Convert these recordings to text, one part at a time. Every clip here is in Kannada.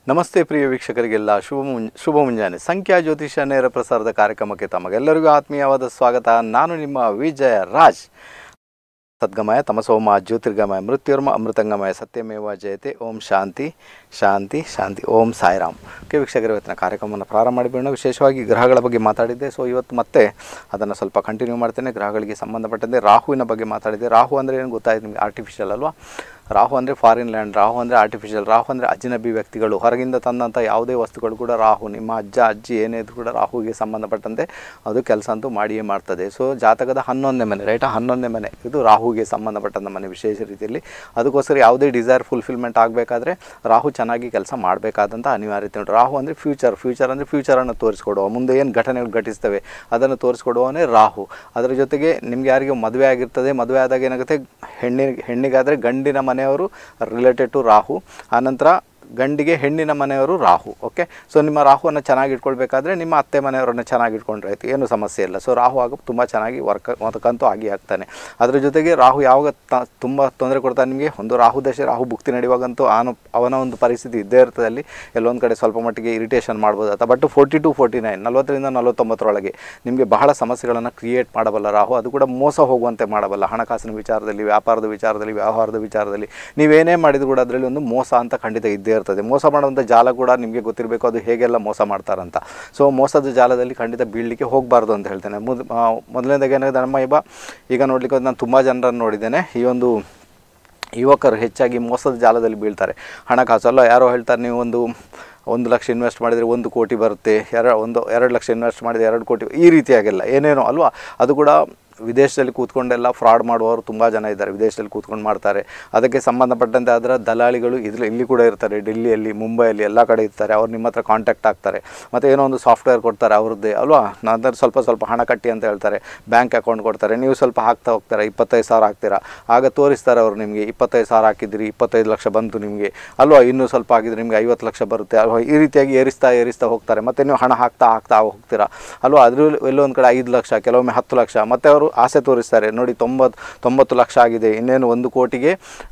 ನಮಸ್ತೆ ಪ್ರಿಯ ವೀಕ್ಷಕರಿಗೆಲ್ಲ ಶುಭ ಮುಂ ಶುಭ ಮುಂಜಾನೆ ಸಂಖ್ಯಾ ಜ್ಯೋತಿಷ ನೇರ ಪ್ರಸಾರದ ಕಾರ್ಯಕ್ರಮಕ್ಕೆ ತಮಗೆಲ್ಲರಿಗೂ ಆತ್ಮೀಯವಾದ ಸ್ವಾಗತ ನಾನು ನಿಮ್ಮ ವಿಜಯ ರಾಜ್ ಸದ್ಗಮಯ ತಮಸೋಮ ಜ್ಯೋತಿರ್ಗಮಯ ಮೃತ್ಯುರ್ಮ ಅಮೃತಂಗಮಯ ಸತ್ಯಮೇವ ಜಯತೆ ಓಂ ಶಾಂತಿ ಶಾಂತಿ ಶಾಂತಿ ಓಂ ಸಾಯಿರಾಮ್ ಓಕೆ ವೀಕ್ಷಕರು ಇವತ್ತಿನ ಕಾರ್ಯಕ್ರಮವನ್ನು ಪ್ರಾರಂಭ ಮಾಡಿಬಿಡೋಣ ವಿಶೇಷವಾಗಿ ಗ್ರಹಗಳ ಬಗ್ಗೆ ಮಾತಾಡಿದ್ದೆ ಸೊ ಇವತ್ತು ಮತ್ತೆ ಅದನ್ನು ಸ್ವಲ್ಪ ಕಂಟಿನ್ಯೂ ಮಾಡ್ತೇನೆ ಗ್ರಹಗಳಿಗೆ ಸಂಬಂಧಪಟ್ಟಂತೆ ರಾಹುವಿನ ಬಗ್ಗೆ ಮಾತಾಡಿದ್ದೆ ರಾಹು ಅಂದರೆ ಏನು ಗೊತ್ತಾಯ್ತು ನಿಮಗೆ ಆರ್ಟಿಫಿಷಿಯಲ್ ಅಲ್ವಾ ರಾಹು ಅಂದರೆ ಫಾರಿನ್ ಲ್ಯಾಂಡ್ ರಾಹು ಅಂದರೆ ಆರ್ಟಿಫಿಷಿಯಲ್ ರಾಹು ಅಂದರೆ ಅಜಿನಬಿ ವ್ಯಕ್ತಿಗಳು ಹೊರಗಿಂದ ತಂದಂಥ ಯಾವುದೇ ವಸ್ತುಗಳು ಕೂಡ ರಾಹು ನಿಮ್ಮ ಅಜ್ಜ ಅಜ್ಜಿ ಏನೇ ಇದ್ರೂ ಕೂಡ ರಾಹುವಿಗೆ ಸಂಬಂಧಪಟ್ಟಂತೆ ಅದು ಕೆಲಸ ಅಂತೂ ಮಾಡಿಯೇ ಮಾಡ್ತದೆ ಸೊ ಜಾತಕದ ಹನ್ನೊಂದನೇ ಮನೆ ರೈಟಾ ಹನ್ನೊಂದನೇ ಮನೆ ಇದು ರಾಹುಗೆ ಸಂಬಂಧಪಟ್ಟಂಥ ಮನೆ ವಿಶೇಷ ರೀತಿಯಲ್ಲಿ ಅದಕ್ಕೋಸ್ಕರ ಯಾವುದೇ ಡಿಸೈರ್ ಫುಲ್ಫಿಲ್ಮೆಂಟ್ ಆಗಬೇಕಾದ್ರೆ ರಾಹು ಚೆನ್ನಾಗಿ ಕೆಲಸ ಮಾಡಬೇಕಾದಂಥ ಅನಿವಾರ್ಯತೆ ಉಂಟು ರಾಹು ಅಂದರೆ ಫ್ಯೂಚರ್ ಫ್ಯೂಚರ್ ಅಂದರೆ ಫ್ಯೂಚರನ್ನು ತೋರಿಸ್ಕೊಡುವ ಮುಂದೆ ಏನು ಘಟನೆಗಳು ಘಟಿಸ್ತವೆ ಅದನ್ನು ತೋರಿಸ್ಕೊಡುವವನೇ ರಾಹು ಅದರ ಜೊತೆಗೆ ನಿಮ್ಗೆ ಯಾರಿಗೆ ಮದುವೆ ಆಗಿರ್ತದೆ ಮದುವೆ ಆದಾಗ ಏನಾಗುತ್ತೆ ಹೆಣ್ಣಿಗೆ ಹೆಣ್ಣಿಗಾದರೆ ಗಂಡಿನ ಮನೆಯವರು ರಿಲೇಟೆಡ್ ಟು ರಾಹು ಆನಂತರ ಗಂಡಿಗೆ ಹೆಣ್ಣಿನ ಮನೆಯವರು ರಾಹು ಓಕೆ ಸೊ ನಿಮ್ಮ ರಾಹುವನ್ನು ಚೆನ್ನಾಗಿ ಇಟ್ಕೊಳ್ಬೇಕಾದ್ರೆ ನಿಮ್ಮ ಅತ್ತೆ ಮನೆಯವರನ್ನು ಚೆನ್ನಾಗಿ ಇಟ್ಕೊಂಡ್ರೆ ಆಯಿತು ಏನು ಸಮಸ್ಯೆ ಇಲ್ಲ ಸೊ ರಾಹು ಆಗ ತುಂಬ ಚೆನ್ನಾಗಿ ವರ್ಕ್ ವರ್ಕಂತೂ ಆಗಿ ಆಗ್ತಾನೆ ಅದ್ರ ಜೊತೆಗೆ ರಾಹು ಯಾವಾಗ ತ ತುಂಬ ತೊಂದರೆ ಕೊಡ್ತಾನೆ ನಿಮಗೆ ಒಂದು ರಾಹು ದಶೆ ರಾಹು ಭುಕ್ತಿ ನಡೆಯುವಾಗಂತೂ ಆನು ಅವನ ಒಂದು ಪರಿಸ್ಥಿತಿ ಇದ್ದೇ ಇರ್ತದೆ ಅಲ್ಲಿ ಎಲ್ಲೊಂದು ಕಡೆ ಸ್ವಲ್ಪ ಮಟ್ಟಿಗೆ ಇರಿಟೇಷನ್ ಮಾಡ್ಬೋದು ಅಥವಾ but forty two forty nine ನಲ್ವತ್ತರಿಂದ ನಲವತ್ತೊಂಬತ್ತರೊಳಗೆ ನಿಮಗೆ ಬಹಳ ಸಮಸ್ಯೆಗಳನ್ನು ಕ್ರಿಯೇಟ್ ಮಾಡಬಲ್ಲ ರಾಹು ಅದು ಕೂಡ ಮೋಸ ಹೋಗುವಂತೆ ಮಾಡಬಲ್ಲ ಹಣಕಾಸಿನ ವಿಚಾರದಲ್ಲಿ ವ್ಯಾಪಾರದ ವಿಚಾರದಲ್ಲಿ ವ್ಯವಹಾರದ ವಿಚಾರದಲ್ಲಿ ನೀವೇನೇ ಮಾಡಿದ್ರು ಕೂಡ ಅದರಲ್ಲಿ ಒಂದು ಮೋಸ ಅಂತ ಖಂಡಿತ ಇದ್ದೇ ಇರ್ತದೆ ಮೋಸ ಮಾಡುವಂಥ ಜಾಲ ಕೂಡ ನಿಮಗೆ ಗೊತ್ತಿರಬೇಕು ಅದು ಹೇಗೆಲ್ಲ ಮೋಸ ಮಾಡ್ತಾರಂತ ಸೊ ಮೋಸದ ಜಾಲದಲ್ಲಿ ಖಂಡಿತ ಬೀಳಲಿಕ್ಕೆ ಹೋಗಬಾರ್ದು ಅಂತ ಹೇಳ್ತೇನೆ ಮೊದ್ ಮೊದಲನೇದಾಗಿ ಏನಾಗಿದೆ ನಮ್ಮ ಇಬ್ಬ ಈಗ ನೋಡಲಿಕ್ಕೆ ನಾನು ತುಂಬ ಜನರನ್ನು ನೋಡಿದ್ದೇನೆ ಈ ಒಂದು ಯುವಕರು ಹೆಚ್ಚಾಗಿ ಮೋಸದ ಜಾಲದಲ್ಲಿ ಬೀಳ್ತಾರೆ ಹಣಕಾಸು ಅಲ್ಲ ಯಾರೋ ಹೇಳ್ತಾರೆ ನೀವು ಒಂದು ಒಂದು ಲಕ್ಷ ಇನ್ವೆಸ್ಟ್ ಮಾಡಿದರೆ ಒಂದು ಕೋಟಿ ಬರುತ್ತೆ ಎರ ಒಂದು ಎರಡು ಲಕ್ಷ ಇನ್ವೆಸ್ಟ್ ಮಾಡಿದರೆ ಎರಡು ಕೋಟಿ ಈ ರೀತಿಯಾಗೆಲ್ಲ ಏನೇನೋ ಅಲ್ವಾ ಅದು ಕೂಡ ವಿದೇಶದಲ್ಲಿ ಕೂತ್ಕೊಂಡೆಲ್ಲ ಫ್ರಾಡ್ ಮಾಡುವವರು ತುಂಬ ಜನ ಇದ್ದಾರೆ ವಿದೇಶದಲ್ಲಿ ಕೂತ್ಕೊಂಡು ಮಾಡ್ತಾರೆ ಅದಕ್ಕೆ ಸಂಬಂಧಪಟ್ಟಂತೆ ಅದರ ದಲಾಳಿಗಳು ಇದ್ರ ಇಲ್ಲಿ ಕೂಡ ಇರ್ತಾರೆ ಡೆಲ್ಲಿಯಲ್ಲಿ ಮುಂಬೈಯಲ್ಲಿ ಎಲ್ಲ ಕಡೆ ಇರ್ತಾರೆ ಅವ್ರು ನಿಮ್ಮ ಹತ್ರ ಕಾಂಟ್ಯಾಕ್ಟ್ ಆಗ್ತಾರೆ ಮತ್ತು ಏನೋ ಒಂದು ಸಾಫ್ಟ್ವೇರ್ ಕೊಡ್ತಾರೆ ಅವ್ರದ್ದೇ ಅಲ್ವಾ ನಂತರ ಸ್ವಲ್ಪ ಸ್ವಲ್ಪ ಹಣ ಕಟ್ಟಿ ಅಂತ ಹೇಳ್ತಾರೆ ಬ್ಯಾಂಕ್ ಅಕೌಂಟ್ ಕೊಡ್ತಾರೆ ನೀವು ಸ್ವಲ್ಪ ಹಾಕ್ತಾ ಹೋಗ್ತಾರೆ ಇಪ್ಪತ್ತೈದು ಸಾವಿರ ಹಾಕ್ತೀರಾ ಆಗ ತೋರಿಸ್ತಾರೆ ಅವರು ನಿಮಗೆ ಇಪ್ಪತ್ತೈದು ಸಾವಿರ ಹಾಕಿದ್ದೀರಿ ಇಪ್ಪತ್ತೈದು ಲಕ್ಷ ಬಂತು ನಿಮಗೆ ಅಲ್ವಾ ಇನ್ನೂ ಸ್ವಲ್ಪ ಹಾಕಿದ್ರೆ ನಿಮಗೆ ಐವತ್ತು ಲಕ್ಷ ಬರುತ್ತೆ ಅಲ್ವಾ ಈ ರೀತಿಯಾಗಿ ಏರಿಸ್ತಾ ಏರಿಸ್ತಾ ಹೋಗ್ತಾರೆ ಮತ್ತು ನೀವು ಹಣ ಹಾಕ್ತಾ ಹಾಕ್ತಾ ಹೋಗ್ತೀರಾ ಅಲ್ವಾ ಅದ್ರ ಎಲ್ಲೊಂದು ಕಡೆ ಐದು ಲಕ್ಷ ಕೆಲವೊಮ್ಮೆ ಹತ್ತು ಲಕ್ಷ ಮತ್ತು ಅವರು ಆಸೆ ತೋರಿಸ್ತಾರೆ ನೋಡಿ ತೊಂಬತ್ತು ತೊಂಬತ್ತು ಲಕ್ಷ ಆಗಿದೆ ಇನ್ನೇನು ಒಂದು ಕೋಟಿಗೆ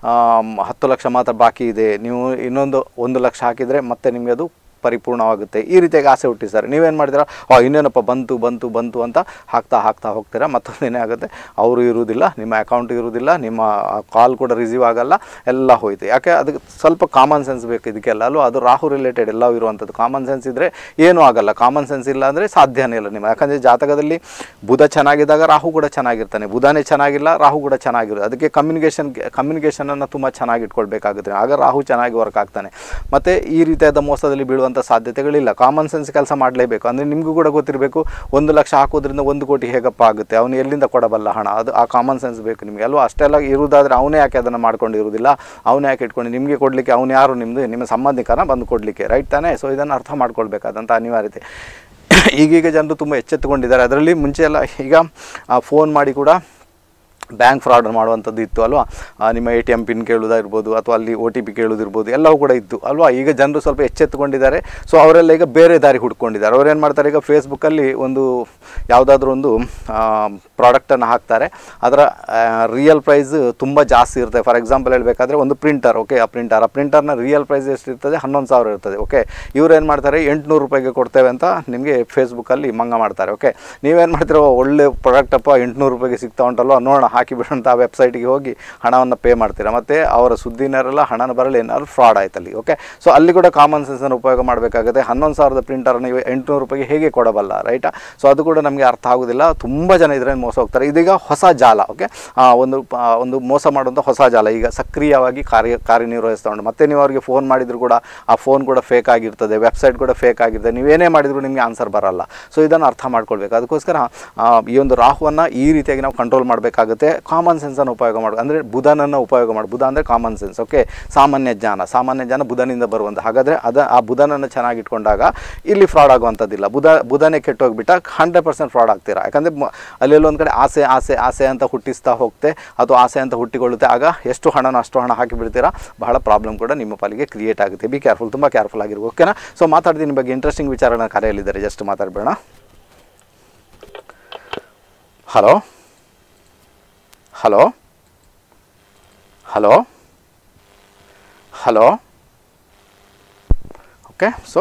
ಹತ್ತು ಲಕ್ಷ ಮಾತ್ರ ಬಾಕಿ ಇದೆ ನೀವು ಇನ್ನೊಂದು ಒಂದು ಲಕ್ಷ ಹಾಕಿದರೆ ಮತ್ತೆ ನಿಮಗೆ ಅದು ಪರಿಪೂರ್ಣವಾಗುತ್ತೆ ಈ ರೀತಿಯಾಗಿ ಆಸೆ ಹುಟ್ಟಿಸ್ತಾರೆ ನೀವೇನು ಮಾಡಿದ್ದೀರಾ ಆ ಇನ್ನೇನಪ್ಪ ಬಂತು ಬಂತು ಬಂತು ಅಂತ ಹಾಕ್ತಾ ಹಾಕ್ತಾ ಹೋಗ್ತೀರಾ ಮತ್ತೊಂದು ಏನೇ ಆಗುತ್ತೆ ಅವರು ಇರುವುದಿಲ್ಲ ನಿಮ್ಮ ಅಕೌಂಟ್ ಇರುವುದಿಲ್ಲ ನಿಮ್ಮ ಕಾಲ್ ಕೂಡ ರಿಸೀವ್ ಆಗಲ್ಲ ಎಲ್ಲ ಹೋಯ್ತು ಯಾಕೆ ಅದಕ್ಕೆ ಸ್ವಲ್ಪ ಕಾಮನ್ ಸೆನ್ಸ್ ಬೇಕು ಇದಕ್ಕೆಲ್ಲ ಅಲ್ವಾ ಅದು ರಾಹು ರಿಲೇಟೆಡ್ ಎಲ್ಲ ಇರುವಂಥದ್ದು ಕಾಮನ್ ಸೆನ್ಸ್ ಇದ್ದರೆ ಏನೂ ಆಗಲ್ಲ ಕಾಮನ್ ಸೆನ್ಸ್ ಇಲ್ಲ ಅಂದರೆ ಸಾಧ್ಯನೇ ಇಲ್ಲ ನಿಮ್ಮ ಯಾಕಂದರೆ ಜಾತಕದಲ್ಲಿ ಬುಧ ಚೆನ್ನಾಗಿದ್ದಾಗ ರಾಹು ಕೂಡ ಚೆನ್ನಾಗಿರ್ತಾನೆ ಬುಧನೇ ಚೆನ್ನಾಗಿಲ್ಲ ರಾಹು ಕೂಡ ಚೆನ್ನಾಗಿರೋದು ಅದಕ್ಕೆ ಕಮ್ಯುನಿಕೇಷನ್ ಕಮ್ಯುನಿಕೇಷನನ್ನು ತುಂಬ ಚೆನ್ನಾಗಿ ಇಟ್ಕೊಳ್ಬೇಕಾಗುತ್ತೆ ಆಗ ರಾಹು ಚೆನ್ನಾಗಿ ವರ್ಕ್ ಆಗ್ತಾನೆ ಮತ್ತು ಈ ರೀತಿಯಾದ ಮೋಸದಲ್ಲಿ ಬೀಳುವಂಥ ಸಾಧ್ಯತೆಗಳಿಲ್ಲ ಕಾಮನ್ ಸೆನ್ಸ್ ಕೆಲಸ ಮಾಡಲೇಬೇಕು ಅಂದರೆ ನಿಮಗೂ ಕೂಡ ಗೊತ್ತಿರಬೇಕು ಒಂದು ಲಕ್ಷ ಹಾಕೋದ್ರಿಂದ ಒಂದು ಕೋಟಿ ಹೇಗಪ್ಪ ಆಗುತ್ತೆ ಅವನು ಎಲ್ಲಿಂದ ಕೊಡಬಲ್ಲ ಹಣ ಅದು ಆ ಕಾಮನ್ ಸೆನ್ಸ್ ಬೇಕು ನಿಮಗೆ ಅಲ್ವಾ ಅಷ್ಟೆಲ್ಲ ಇರುವುದಾದರೆ ಅವನೇ ಯಾಕೆ ಅದನ್ನು ಮಾಡ್ಕೊಂಡು ಇರುವುದಿಲ್ಲ ಅವನೇ ಯಾಕೆ ಇಟ್ಕೊಂಡು ನಿಮಗೆ ಕೊಡಲಿಕ್ಕೆ ಅವನು ಯಾರು ನಿಮ್ಮದು ನಿಮ್ಮ ಸಂಬಂಧಿಕನ ಬಂದು ಕೊಡಲಿಕ್ಕೆ ರೈಟ್ ತಾನೇ ಸೊ ಇದನ್ನು ಅರ್ಥ ಮಾಡ್ಕೊಳ್ಬೇಕಾದಂಥ ಅನಿವಾರ್ಯತೆ ಈಗೀಗ ಜನರು ತುಂಬ ಎಚ್ಚೆತ್ತುಕೊಂಡಿದ್ದಾರೆ ಅದರಲ್ಲಿ ಮುಂಚೆ ಎಲ್ಲ ಈಗ ಫೋನ್ ಮಾಡಿ ಕೂಡ ಬ್ಯಾಂಕ್ ಫ್ರಾಡ್ ಮಾಡುವಂಥದ್ದು ಇತ್ತು ಅಲ್ವಾ ಆ, ನಿಮ್ಮ ಎ ಟಿ ಎಮ್ ಪಿನ್ ಕೇಳೋದಾಗಿರ್ಬೋದು ಅಥವಾ ಅಲ್ಲಿ ಒ ಟಿ ಪಿ ಕೇಳೋದಿರ್ಬೋದು ಎಲ್ಲವೂ ಕೂಡ ಇತ್ತು ಅಲ್ವಾ ಈಗ ಜನರು ಸ್ವಲ್ಪ ಎಚ್ಚೆತ್ತುಕೊಂಡಿದ್ದಾರೆ ಸೊ ಅವರೆಲ್ಲ ಈಗ ಬೇರೆ ದಾರಿ ಹುಡ್ಕೊಂಡಿದ್ದಾರೆ ಅವ್ರು ಏನು ಮಾಡ್ತಾರೆ ಈಗ ಫೇಸ್ಬುಕ್ಕಲ್ಲಿ ಒಂದು ಯಾವುದಾದ್ರೂ ಒಂದು ಪ್ರಾಡಕ್ಟನ್ನು ಹಾಕ್ತಾರೆ ಅದರ ರಿಯಲ್ ಪ್ರೈಸ್ ತುಂಬ ಜಾಸ್ತಿ ಇರುತ್ತೆ ಫಾರ್ ಎಕ್ಸಾಂಪಲ್ ಹೇಳಬೇಕಾದ್ರೆ ಒಂದು ಪ್ರಿಂಟರ್ ಓಕೆ ಆ ಪ್ರಿಂಟರ್ ಆ ಪ್ರಿಂಟರ್ನ ರಿಯಲ್ ಪ್ರೈಸ್ ಎಷ್ಟು ಇರ್ತದೆ ಹನ್ನೊಂದು ಸಾವಿರ ಇರ್ತದೆ ಓಕೆ ಇವ್ರು ಏನು ಮಾಡ್ತಾರೆ ಎಂಟುನೂರು ರೂಪಾಯಿಗೆ ಕೊಡ್ತೇವೆ ಅಂತ ನಿಮಗೆ ಫೇಸ್ಬುಕ್ಕಲ್ಲಿ ಮಂಗ ಮಾಡ್ತಾರೆ ಓಕೆ ನೀವೇನು ಮಾಡ್ತೀರೋ ಒಳ್ಳೆ ಪ್ರಾಡಕ್ಟ್ ಅಪ್ಪ ಎಂಟುನೂರು ರೂಪಾಯಿಗೆ ಸಿಗ್ತಾ ಉಂಟಲ್ವ ನೋಡೋಣ ಹಾಕಿ ಬಿಡೋಂಥ ಆ ವೆಬ್ಸೈಟಿಗೆ ಹೋಗಿ ಹಣವನ್ನು ಪೇ ಮಾಡ್ತೀರಾ ಮತ್ತು ಅವರ ಸುದ್ದಿನರೆಲ್ಲ ಹಣನ ಬರಲಿ ಏನಾದ್ರು ಫ್ರಾಡ್ ಆಯ್ತಲ್ಲಿ ಓಕೆ ಸೊ ಅಲ್ಲಿ ಕೂಡ ಕಾಮನ್ ಸೆನ್ಸನ್ನು ಉಪಯೋಗ ಮಾಡಬೇಕಾಗುತ್ತೆ ಹನ್ನೊಂದು ಸಾವಿರದ ಪ್ರಿಂಟರ್ ನೀವು ಎಂಟುನೂರು ರೂಪಾಯಿಗೆ ಹೇಗೆ ಕೊಡಬಲ್ಲ ರೈಟಾ ಸೊ ಅದು ಕೂಡ ನಮಗೆ ಅರ್ಥ ಆಗೋದಿಲ್ಲ ತುಂಬ ಜನ ಇದರಲ್ಲಿ ಮೋಸ ಹೋಗ್ತಾರೆ ಇದೀಗ ಹೊಸ ಜಾಲ ಓಕೆ ಒಂದು ಆ, ಒಂದು ಮೋಸ ಮಾಡುವಂಥ ಹೊಸ ಜಾಲ ಈಗ ಸಕ್ರಿಯವಾಗಿ ಕಾರ್ಯ ಕಾರ್ಯನಿರ್ವಹಿಸ್ತಾ ಉಂಟು ಮತ್ತೆ ನೀವು ಅವರಿಗೆ ಫೋನ್ ಮಾಡಿದ್ರು ಕೂಡ ಆ ಫೋನ್ ಕೂಡ ಫೇಕ್ ಆಗಿರ್ತದೆ ವೆಬ್ಸೈಟ್ ಕೂಡ ಫೇಕ್ ಆಗಿರ್ತದೆ ನೀವೇನೇ ಮಾಡಿದ್ರು ನಿಮಗೆ ಆನ್ಸರ್ ಬರಲ್ಲ ಸೊ ಇದನ್ನು ಅರ್ಥ ಮಾಡ್ಕೊಳ್ಬೇಕು ಅದಕ್ಕೋಸ್ಕರ ಆ, ಈ ಒಂದು ರಾಹುವನ್ನು ಈ ರೀತಿಯಾಗಿ ನಾವು ಕಂಟ್ರೋಲ್ ಮಾಡಬೇಕಾಗುತ್ತೆ ಕಾಮನ್ ಸೆನ್ಸನ್ನು ಉಪಯೋಗ ಮಾಡು ಅಂದರೆ ಬುಧನನ್ನು ಉಪಯೋಗ ಮಾಡಿ ಬುಧ ಅಂದರೆ ಕಾಮನ್ ಸೆನ್ಸ್ ಓಕೆ ಸಾಮಾನ್ಯ ಜ್ಞಾನ ಸಾಮಾನ್ಯ ಜ್ಞಾನ ಬುಧನಿಂದ ಬರುವಂಥ ಹಾಗಾದರೆ ಅದ ಆ ಬುಧನನ್ನು ಚೆನ್ನಾಗಿ ಇಟ್ಕೊಂಡಾಗ ಇಲ್ಲಿ ಫ್ರಾಡ್ ಆಗುವಂಥದ್ದಿಲ್ಲ ಬುಧ ಬುಧನೇ ಕೆಟ್ಟೋಗ್ಬಿಟ್ಟ ಹಂಡ್ರೆಡ್ ಪರ್ಸೆಂಟ್ ಫ್ರಾಡ್ ಆಗ್ತೀರಾ ಯಾಕಂದರೆ ಅಲ್ಲೆಲ್ಲೋ ಒಂದು ಕಡೆ ಆಸೆ ಆಸೆ ಆಸೆ ಅಂತ ಹುಟ್ಟಿಸ್ತಾ ಹೋಗ್ತೆ ಅಥವಾ ಆಸೆ ಅಂತ ಹುಟ್ಟಿಕೊಳ್ಳುತ್ತೆ ಆಗ ಎಷ್ಟು ಹಣನ ಅಷ್ಟು ಹಣ ಹಾಕಿ ಬಿಡ್ತೀರಾ ಬಹಳ ಪ್ರಾಬ್ಲಮ್ ಕೂಡ ನಿಮ್ಮ ಪಾಲಿಗೆ ಕ್ರಿಯೇಟ್ ಆಗುತ್ತೆ ಬಿ ಕೇರ್ಫುಲ್ ತುಂಬ ಕೇರ್ಫುಲ್ ಆಗಿರ್ಬೇಕು ಓಕೆನಾ ಸೊ ಮಾತಾಡ್ತೀನಿ ನಿಮ್ಮ ಬಗ್ಗೆ ಇಂಟ್ರೆಸ್ಟಿಂಗ್ ವಿಚಾರನ ಕರೆಯಲ್ಲಿದ್ದಾರೆ ಜಸ್ಟ್ ಮಾತಾಡಬೇಡ hello hello hello hello okay so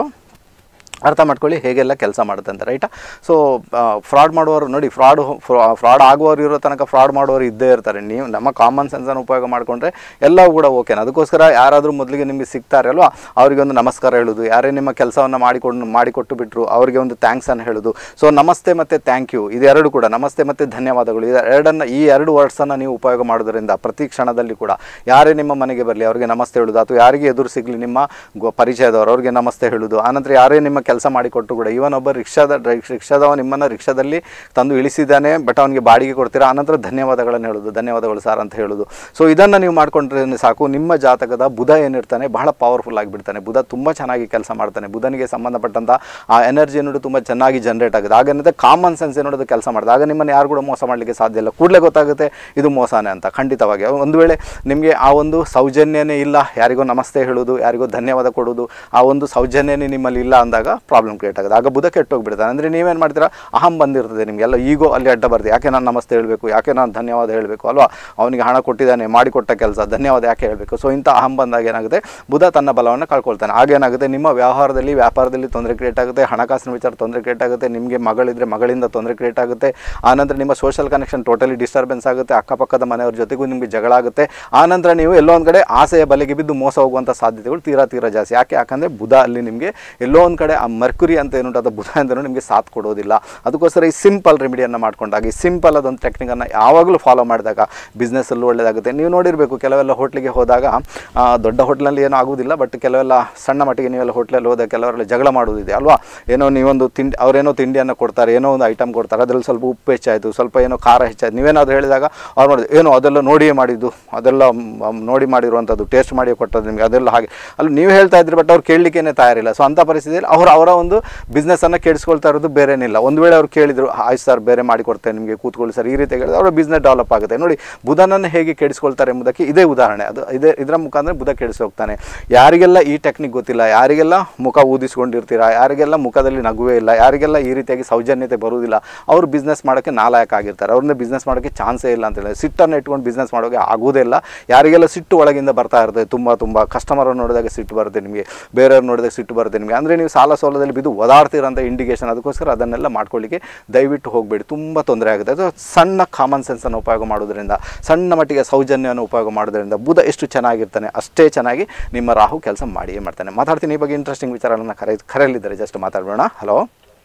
ಅರ್ಥ ಮಾಡ್ಕೊಳ್ಳಿ ಹೇಗೆಲ್ಲ ಕೆಲಸ ಮಾಡುತ್ತೆ ಅಂತ ರೈಟಾ ಸೊ ಫ್ರಾಡ್ ಮಾಡುವವರು ನೋಡಿ ಫ್ರಾಡ್ ಫ್ರಾಡ್ ಆಗುವವರು ಇರೋ ತನಕ ಫ್ರಾಡ್ ಮಾಡುವವರು ಇದ್ದೇ ಇರ್ತಾರೆ ನೀವು ನಮ್ಮ ಕಾಮನ್ ಸೆನ್ಸನ್ನು ಉಪಯೋಗ ಮಾಡಿಕೊಂಡ್ರೆ ಎಲ್ಲವೂ ಕೂಡ ಓಕೆನ ಅದಕ್ಕೋಸ್ಕರ ಯಾರಾದರೂ ಮೊದಲಿಗೆ ನಿಮಗೆ ಸಿಗ್ತಾರೆ ಅಲ್ವಾ ಅವರಿಗೆ ಒಂದು ನಮಸ್ಕಾರ ಹೇಳೋದು ಯಾರೇ ನಿಮ್ಮ ಕೆಲಸವನ್ನು ಮಾಡಿಕೊಂಡು ಮಾಡಿಕೊಟ್ಟು ಬಿಟ್ಟರು ಅವರಿಗೆ ಒಂದು ಥ್ಯಾಂಕ್ಸನ್ನು ಹೇಳೋದು ಸೊ ನಮಸ್ತೆ ಮತ್ತು ಥ್ಯಾಂಕ್ ಯು ಇದೆರಡು ಕೂಡ ನಮಸ್ತೆ ಮತ್ತು ಧನ್ಯವಾದಗಳು ಇದು ಎರಡನ್ನು ಈ ಎರಡು ವರ್ಡ್ಸನ್ನು ನೀವು ಉಪಯೋಗ ಮಾಡೋದ್ರಿಂದ ಪ್ರತಿ ಕ್ಷಣದಲ್ಲಿ ಕೂಡ ಯಾರೇ ನಿಮ್ಮ ಮನೆಗೆ ಬರಲಿ ಅವರಿಗೆ ನಮಸ್ತೆ ಹೇಳೋದು ಅಥವಾ ಯಾರಿಗೆ ಎದುರು ಸಿಗಲಿ ನಿಮ್ಮ ಗೊ- ಪರಿಚಯದವರು ಅವ್ರಿಗೆ ನಮಸ್ತೆ ಹೇಳೋದು ಆನಂತರ ಯಾರೇ ನಿಮ್ಮ ಕೆಲಸ ಮಾಡಿಕೊಟ್ಟು ಕೂಡ ಇವನ್ ಒಬ್ಬ ರಿಕ್ಷಾದ ಡ್ರೈ- ರಿಕ್ಷಾದವ ನಿಮ್ಮನ್ನು ರಿಕ್ಷಾದಲ್ಲಿ ತಂದು ಇಳಿಸಿದ್ದಾನೆ ಬಟ್ ಅವನಿಗೆ ಬಾಡಿಗೆ ಕೊಡ್ತೀರಾ ಆನಂತರ ಧನ್ಯವಾದಗಳನ್ನು ಹೇಳೋದು ಧನ್ಯವಾದಗಳು ಸರ್ ಅಂತ ಹೇಳೋದು ಸೊ ಇದನ್ನು ನೀವು ಮಾಡ್ಕೊಂಡ್ರೆ ಸಾಕು ನಿಮ್ಮ ಜಾತಕದ ಬುಧ ಏನಿರ್ತಾನೆ ಬಹಳ ಪವರ್ಫುಲ್ ಆಗಿಬಿಡ್ತಾನೆ ಬುಧ ತುಂಬ ಚೆನ್ನಾಗಿ ಕೆಲಸ ಮಾಡ್ತಾನೆ ಬುಧನಿಗೆ ಸಂಬಂಧಪಟ್ಟಂಥ ಆ ಎನರ್ಜಿ ಅನ್ನೋದು ತುಂಬ ಚೆನ್ನಾಗಿ ಜನರೇಟ್ ಆಗುತ್ತೆ ಆಗೇನಿದೆ ಕಾಮನ್ ಸೆನ್ಸ್ ಏನೋದು ಕೆಲಸ ಮಾಡಿದೆ ಆಗ ನಿಮ್ಮನ್ನು ಯಾರು ಕೂಡ ಮೋಸ ಮಾಡಲಿಕ್ಕೆ ಸಾಧ್ಯ ಇಲ್ಲ ಕೂಡಲೇ ಗೊತ್ತಾಗುತ್ತೆ ಇದು ಮೋಸನೇ ಅಂತ ಖಂಡಿತವಾಗಿ ಒಂದು ವೇಳೆ ನಿಮಗೆ ಆ ಒಂದು ಸೌಜನ್ಯನೇ ಇಲ್ಲ ಯಾರಿಗೋ ನಮಸ್ತೆ ಹೇಳೋದು ಯಾರಿಗೋ ಧನ್ಯವಾದ ಕೊಡೋದು ಆ ಒಂದು ಸೌಜನ್ಯನೇ ನಿಮ್ಮಲ್ಲಿ ಇಲ್ಲ ಅಂದಾಗ ಪ್ರಾಬ್ಲಮ್ ಕ್ರಿಯೇಟ್ ಆಗುತ್ತೆ ಆಗ ಬುಧ ಕೆಟ್ಟೋಗ್ಬಿಡ್ತಾನೆ ಅಂದರೆ ನೀವೇನು ಮಾಡ್ತೀರಾ ಅಹಂ ಬಂದಿರ್ತದೆ ನಿಮಗೆಲ್ಲ ಈಗೋ ಅಲ್ಲಿ ಅಡ್ಡ ಬರ್ದು ಯಾಕೆ ನಾನು ನಮಸ್ತೆ ಹೇಳಬೇಕು ಯಾಕೆ ನಾನು ಧನ್ಯವಾದ ಹೇಳಬೇಕು ಅಲ್ವಾ ಅವನಿಗೆ ಹಣ ಕೊಟ್ಟಿದ್ದಾನೆ ಮಾಡಿಕೊಟ್ಟ ಕೆಲಸ ಧನ್ಯವಾದ ಯಾಕೆ ಹೇಳಬೇಕು ಸೊ ಇಂಥ ಅಹಂ ಬಂದಾಗ ಏನಾಗುತ್ತೆ ಬುಧ ತನ್ನ ಬಲವನ್ನು ಕಳ್ಕೊಳ್ತಾನೆ ಆಗೇನಾಗುತ್ತೆ ನಿಮ್ಮ ವ್ಯವಹಾರದಲ್ಲಿ ವ್ಯಾಪಾರದಲ್ಲಿ ತೊಂದರೆ ಕ್ರಿಯೇಟ್ ಆಗುತ್ತೆ ಹಣಕಾಸಿನ ವಿಚಾರ ತೊಂದರೆ ಕ್ರಿಯೇಟ್ ಆಗುತ್ತೆ ನಿಮಗೆ ಮಗಳಿದ್ರೆ ಮಗಳಿಂದ ತೊಂದರೆ ಕ್ರಿಯೇಟ್ ಆಗುತ್ತೆ ಆನಂತರ ನಿಮ್ಮ ಸೋಷಲ್ ಕನೆಕ್ಷನ್ ಟೋಟಲಿ ಡಿಸ್ಟರ್ಬೆನ್ಸ್ ಆಗುತ್ತೆ ಅಕ್ಕಪಕ್ಕದ ಮನೆಯವ್ರ ಜೊತೆಗೂ ನಿಮಗೆ ಜಗಳ ಆಗುತ್ತೆ ಆನಂತರ ನೀವು ಎಲ್ಲೋ ಒಂದು ಕಡೆ ಆಸೆಯ ಬಲೆಗೆ ಬಿದ್ದು ಮೋಸ ಹೋಗುವಂಥ ಸಾಧ್ಯತೆಗಳು ತೀರಾ ತೀರಾ ಜಾಸ್ತಿ ಯಾಕೆ ಯಾಕಂದರೆ ಬುಧ ಅಲ್ಲಿ ನಿಮಗೆ ಎಲ್ಲೋ ಒಂದು ಕಡೆ ಆ ಮರ್ಕುರಿ ಅಂತ ಏನುಂಟು ಅದು ಬುಧ ಅಂತಲೂ ನಿಮಗೆ ಸಾಥ್ ಕೊಡೋದಿಲ್ಲ ಅದಕ್ಕೋಸ್ಕರ ಈ ಸಿಂಪಲ್ ರೆಮಿಡಿಯನ್ನು ಮಾಡ್ಕೊಂಡಾಗ ಈ ಸಿಂಪಲ್ ಅದೊಂದು ಟೆಕ್ನಿಕನ್ನು ಯಾವಾಗಲೂ ಫಾಲೋ ಮಾಡಿದಾಗ ಬಿಸ್ನೆಸ್ಸಲ್ಲೂ ಒಳ್ಳೆಯದಾಗುತ್ತೆ ನೀವು ನೋಡಿರಬೇಕು ಕೆಲವೆಲ್ಲ ಹೋಟ್ಲಿಗೆ ಹೋದಾಗ ಆ, ದೊಡ್ಡ ಹೋಟ್ಲಲ್ಲಿ ಏನೂ ಆಗೋದಿಲ್ಲ ಬಟ್ ಕೆಲವೆಲ್ಲ ಸಣ್ಣ ಮಟ್ಟಿಗೆ ನೀವೆಲ್ಲ ಹೋಟ್ಲಲ್ಲಿ ಹೋದಾಗ ಕೆಲವರೆಲ್ಲ ಜಗಳ ಮಾಡೋದಿದೆ ಅಲ್ವಾ ಏನೋ ನೀವೊಂದು ತಿಂಡಿ ಅವರೇನೋ ತಿಂಡಿಯನ್ನು ಕೊಡ್ತಾರೆ ಏನೋ ಒಂದು ಐಟಮ್ ಕೊಡ್ತಾರೆ ಅದರಲ್ಲಿ ಸ್ವಲ್ಪ ಉಪ್ಪು ಹೆಚ್ಚಾಯಿತು ಸ್ವಲ್ಪ ಏನೋ ಖಾರ ಹೆಚ್ಚಾಯಿತು ನೀವೇನಾದರೂ ಹೇಳಿದಾಗ ಅವ್ರು ಮಾಡಿದ್ರು ಏನೋ ಅದೆಲ್ಲ ನೋಡಿಯೇ ಮಾಡಿದ್ದು ಅದೆಲ್ಲ ಮ್, ನೋಡಿ ಮಾಡಿರುವಂಥದ್ದು ಟೇಸ್ಟ್ ಮಾಡಿ ಕೊಟ್ಟದ್ದು ನಿಮಗೆ ಅದೆಲ್ಲ ಹಾಗೆ ಅಲ್ಲಿ ನೀವು ಹೇಳ್ತಾ ಇದ್ರಿ ಬಟ್ ಅವ್ರು ಕೇಳಲಿಕ್ಕೇ ತಯಾರಿಲ್ಲ ಸೊ ಅಂಥ ಪರಿಸ್ಥಿತಿಯಲ್ಲಿ ಅವರು ಅವರ ಒಂದು ಬಿಸ್ನೆಸ್ಸನ್ನು ಕೆಡಿಸ್ಕೊಳ್ತಾ ಇರೋದು ಬೇರೇನಿಲ್ಲ ಒಂದು ವೇಳೆ ಅವ್ರು ಕೇಳಿದ್ರು ಆಯ್ತು ಸರ್ ಬೇರೆ ಮಾಡಿ ಕೊಡ್ತೇನೆ ನಿಮಗೆ ಕೂತ್ಕೊಳ್ಳಿ ಸರ್ ಈ ರೀತಿ ಹೇಳಿದ್ರೆ ಅವರ ಬಿಸ್ನೆಸ್ ಡೆವಲಪ್ ಆಗುತ್ತೆ ನೋಡಿ ಬುಧನನ್ನು ಹೇಗೆ ಕೆಡಿಸ್ಕೊಳ್ತಾರೆ ಎಂಬುದಕ್ಕೆ ಇದೇ ಉದಾಹರಣೆ ಅದು ಇದೇ ಇದರ ಮುಖಾಂತರ ಬುಧ ಕೆಡಿಸಿ ಹೋಗ್ತಾನೆ ಯಾರಿಗೆಲ್ಲ ಈ ಟೆಕ್ನಿಕ್ ಗೊತ್ತಿಲ್ಲ ಯಾರಿಗೆಲ್ಲ ಮುಖ ಊದಿಸ್ಕೊಂಡಿರ್ತೀರಾ ಯಾರಿಗೆಲ್ಲ ಮುಖದಲ್ಲಿ ನಗುವೇ ಇಲ್ಲ ಯಾರಿಗೆಲ್ಲ ಈ ರೀತಿಯಾಗಿ ಸೌಜನ್ಯತೆ ಬರುವುದಿಲ್ಲ ಅವರು ಬಿಸ್ನೆಸ್ ಮಾಡೋಕ್ಕೆ ನಾಲಾಯಕ ಆಗಿರ್ತಾರೆ ಅವ್ರನ್ನ ಬಿಸ್ನೆಸ್ ಮಾಡೋಕ್ಕೆ ಚಾನ್ಸೇ ಇಲ್ಲ ಅಂತ ಹೇಳಿ ಸಿಟ್ಟನ್ನು ಇಟ್ಕೊಂಡು ಬಿಸ್ನೆಸ್ ಮಾಡೋಕ್ಕೆ ಆಗೋದೇ ಇಲ್ಲ ಯಾರಿಗೆಲ್ಲ ಸಿಟ್ಟು ಒಳಗಿಂದ ಬರ್ತಾ ಇರ್ತದೆ ತುಂಬ ತುಂಬ ಕಸ್ಟಮರ್ ನೋಡಿದಾಗ ಸಿಟ್ಟು ಬರುತ್ತೆ ನಿಮಗೆ ಬೇರೆಯವ್ರು ನೋಡಿದಾಗ ಸಿಟ್ಟು ಬರುತ್ತೆ ನಿಮಗೆ ಅಂದರೆ ನೀವು ಸಾಲ ಸೋಲದಲ್ಲಿ ಬಿದ್ದು ಒದಾಡ್ತೀರಂತ ಇಂಡಿಕೇಶನ್ ಅದಕ್ಕೋಸ್ಕರ ಅದನ್ನೆಲ್ಲ ಮಾಡ್ಕೊಳ್ಳಿಕ್ಕೆ ದಯವಿಟ್ಟು ಹೋಗಬೇಡಿ ತುಂಬ ತೊಂದರೆ ಆಗುತ್ತೆ ಅದು ಸಣ್ಣ ಕಾಮನ್ ಸೆನ್ಸನ್ನು ಉಪಯೋಗ ಮಾಡೋದ್ರಿಂದ ಸಣ್ಣ ಮಟ್ಟಿಗೆ ಸೌಜನ್ಯವನ್ನು ಉಪಯೋಗ ಮಾಡೋದ್ರಿಂದ ಬುಧ ಎಷ್ಟು ಚೆನ್ನಾಗಿರ್ತಾನೆ ಅಷ್ಟೇ ಚೆನ್ನಾಗಿ ನಿಮ್ಮ ರಾಹು ಕೆಲಸ ಮಾಡಿಯೇ ಮಾಡ್ತಾನೆ ಮಾತಾಡ್ತೀನಿ ಈ ಬಗ್ಗೆ ಇಂಟ್ರೆಸ್ಟಿಂಗ್ ವಿಚಾರಗಳನ್ನು ಕರೆ ಕರೆಯಲಿದ್ದಾರೆ ಜಸ್ಟ್ ಮಾತಾಡಬೇಡ ಹಲೋ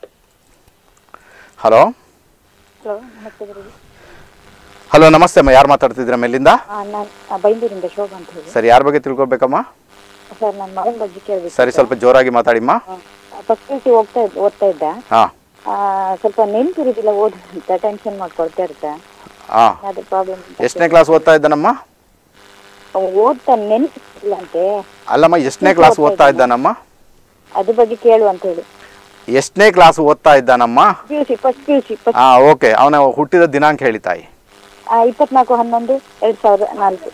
ಹಲೋ ಹಲೋ ನಮಸ್ತೆ ಗುರುಜಿ ಹಲೋ ನಮಸ್ತೆ ಅಮ್ಮ ಯಾರು ಮಾತಾಡ್ತಿದ್ದೀರಾ ಮೇಲಿಂದ ನಾನು ಬೈಂದೂರಿಂದ ಶೋಭಾ ಅಂತ ಹೇಳಿ ಸರಿ ಯಾರ ಬಗ್ಗೆ ತಿಳ್ಕೊಬೇಕಮ್ಮ ಸರ್ ನನ್ನ ಮಗನ ಬಗ್ಗೆ ಕೇಳಬೇಕು ಸರಿ ಸ್ವಲ್ಪ ಜೋರಾಗಿ ಮಾತಾಡಿಮ್ಮ ಫಸ್ಟ್ ಪಿ ಸಿ ಹೋಗ್ತಾ ಇದ್ದ ಓದ್ತಾ ಇದ್ದ ಹಾಂ ಆ, ಸ್ವಲ್ಪ ನೆನ್ಪಿರುದಿಲ್ಲ ಓದಂತ ಟೆನ್ಷನ್ ಮಾಡ್ಕೊಳ್ತಾ ಇರ್ತಾ ಹಾಂ ಅದು ಪ್ರಾಬ್ಲಮ್ ಎಷ್ಟನೇ ಕ್ಲಾಸ್ ಓದ್ತಾ ಇದ್ದಾನಮ್ಮ ಓದ್ತಾ ನೆನ್ಪಿಲ್ಲ ಅಂತೆ ಅಲ್ಲಮ್ಮ ಎಷ್ಟನೇ ಕ್ಲಾಸ್ ಓದ್ತಾ ಇದ್ದಾನಮ್ಮ ಅದ್ರ ಬಗ್ಗೆ ಕೇಳು ಅಂತ ಹೇಳಿ ಎಷ್ಟನೇ ಕ್ಲಾಸ್ ಓದ್ತಾ ಇದ್ದಾನಮ್ಮ P U C first P U C first ಹಾಂ ಓಕೆ ಅವನ ಹುಟ್ಟಿದ ದಿನಾಂಕ ಹೇಳಿ ತಾಯಿ ಇಪ್ಪತ್ನಾಲ್ಕು ಹನ್ನೊಂದು ಎರಡ್ ಸಾವಿರದ ನಾಲ್ಕು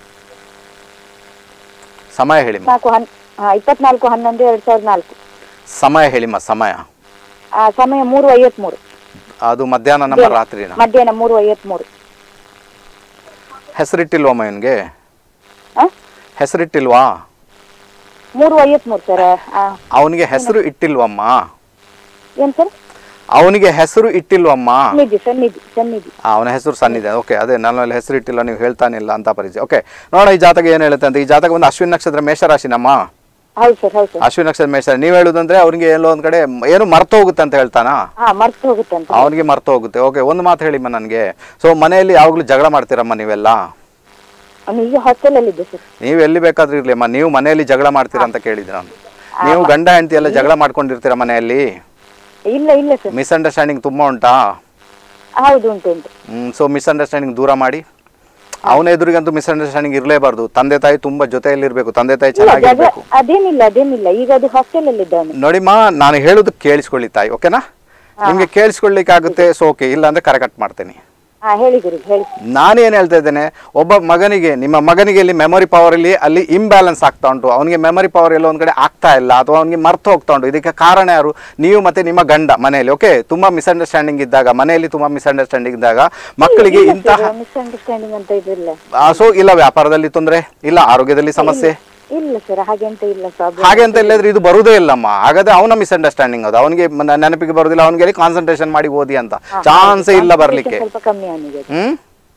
ಸಮಯ ಹೇಳಿಮ್ಮ ನಾಲ್ಕು ಹನ್ ಹಾ ಇಪ್ಪತ್ನಾಲ್ಕು ಹನ್ನೊಂದು ಎರಡ್ ಸಾವಿರದ ನಾಲ್ಕು ಸಮಯ ಹೇಳಿಮ್ಮ ಸಮಯ ಆ, ಸಮಯ ಮೂರು ಐವತ್ಮೂರು ಅದು ಮಧ್ಯಾಹ್ನ ನಮ್ಮ ರಾತ್ರಿನ ಮಧ್ಯಾಹ್ನ ಮೂರು ಐವತ್ಮೂರು ಹೆಸರಿಟ್ಟಿಲ್ವಮ್ಮ ಇವನಿಗೆ ಆ? ಹೆಸರಿಟ್ಟಿಲ್ವಾ ಮೂರು ಐವತ್ಮೂರು ಸರ್ ಅವನಿಗೆ ಹೆಸರು ಇಟ್ಟಿಲ್ವಮ್ಮ ಏನ್ ಸರ್ ಅವನಿಗೆ ಹೆಸರು ಇಟ್ಟಿಲ್ವಮ್ಮ ಸನ್ನಿಧಿ ಸನ್ನಿಧಿ ಸನ್ನಿಧಿ ಆ, ಅವನ ಹೆಸರು ಸನ್ನಿದೆ ಓಕೆ ಅದೇ ನನ್ನ ಮೇಲೆ ಹೆಸರು ಇಟ್ಟಿಲ್ಲ ನೀವು ಹೇಳ್ತಾನಿಲ್ಲ ಅಂತ ಪರಿಚಯ ಓಕೆ ನೋಡೋಣ ಈ ಜಾತಕ ಏನು ಹೇಳುತ್ತೆ ಅಂತ ಈ ಜಾತಕ ಒಂದು ಅಶ್ವಿನ್ ನಕ್ಷತ್ರ ಮೇಷರಾಶಿನಮ್ಮ ಹೌದು ಸರ್ ಹೌದು ಸರ್ ಅಶ್ವಿನ್ ನಕ್ಷತ್ರ ಮೇಷ ನೀವು ಹೇಳುದಂದ್ರೆ ಅವ್ರಿಗೆ ಎಲ್ಲೋ ಒಂದ್ ಕಡೆ ಏನು ಮರ್ತು ಹೋಗುತ್ತೆ ಅಂತ ಹೇಳ್ತಾನಾ ಹಾ ಮರ್ತು ಹೋಗುತ್ತಂತ ಅವನಿಗೆ ಮರ್ತು ಹೋಗುತ್ತೆ ಓಕೆ ಒಂದು ಮಾತು ಹೇಳಿಮ್ಮ ನನಗೆ ಸೊ ಮನೆಯಲ್ಲಿ ಯಾವಾಗಲೂ ಜಗಳ ಮಾಡ್ತೀರಮ್ಮ ನೀವೆಲ್ಲ ಅವನು ಈಗ ಹಾಸ್ಟೆಲ್ ಅಲ್ಲಿ ಇದ್ದೆ ಸರ್ ನೀವು ಎಲ್ಲಿ ಬೇಕಾದ್ರೂ ಇರ್ಲಿ ಅಮ್ಮ ನೀವು ಮನೆಯಲ್ಲಿ ಜಗಳ ಮಾಡ್ತೀರಾ ಅಂತ ಕೇಳಿದ್ರೆ ನಾನು ನೀವು ಗಂಡ ಹೆಂಡತಿ ಎಲ್ಲ ಜಗಳ ಮಾಡ್ಕೊಂಡಿರ್ತೀರ ಮನೆಯಲ್ಲಿ ಇಲ್ಲ ಇಲ್ಲ ಸರ್ ಮಿಸ್ಅಂಡರ್ಸ್ಟ್ಯಾಂಡಿಂಗ್ ತುಂಬ ಉಂಟಾ ಹೌದು ಉಂಟು ಉಂಟು ಸೊ ಮಿಸ್ಅಂಡರ್ಸ್ಟ್ಯಾಂಡಿಂಗ್ ದೂರ ಮಾಡಿ ಅವನ ಎದುರಿಗಂತೂ ಮಿಸ್ಅಂಡರ್ಸ್ಟ್ಯಾಂಡಿಂಗ್ ಇರಲೇಬಾರ್ದು ತಂದೆ ತಾಯಿ ತುಂಬ ಜೊತೆಯಲ್ಲಿರ್ಬೇಕು ತಂದೆ ತಾಯಿ ಇಲ್ಲ ಜಗ ಚೆನ್ನಾಗಿರ್ಬೇಕು ಅದೇನಿಲ್ಲ ಅದೇನಿಲ್ಲ ಈಗ ಅದು ಹಾಸ್ಟೆಲ್ ಅಲ್ಲಿ ಇದ್ದಾನೆ ನೋಡಿಮ್ಮ ನಾನು ಹೇಳೋದು ಕೇಳಿಸ್ಕೊಳ್ಳಿ ತಾಯಿ ಓಕೆನಾ ನಿಮಗೆ ಕೇಳಿಸ್ಕೊಳ್ಳಿಕ್ಕೆ ಆಗುತ್ತೆ ಸೊ ಓಕೆ ಇಲ್ಲ ಅಂದ್ರೆ ಕರೆಕ್ಟ್ ಮಾಡ್ತೀನಿ ಹಾ ಹೇಳಿ ಗುರು ಹೇಳಿ ನಾನೇನು ಹೇಳ್ತಾ ಇದ್ದೇನೆ ಒಬ್ಬ ಮಗನಿಗೆ ನಿಮ್ಮ ಮಗನಿಗೆ ಇಲ್ಲಿ ಮೆಮೊರಿ ಪವರ್ ಅಲ್ಲಿ ಅಲ್ಲಿ ಇಂಬ್ಯಾಲೆನ್ಸ್ ಆಗ್ತಾ ಉಂಟು ಅವನಿಗೆ ಮೆಮೊರಿ ಪವರ್ ಎಲ್ಲ ಒಂದ್ ಕಡೆ ಆಗ್ತಾ ಇಲ್ಲ ಅಥವಾ ಅವನಿಗೆ ಮರ್ತು ಹೋಗ್ತಾ ಉಂಟು ಇದಕ್ಕೆ ಕಾರಣ ಯಾರು ನೀವು ಮತ್ತೆ ನಿಮ್ಮ ಗಂಡ ಮನೆಯಲ್ಲಿ ಓಕೆ ತುಂಬಾ ಮಿಸ್ಅಂಡರ್ಸ್ಟ್ಯಾಂಡಿಂಗ್ ಇದ್ದಾಗ ಮನೆಯಲ್ಲಿ ತುಂಬಾ ಮಿಸ್ಅಂಡರ್ಸ್ಟ್ಯಾಂಡಿಂಗ್ ಇದ್ದಾಗ ಮಕ್ಕಳಿಗೆ ಇಂತಹ ಮಿಸ್ಅಂಡರ್ಸ್ಟ್ಯಾಂಡಿಂಗ್ ಅಂತ ಇದಿಲ್ಲ ಸೊ ಇಲ್ಲ ವ್ಯಾಪಾರದಲ್ಲಿ ತೊಂದರೆ ಇಲ್ಲ ಆರೋಗ್ಯದಲ್ಲಿ ಸಮಸ್ಯೆ ಇಲ್ಲ ಸರ್ ಹಾಗೆಂತ ಇಲ್ಲ ಪ್ರಾಬ್ಲಮ್ ಹಾಗೆ ಅಂತ ಇಲ್ಲದ್ರೆ ಇದು ಬರುವುದೇ ಇಲ್ಲಮ್ಮ ಹಾಗಾದ್ರೆ ಅವನ ಮಿಸ್ಅಂಡರ್ಸ್ಟ್ಯಾಂಡಿಂಗ್ ಅದು ಅವನಿಗೆ ನೆನಪಿಗೆ ಬರೋದಿಲ್ಲ ಅವನಿಗೆ ಕಾನ್ಸಂಟ್ರೇಷನ್ ಮಾಡಿ ಓದಿ ಅಂತ ಚಾನ್ಸೇ ಇಲ್ಲ ಬರ್ಲಿಕ್ಕೆ ಸ್ವಲ್ಪ ಕಮ್ಮಿ ಅವನಿಗೆ ಹ್ಮ್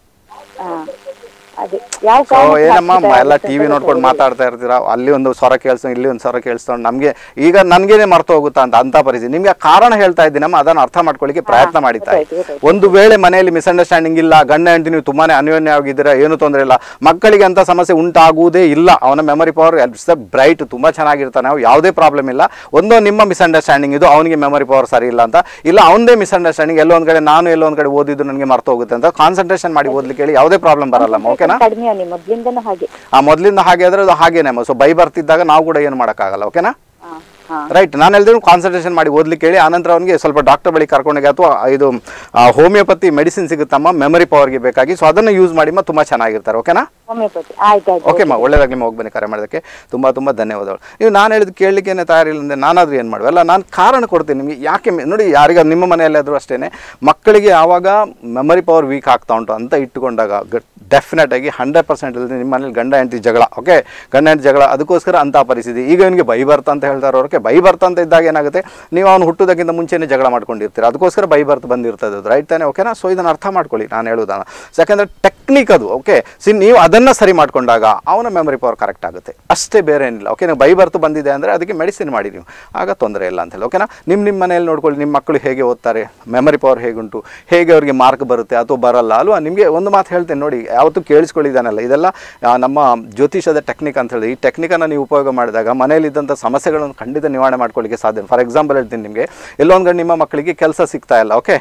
ಹಾ ಅದೇ ಯಾವ ಸೊ ಕಾರಣಕ್ಕೆ ಏನಮ್ಮ ಹಾಕ್ತಿದ್ದಾರೆ ಎಲ್ಲ ಅಂತ ಟಿವಿ ಗೊತ್ತಾಗೋದಿಲ್ಲ. ನೋಡ್ಕೊಂಡು ಮಾತಾಡ್ತಾ ಇರ್ತೀರಾ ಅಲ್ಲಿ ಒಂದು ಸ್ವರ ಕೇಳಿಸ್ಕೊಂಡು ಇಲ್ಲಿ ಒಂದು ಸ್ವರ ಕೇಳಿಸ್ಕೊಂಡು ನಮಗೆ ಈಗ ನನಗೇನೆ ಮರ್ತು ಹೋಗುತ್ತಾ ಅಂತ ಅಂತ ಪರಿಸ್ಥಿತಿ ನಿಮಗೆ ಕಾರಣ ಹೇಳ್ತಾ ಇದ್ದೀನಮ್ಮ ಅದನ್ನು ಅರ್ಥ ಮಾಡ್ಕೊಳ್ಳಿಕ್ಕೆ ಪ್ರಯತ್ನ ಮಾಡಿತಾ ಗೊತ್ತಾಯ್ತು, ಗೊತ್ತಾಯ್ತು. ಒಂದು ವೇಳೆ ಮನೆಯಲ್ಲಿ ಮಿಸ್ಅಂಡರ್ಸ್ಟ್ಯಾಂಡಿಂಗ್ ಇಲ್ಲ ಗಂಡ ಹೆಂಡತಿ ನೀವು ತುಂಬಾನೇ ಅನ್ಯೋನ್ಯವಾಗಿದ್ದೀರಾ ಏನು ತೊಂದರೆ ಇಲ್ಲ ಮಕ್ಕಳಿಗೆ ಅಂತ ಸಮಸ್ಯೆ ಉಂಟಾಗುವುದೇ ಇಲ್ಲ ಅವನ ಮೆಮರಿ ಪವರ್ ಎಲ್ಸ್ ಬ್ರೈಟ್ ತುಂಬಾ ಚೆನ್ನಾಗಿರ್ತಾನೆ ನಾವು ಯಾವುದೇ ಪ್ರಾಬ್ಲಮ್ ಇಲ್ಲ ಒಂದೋ ನಿಮ್ಮ ಮಿಸ್ಅಂಡರ್ಸ್ಟ್ಯಾಂಡಿಂಗ್ ಇದು ಅವನಿಗೆ ಮೆಮರಿ ಪವರ್ ಸರಿ ಇಲ್ಲ ಅಂತ ಇಲ್ಲ ಅವನದೇ ಮಿಸ್ಅಂಡರ್ಸ್ಟ್ಯಾಂಡಿಂಗ್ ಎಲ್ಲೋ ಒಂದ್ ಕಡೆ ನಾನು ಎಲ್ಲೋ ಒಂದ್ ಕಡೆ ಓದಿದ್ದು ನನಗೆ ಮರ್ತು ಹೋಗುತ್ತೆ ಅಂತ ಕಾನ್ಸಂಟ್ರೇಷನ್ ಮಾಡಿ ಓದ್ಲಿಕ್ಕೆ ಹೇಳಿ ಯಾವುದೇ ಪ್ರಾಬ್ಲಮ್ ಬರಲ್ಲಮ್ಮ ಓಕೆನಾ ಕಡಿಮೆ ಅವನಿ ಮೊದ್ಲಿಂದನೂ ಹಾಗೆ ಆ ಮೊದಲಿಂದ ಹಾಗೆ ಆದ್ರೆ ಅದು ಹಾಗೇನೆ ಸೊ ಬೈ ಬರ್ತಿದ್ದಾಗ ನಾವು ಕೂಡ ಏನು ಮಾಡೋಕ್ಕಾಗಲ್ಲ ಓಕೆನಾ ಹಾ ಹಾ ರೈಟ್ ನಾನು ಹೇಳಿದ್ರು ಕಾನ್ಸಂಟ್ರೇಷನ್ ಮಾಡಿ ಓದ್ಲಿಕ್ಕೆ ಹೇಳಿ ಆನಂತರ ಅವನಿಗೆ ಸ್ವಲ್ಪ ಡಾಕ್ಟರ್ ಬಳಿ ಕರ್ಕೊಂಡೋಗಿ ಅಥವಾ ಇದು ಹೋಮಿಯೋಪತಿ ಮೆಡಿಸಿನ್ ಸಿಗುತ್ತಮ್ಮ ಮೆಮರಿ ಪವರ್ಗೆ ಬೇಕಾಗಿ ಸೊ ಅದನ್ನು ಯೂಸ್ ಮಾಡಿ ತುಂಬ ಚೆನ್ನಾಗಿರ್ತಾರೆ ಓಕೆನಾ ಹೋಮಿಯೋಪತಿ ಆಯ್ತು ಆಯ್ತು ಓಕೆ ಮಾ ಒಳ್ಳೇದಾಗಲಿ ಹೋಗಿ ಬನ್ನಿ ಕರೆ ಮಾಡೋದಕ್ಕೆ ತುಂಬ ತುಂಬ ಧನ್ಯವಾದಗಳು ನೀವು ನಾನು ಹೇಳಿದ್ ಕೇಳಲಿಕ್ಕೇನೆ ತಯಾರಿಲ್ಲ ಅಂದರೆ ನಾನಾದರೂ ಏನು ಮಾಡುವೆ ಅಲ್ಲ ನಾನು ಕಾರಣ ಕೊಡ್ತೀನಿ ನಿಮಗೆ ಯಾಕೆ ಮೆ- ನೋಡಿ ಯಾರಿಗ ನಿಮ್ಮ ಮನೆಯಲ್ಲಾದರೂ ಅಷ್ಟೇ ಮಕ್ಕಳಿಗೆ ಯಾವಾಗ ಮೆಮರಿ ಪವರ್ ವೀಕ್ ಆಗ್ತಾ ಉಂಟು ಅಂತ ಇಟ್ಟುಕೊಂಡಾಗ ಡೆಫಿನೆಟ್ ಆಗಿ ಹಂಡ್ರೆಡ್ ಪರ್ಸೆಂಟ್ ಇಲ್ಲದೆ ನಿಮ್ಮ ಮನೇಲಿ ಗಂಡ ಹೆಂಡತಿ ಜಗಳ ಓಕೆ ಗಂಡ ಹೆಂಡತಿ ಜಗಳ ಅದಕ್ಕೋಸ್ಕರ ಅಂಥ ಪರಿಸ್ಥಿತಿ ಈಗ ಇವನಿಗೆ ಬೈ ಬರ್ತಾ ಅಂತ ಹೇಳ್ತಾರೆ ಅವ್ರಿಗೆ ಬೈ ಬರ್ತಾ ಅಂತ ಇದ್ದಾಗ ಏನಾಗುತ್ತೆ ನೀವು ಅವನು ಹುಟ್ಟೋದಕ್ಕಿಂತ ಮುಂಚೆನೇ ಜಗಳ ಮಾಡ್ಕೊಂಡಿರ್ತೀರ ಅದಕ್ಕೋಸ್ಕರ ಬೈ ಬರ್ತ್ ಬಂದಿರ್ತದೆ ಅದು ರೈಟ್ ತಾನೆ ಓಕೆನಾ ಸೊ ಇದನ್ನು ಅರ್ಥ ಮಾಡ್ಕೊಳ್ಳಿ ನಾನು ಹೇಳೋದನ್ನ ಯಾಕಂದರೆ ಟೆಕ್ನಿಕ್ ಅದು ಓಕೆ ಸಿ ನೀವು ಅದನ್ನು ಸರಿ ಮಾಡ್ಕೊಂಡಾಗ ಅವನ ಮೆಮರಿ ಪವರ್ ಕರೆಕ್ಟ್ ಆಗುತ್ತೆ ಅಷ್ಟೇ ಬೇರೆ ಏನಿಲ್ಲ ಓಕೆ ನೀವು ಬೈ ಬರ್ತು ಬಂದಿದೆ ಅಂದರೆ ಅದಕ್ಕೆ ಮೆಡಿಸಿನ್ ಮಾಡಿ ನೀವು ಆಗ ತೊಂದರೆ ಇಲ್ಲ ಅಂತ ಹೇಳಿ ಓಕೆನಾ ನಿಮ್ಮ ನಿಮ್ಮ ಮನೆಯಲ್ಲಿ ನೋಡ್ಕೊಳ್ಳಿ ನಿಮ್ಮ ಮಕ್ಕಳು ಹೇಗೆ ಓದ್ತಾರೆ ಮೆಮರಿ ಪವರ್ ಹೇಗುಂಟು ಹೇಗೆ ಅವರಿಗೆ ಮಾರ್ಕ್ ಬರುತ್ತೆ ಅಥವಾ ಬರಲ್ಲ ಅಲ್ವಾ ನಿಮಗೆ ಒಂದು ಮಾತು ಹೇಳ್ತೇನೆ ನೋಡಿ ಯಾವತ್ತೂ ಕೇಳಿಸ್ಕೊಳ್ಳಿದ್ದಾನಲ್ಲ ಇದೆಲ್ಲ ಆ, ನಮ್ಮ ಜ್ಯೋತಿಷದ ಟೆಕ್ನಿಕ್ ಅಂತ ಹೇಳಿ ಈ ಟೆಕ್ನಿಕನ್ನು ನೀವು ಉಪಯೋಗ ಮಾಡಿದಾಗ ಮನೆಯಲ್ಲಿದ್ದಂಥ ಸಮಸ್ಯೆಗಳನ್ನು ಖಂಡಿತ ನಿವಾರಣೆ ಮಾಡ್ಕೊಳ್ಳಿಕ್ಕೆ ಸಾಧ್ಯ ಫಾರ್ ಎಕ್ಸಾಂಪಲ್ ಹೇಳ್ತೀನಿ ನಿಮಗೆ ಎಲ್ಲೋ ಒಂದು ಕಡೆ ನಿಮ್ಮ ಮಕ್ಕಳಿಗೆ ಕೆಲಸ ಸಿಗ್ತಾ ಇಲ್ಲ ಓಕೆ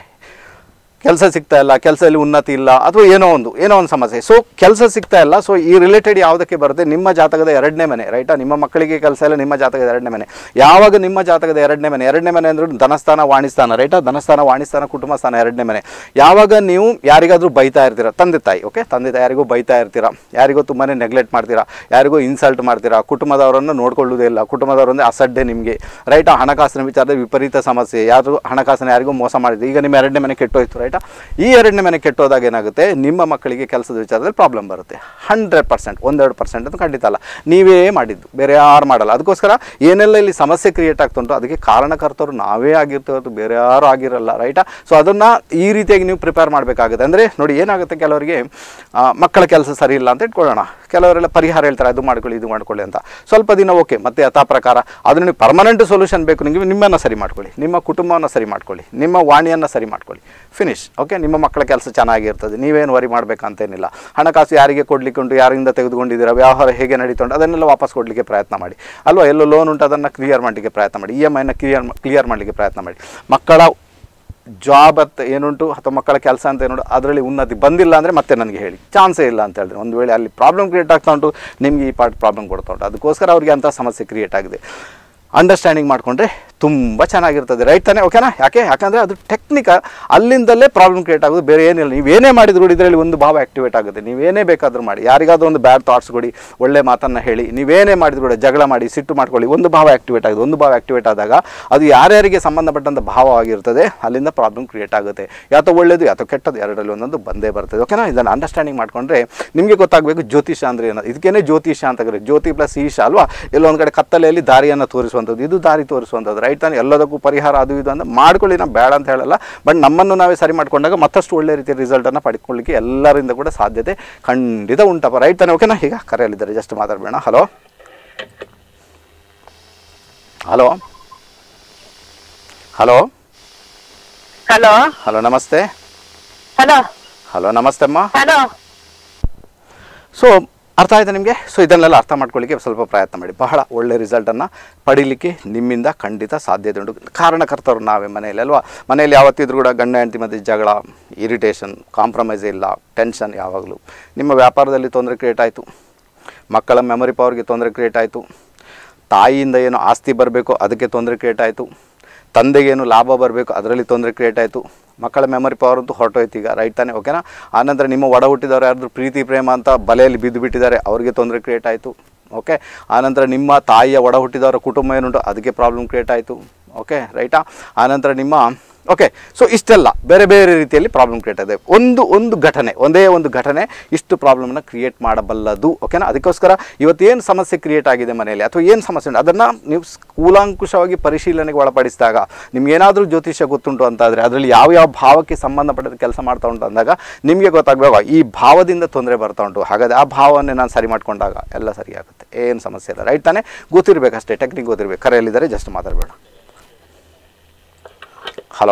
ಕೆಲಸ ಸಿಗ್ತಾ ಇಲ್ಲ ಕೆಲಸದಲ್ಲಿ ಉನ್ನತಿ ಇಲ್ಲ ಅಥವಾ ಏನೋ ಒಂದು ಏನೋ ಒಂದು ಸಮಸ್ಯೆ ಸೊ ಕೆಲಸ ಸಿಗ್ತಾ ಇಲ್ಲ ಸೊ ಈ ರಿಲೇಟೆಡ್ ಯಾವುದಕ್ಕೆ ಬರುತ್ತೆ ನಿಮ್ಮ ಜಾತಕದ ಎರಡನೇ ಮನೆ ರೈಟಾ ನಿಮ್ಮ ಮಕ್ಕಳಿಗೆ ಕೆಲಸ ಇಲ್ಲ ನಿಮ್ಮ ಜಾತಕದ ಎರಡನೇ ಮನೆ ಯಾವಾಗ ನಿಮ್ಮ ಜಾತಕದ ಎರಡನೇ ಮನೆ ಎರಡನೇ ಮನೆ ಅಂದ್ರೆ ಧನಸ್ಥಾನ ವಾಣಿಸ್ಥಾನ ರೈಟಾ ಧನಸ್ಥಾನ ವಾಣಿಸ್ಥಾನ ಕುಟುಂಬ ಸ್ಥಾನ ಎರಡನೇ ಮನೆ ಯಾವಾಗ ನೀವು ಯಾರಿಗಾದ್ರೂ ಬೈತಾ ಇರ್ತೀರಾ ತಂದೆ ತಾಯಿ ಓಕೆ ತಂದೆ ತಾಯಿ ಯಾರಿಗೂ ಬೈತಾ ಇರ್ತೀರಾ ಯಾರಿಗೂ ತುಂಬಾ ನೆಗ್ಲೆಕ್ಟ್ ಮಾಡ್ತೀರಾ ಯಾರಿಗೂ ಇನ್ಸಲ್ಟ್ ಮಾಡ್ತೀರಾ ಕುಟುಂಬದವರನ್ನು ನೋಡ್ಕೊಳ್ಳೋದೇ ಇಲ್ಲ ಕುಟುಂಬದವರೊಂದೇ ಅಸಡ್ಡೆ ನಿಮಗೆ ರೈಟಾ ಹಣಕಾಸಿನ ವಿಚಾರದಲ್ಲಿ ವಿಪರೀತ ಸಮಸ್ಯೆ ಯಾರು ಹಣಕಾಸಿನ ಯಾರಿಗೂ ಮೋಸ ಮಾಡಿದ್ರು ಈಗ ನಿಮ್ಮ ಎರಡನೇ ಮನೆ ಕೆಟ್ಟೋಯ್ತು ರೈಟಾ ಈ ಎರಡನೇ ಮನೆ ಕೆಟ್ಟೋದಾಗ ಏನಾಗುತ್ತೆ ನಿಮ್ಮ ಮಕ್ಕಳಿಗೆ ಕೆಲಸದ ವಿಚಾರದಲ್ಲಿ ಪ್ರಾಬ್ಲಮ್ ಬರುತ್ತೆ ಹಂಡ್ರೆಡ್ ಪರ್ಸೆಂಟ್ ಒಂದೆರಡು ಪರ್ಸೆಂಟ್ ಅಂತ ಖಂಡಿತ ಅಲ್ಲ ನೀವೇ ಮಾಡಿದ್ದು ಬೇರೆ ಯಾರು ಮಾಡಲ್ಲ ಅದಕ್ಕೋಸ್ಕರ ಏನೆಲ್ಲ ಇಲ್ಲಿ ಸಮಸ್ಯೆ ಕ್ರಿಯೇಟ್ ಆಗ್ತುಂಟು ಅದಕ್ಕೆ ಕಾರಣಕರ್ತರು ನಾವೇ ಆಗಿರ್ತೇವೆ ಹೊರತು ಬೇರೆ ಯಾರು ಆಗಿರಲ್ಲ ರೈಟಾ ಸೊ ಅದನ್ನು ಈ ರೀತಿಯಾಗಿ ನೀವು ಪ್ರಿಪೇರ್ ಮಾಡಬೇಕಾಗುತ್ತೆ ಅಂದರೆ ನೋಡಿ ಏನಾಗುತ್ತೆ ಕೆಲವರಿಗೆ ಆ, ಮಕ್ಕಳ ಕೆಲಸ ಸರಿ ಇಲ್ಲ ಅಂತ ಇಟ್ಕೊಳ್ಳೋಣ ಕೆಲವರೆಲ್ಲ ಪರಿಹಾರ ಹೇಳ್ತಾರೆ ಅದು ಮಾಡ್ಕೊಳ್ಳಿ ಇದು ಮಾಡ್ಕೊಳ್ಳಿ ಅಂತ ಸ್ವಲ್ಪ ದಿನ ಓಕೆ ಮತ್ತೆ ಯಥಾ ಪ್ರಕಾರ ಅದನ್ನು ನೀವು ಪರ್ಮನೆಂಟ್ ಸೊಲ್ಯೂಷನ್ ಬೇಕು ನಿಮಗೆ ನಿಮ್ಮನ್ನು ಸರಿ ಮಾಡ್ಕೊಳ್ಳಿ ನಿಮ್ಮ ಕುಟುಂಬವನ್ನು ಸರಿ ಮಾಡ್ಕೊಳ್ಳಿ ನಿಮ್ಮ ವಾಣಿಯನ್ನು ಸರಿ ಮಾಡ್ಕೊಳ್ಳಿ ಫಿನಿಶ್ ಓಕೆ ನಿಮ್ಮ ಮಕ್ಕಳ ಕೆಲಸ ಚೆನ್ನಾಗಿರ್ತದೆ ನೀವೇನು ವರಿ ಮಾಡಬೇಕಂತೇನಿಲ್ಲ ಹಣಕಾಸು ಯಾರಿಗೆ ಕೊಡ್ಲಿಕ್ಕೆ ಉಂಟು ಯಾರಿಂದ ತೆಗೆದುಕೊಂಡಿದ್ದೀರಾ ವ್ಯವಹಾರ ಹೇಗೆ ನಡೀತಾ ಉಂಟು ಅದನ್ನೆಲ್ಲ ವಾಪಸ್ ಕೊಡಲಿಕ್ಕೆ ಪ್ರಯತ್ನ ಮಾಡಿ ಅಲ್ವಾ ಎಲ್ಲೋ ಲೋನ್ ಉಂಟು ಅದನ್ನು ಕ್ಲಿಯರ್ ಮಾಡಲಿಕ್ಕೆ ಪ್ರಯತ್ನ ಮಾಡಿ ಇ ಎಮ್ ಐನ ಕ್ಲಿಯರ್ ಕ್ಲಿಯರ್ ಮಾಡಲಿಕ್ಕೆ ಪ್ರಯತ್ನ ಮಾಡಿ ಮಕ್ಕಳ ಜಾಬ್ ಅಂತ ಏನುಂಟು ಅಥವಾ ಮಕ್ಕಳ ಕೆಲಸ ಅಂತ ಏನುಂಟು ಅದರಲ್ಲಿ ಉನ್ನತಿ ಬಂದಿಲ್ಲ ಅಂದರೆ ಮತ್ತೆ ನನಗೆ ಹೇಳಿ ಚಾನ್ಸೇ ಇಲ್ಲ ಅಂತ ಹೇಳಿದ್ರೆ ಒಂದು ವೇಳೆ ಅಲ್ಲಿ ಪ್ರಾಬ್ಲಮ್ ಕ್ರಿಯೇಟ್ ಆಗ್ತಾ ಉಂಟು ನಿಮಗೆ ಈ ಪಾರ್ಟ್ ಪ್ರಾಬ್ಲಮ್ ಕೊಡ್ತಾ ಉಂಟು ಅದಕ್ಕೋಸ್ಕರ ಅವರಿಗೆ ಅಂಥ ಸಮಸ್ಯೆ ಕ್ರಿಯೇಟ್ ಆಗಿದೆ ಅಂಡರ್ಸ್ಟ್ಯಾಂಡಿಂಗ್ ಮಾಡಿಕೊಂಡ್ರೆ ತುಂಬ ಚೆನ್ನಾಗಿರ್ತದೆ ರೈಟ್ ತಾನೇ ಓಕೆನಾ ಯಾಕೆ ಯಾಕಂದರೆ ಅದು ಟೆಕ್ನಿಕ ಅಲ್ಲಿಂದಲೇ ಪ್ರಾಬ್ಲಮ್ ಕ್ರಿಯೇಟ್ ಆಗೋದು ಬೇರೆ ಏನಿಲ್ಲ ನೀವೇನೇ ಮಾಡಿದ್ರು ಕೂಡ ಇದರಲ್ಲಿ ಒಂದು ಭಾವ ಆ್ಯಕ್ಟಿವೇಟ್ ಆಗುತ್ತೆ ನೀವೇನೇ ಬೇಕಾದರೂ ಮಾಡಿ ಯಾರಿಗಾದ್ರೂ ಒಂದು ಬ್ಯಾಡ್ ಥಾಟ್ಸ್ ಕೊಡಿ ಒಳ್ಳೆ ಮಾತನ್ನು ಹೇಳಿ ನೀವೇನೇ ಮಾಡಿದ್ರು ಕೂಡ ಜಗಳ ಮಾಡಿ ಸಿಟ್ಟು ಮಾಡ್ಕೊಳ್ಳಿ ಒಂದು ಭಾವ ಆ್ಯಕ್ಟಿವೇಟ್ ಆಗುತ್ತೆ ಒಂದು ಭಾವ ಆ್ಯಕ್ಟಿವೇಟ್ ಆದಾಗ ಅದು ಯಾರ್ಯಾರಿಗೆ ಸಂಬಂಧಪಟ್ಟಂಥ ಭಾವವಾಗಿರ್ತದೆ ಅಲ್ಲಿಂದ ಪ್ರಾಬ್ಲಮ್ ಕ್ರಿಯೇಟ್ ಆಗುತ್ತೆ ಯಾತೋ ಒಳ್ಳೇದು ಯಾತೋ ಕೆಟ್ಟದ್ದು ಎರಡರಲ್ಲಿ ಒಂದೊಂದು ಬಂದೇ ಬರ್ತದೆ ಓಕೆನಾ ಇದನ್ನು ಅಂಡರ್ಸ್ಟ್ಯಾಂಡಿಂಗ್ ಮಾಡ್ಕೊಂಡ್ರೆ ನಿಮಗೆ ಗೊತ್ತಾಗಬೇಕು ಜ್ಯೋತಿಷ ಅಂದರೆ ಏನೋ ಇದಕ್ಕೇನೆ ಜ್ಯೋತಿಷ ಅಂತ ಕರೀತಾರೆ ಜ್ಯೋತಿ ಪ್ಲಸ್ ಈಶ ಅಲ್ವಾ ಎಲ್ಲೊಂದು ಕಡೆ ಕತ್ತಲೆಯಲ್ಲಿ ದಾರಿಯನ್ನು ತೋರಿಸುವಂಥದ್ದು ಇದು ದಾರಿ ತೋರಿಸುವಂಥದ್ದು ರೈಟ್ ತಾನೆ ಎಲ್ಲದಕ್ಕೂ ಪರಿಹಾರ ಅದು ಇದು ಅಂತ ಮಾಡ್ಕೊಳ್ಳಿ ನಾವು ಬೇಡ ಅಂತ ಹೇಳಲ್ಲ ಬಟ್ ನಮ್ಮನ್ನು ನಾವೇ ಸರಿ ಮಾಡ್ಕೊಂಡಾಗ ಮತ್ತಷ್ಟು ಒಳ್ಳೆ ರೀತಿಯ ರಿಸಲ್ಟನ್ನು ಪಡ್ಕೊಳ್ಳಿಕ್ಕೆ ಎಲ್ಲರಿಂದ ಕೂಡ ಸಾಧ್ಯತೆ ಖಂಡಿತ ಉಂಟಪ್ಪ ರೈಟ್ ತಾನೆ ಓಕೆನಾ ಈಗ ಕರೆಯಲ್ಲಿದ್ದಾರೆ ಜಸ್ಟ್ ಮಾತಾಡಬೇಡ hello hello hello hello hello ನಮಸ್ತೆ ಹಲೋ ಹಲೋ ನಮಸ್ತೆ ಅಮ್ಮ ಹಲೋ ಸೊ ಅರ್ಥ ಆಯ್ತಾ ನಿಮಗೆ ಸೊ ಇದನ್ನೆಲ್ಲ ಅರ್ಥ ಮಾಡ್ಕೊಳ್ಳಿಕ್ಕೆ ಸ್ವಲ್ಪ ಪ್ರಯತ್ನ ಮಾಡಿ ಬಹಳ ಒಳ್ಳೆ ರಿಸಲ್ಟನ್ನು ಪಡೀಲಿಕ್ಕೆ ನಿಮ್ಮಿಂದ ಖಂಡಿತ ಸಾಧ್ಯತೆ ಉಂಟು ಕಾರಣಕರ್ತರು ನಾವೇ ಮನೆಯಲ್ಲಿ ಅಲ್ವಾ ಮನೆಯಲ್ಲಿ ಯಾವತ್ತಿದ್ರೂ ಕೂಡ ಗಂಡ ಹೆಂಡತಿ ಮಧ್ಯೆ ಜಗಳ ಇರಿಟೇಷನ್ ಕಾಂಪ್ರಮೈಸ್ ಇಲ್ಲ ಟೆನ್ಷನ್ ಯಾವಾಗಲೂ ನಿಮ್ಮ ವ್ಯಾಪಾರದಲ್ಲಿ ತೊಂದರೆ ಕ್ರಿಯೇಟ್ ಆಯಿತು ಮಕ್ಕಳ ಮೆಮೊರಿ ಪವರ್ಗೆ ತೊಂದರೆ ಕ್ರಿಯೇಟ್ ಆಯಿತು ತಾಯಿಯಿಂದ ಏನು ಆಸ್ತಿ ಬರಬೇಕು ಅದಕ್ಕೆ ತೊಂದರೆ ಕ್ರಿಯೇಟ್ ಆಯಿತು ತಂದೆಗೇನು ಲಾಭ ಬರಬೇಕು ಅದರಲ್ಲಿ ತೊಂದರೆ ಕ್ರಿಯೇಟ್ ಆಯಿತು ಮಕ್ಕಳ ಮೆಮೊರಿ ಪವರ್ ಅಂತೂ ಹೊರಟೋಯ್ತು ಈಗ ರೈಟ್ ತಾನೆ ಓಕೆನಾ ಆನಂತರ ನಿಮ್ಮ ಒಡ ಹುಟ್ಟಿದವರು ಯಾರಾದರೂ ಪ್ರೀತಿ ಪ್ರೇಮ ಅಂತ ಬಲೆಯಲ್ಲಿ ಬಿದ್ದು ಬಿಟ್ಟಿದ್ದಾರೆ ಅವರಿಗೆ ತೊಂದರೆ ಕ್ರಿಯೇಟ್ ಆಯಿತು ಓಕೆ ಆನಂತರ ನಿಮ್ಮ ತಾಯಿಯ ಒಡ ಹುಟ್ಟಿದವರ ಕುಟುಂಬ ಏನುಂಟು ಅದಕ್ಕೆ ಪ್ರಾಬ್ಲಮ್ ಕ್ರಿಯೇಟ್ ಆಯಿತು ಓಕೆ ರೈಟಾ ಆನಂತರ ನಿಮ್ಮ ಓಕೆ ಸೊ ಇಷ್ಟೆಲ್ಲ ಬೇರೆ ಬೇರೆ ರೀತಿಯಲ್ಲಿ ಪ್ರಾಬ್ಲಮ್ ಕ್ರಿಯೇಟ್ ಆಗಿದೆ ಒಂದು ಒಂದು ಘಟನೆ ಒಂದೇ ಒಂದು ಘಟನೆ ಇಷ್ಟು ಪ್ರಾಬ್ಲಮ್ನ ಕ್ರಿಯೇಟ್ ಮಾಡಬಲ್ಲದು ಓಕೆನಾ ಅದಕ್ಕೋಸ್ಕರ ಇವತ್ತೇನು ಸಮಸ್ಯೆ ಕ್ರಿಯೇಟ್ ಆಗಿದೆ ಮನೆಯಲ್ಲಿ ಅಥವಾ ಏನು ಸಮಸ್ಯೆ ಉಂಟು ಅದನ್ನು ನೀವು ಸ್- ಕೂಲಾಂಕುಷವಾಗಿ ಪರಿಶೀಲನೆಗೆ ಒಳಪಡಿಸಿದಾಗ ನಿಮ್ಗೇನಾದರೂ ಜ್ಯೋತಿಷ್ಯ ಗೊತ್ತುಂಟು ಅಂತಾದರೆ ಅದರಲ್ಲಿ ಯಾವ ಯಾವ ಭಾವಕ್ಕೆ ಸಂಬಂಧಪಟ್ಟ ಕೆಲಸ ಮಾಡ್ತಾ ಉಂಟು ಅಂದಾಗ ನಿಮಗೆ ಗೊತ್ತಾಗಬೇಕು ಈ ಭಾವದಿಂದ ತೊಂದರೆ ಬರ್ತಾ ಉಂಟು ಹಾಗಾದರೆ ಆ ಭಾವನ್ನೇ ನಾನು ಸರಿ ಮಾಡ್ಕೊಂಡಾಗ ಎಲ್ಲ ಸರಿಯಾಗುತ್ತೆ ಏನು ಸಮಸ್ಯೆ ಇಲ್ಲ ರೈಟ್ ತಾನೇ ಗೊತ್ತಿರಬೇಕು ಅಷ್ಟೇ ಟೆಕ್ನಿಕ್ ಗೊತ್ತಿರಬೇಕು ಕರೆಯಲ್ಲಿದ್ದಾರೆ ಜಸ್ಟ್ ಮಾತಾಡಬೇಡ ಹಲೋ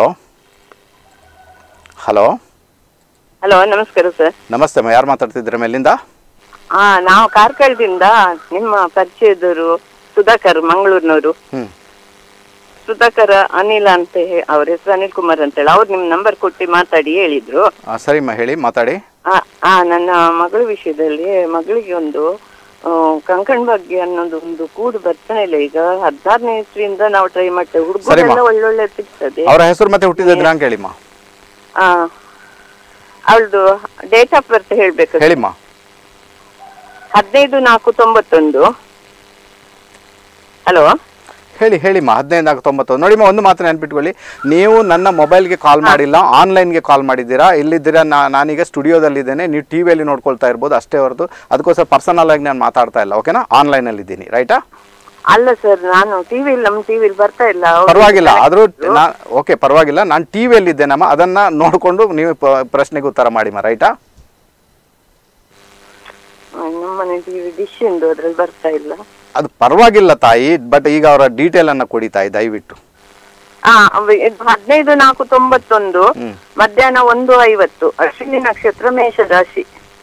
ಹಲೋ ಹಲೋ ನಮಸ್ಕಾರ ಸರ್ ನಮಸ್ತೆ ಅಮ್ಮ ಯಾರು ಮಾತಾಡ್ತಿದ್ದೀರಾ ಮೇಲಿಂದ ಹಾ ನಾವು ಕಾರ್ಕಳದಿಂದ ನಿಮ್ಮ ಪರಿಚಯದವರು ಸುಧಾಕರ್ ಮಂಗಳೂರಿನವರು ಹ್ಞೂ ಸುಧಾಕರ್ ಅನಿಲ್ ಅಂತ ಹೇ- ಅವ್ರ ಹೆಸರು ಅನಿಲ್ ಕುಮಾರ್ ಅಂತ ಹೇಳಿ ಅವ್ರು ನಿಮ್ ನಂಬರ್ ಕೊಟ್ಟು ಮಾತಾಡಿ ಹೇಳಿದ್ರು ಸರಿಮ್ಮ ಹೇಳಿ ಮಾತಾಡಿ ಆ ಆ, ನನ್ನ ಮಗಳ ವಿಷಯದಲ್ಲಿ ಮಗಳಿಗೆ ಒಂದು ಆ, ಕಂಕಣ ಬಗ್ಗೆ ಅನ್ನೋದು ಒಂದು ಕೂಡು ಬರ್ತಾನೆ ಇಲ್ಲ ಈಗ ಹದಿನಾರನೇ ಇಸ್ವಿಯಿಂದ ನಾವು ಟ್ರೈ ಮಾಡ್ತೇವೆ ಹುಡುಗರೆಲ್ಲ ಒಳ್ಳೊಳ್ಳೆ ಸಿಗ್ತದೆ ಅವರ ಹೆಸರು ಮತ್ತೆ ಹುಟ್ಟಿದ ದಿನಾಂಕ ಹೇಳಿಮ್ಮ ಆ ಅವಳದು ಡೇಟ್ ಆಫ್ ಬರ್ತ್ ಹೇಳ್ಬೇಕು ಹೇಳಿಮ್ಮ ಹದಿನೈದು ನಾಲ್ಕು ತೊಂಬತ್ತೊಂದು ಹಲೋ ಹೇಳಿ ಹೇಳಿಮ್ಮ ಹದಿನೈದು ನಾಲ್ಕು ತೊಂಬತ್ತು ನೋಡಿಮ್ಮ ಒಂದು ಮಾತ್ರ ನೆನ್ಪಿಟ್ಕೊಳ್ಳಿ ನೀವು ನನ್ನ ಮೊಬೈಲ್ಗೆ ಕಾಲ್ ಮಾಡಿಲ್ಲ ಆನ್ಲೈನ್ಗೆ ಕಾಲ್ ಮಾಡಿದ್ದೀರಾ ಇಲ್ಲಿದ್ದೀರಾ ನಾ ನಾನೀಗ ಸ್ಟುಡಿಯೋದಲ್ಲಿದ್ದೇನೆ ನೀವು ಟಿ ವಿಯಲ್ಲಿ ನೋಡ್ಕೊಳ್ತಾ ಇರ್ಬೋದು ಅಷ್ಟೇ ಹೊರತು ಅದಕ್ಕೋಸ್ಕರ ಪರ್ಸನಲ್ ಆಗಿ ನಾನು ಮಾತಾಡ್ತಾ ಇಲ್ಲ ಓಕೆನಾ ಆನ್ಲೈನಲ್ಲಿ ಇದ್ದೀನಿ ರೈಟಾ ಅಲ್ಲ ಸರ್ ನಾನು ಟಿವಿ ನಮ್ಮ ಟಿವಿಲಿ ಬರ್ತಾ ಇಲ್ಲ ಅವ್ರು ಪರವಾಗಿಲ್ಲ ಆದರೂ ನಾ ಓಕೆ ಪರವಾಗಿಲ್ಲ ನಾನು ಟಿ ವಿಯಲ್ಲಿ ಇದ್ದೇನಮ್ಮ ಅದನ್ನು ನೋಡಿಕೊಂಡು ನೀವು ಪ- ಪ್ರಶ್ನೆಗೆ ಉತ್ತರ ಮಾಡಿಮ್ಮ ರೈಟಾ ನಮ್ಮನೆ ಟಿವಿ ಡಿಶ್ ಇಂದು ಅದ್ರಲ್ಲಿ ಬರ್ತಾ ಇಲ್ಲ ಅದು ಪರವಾಗಿಲ್ಲ ತಾಯಿ ಬಟ್ ಈಗ ಅವರ ಡೀಟೇಲ್ ಅನ್ನ ಕೊಡಿ ತಾಯಿ ದಯವಿಟ್ಟು ಆ ಅವ- ಇದು ಹದಿನೈದು ನಾಲ್ಕು ತೊಂಬತ್ತೊಂದು ಹ್ಮ್. ಮಧ್ಯಾಹ್ನ ಒಂದು ಐವತ್ತು ಅಶ್ವಿನಿ ನಕ್ಷತ್ರ ಮೇಷ ರಾಶಿ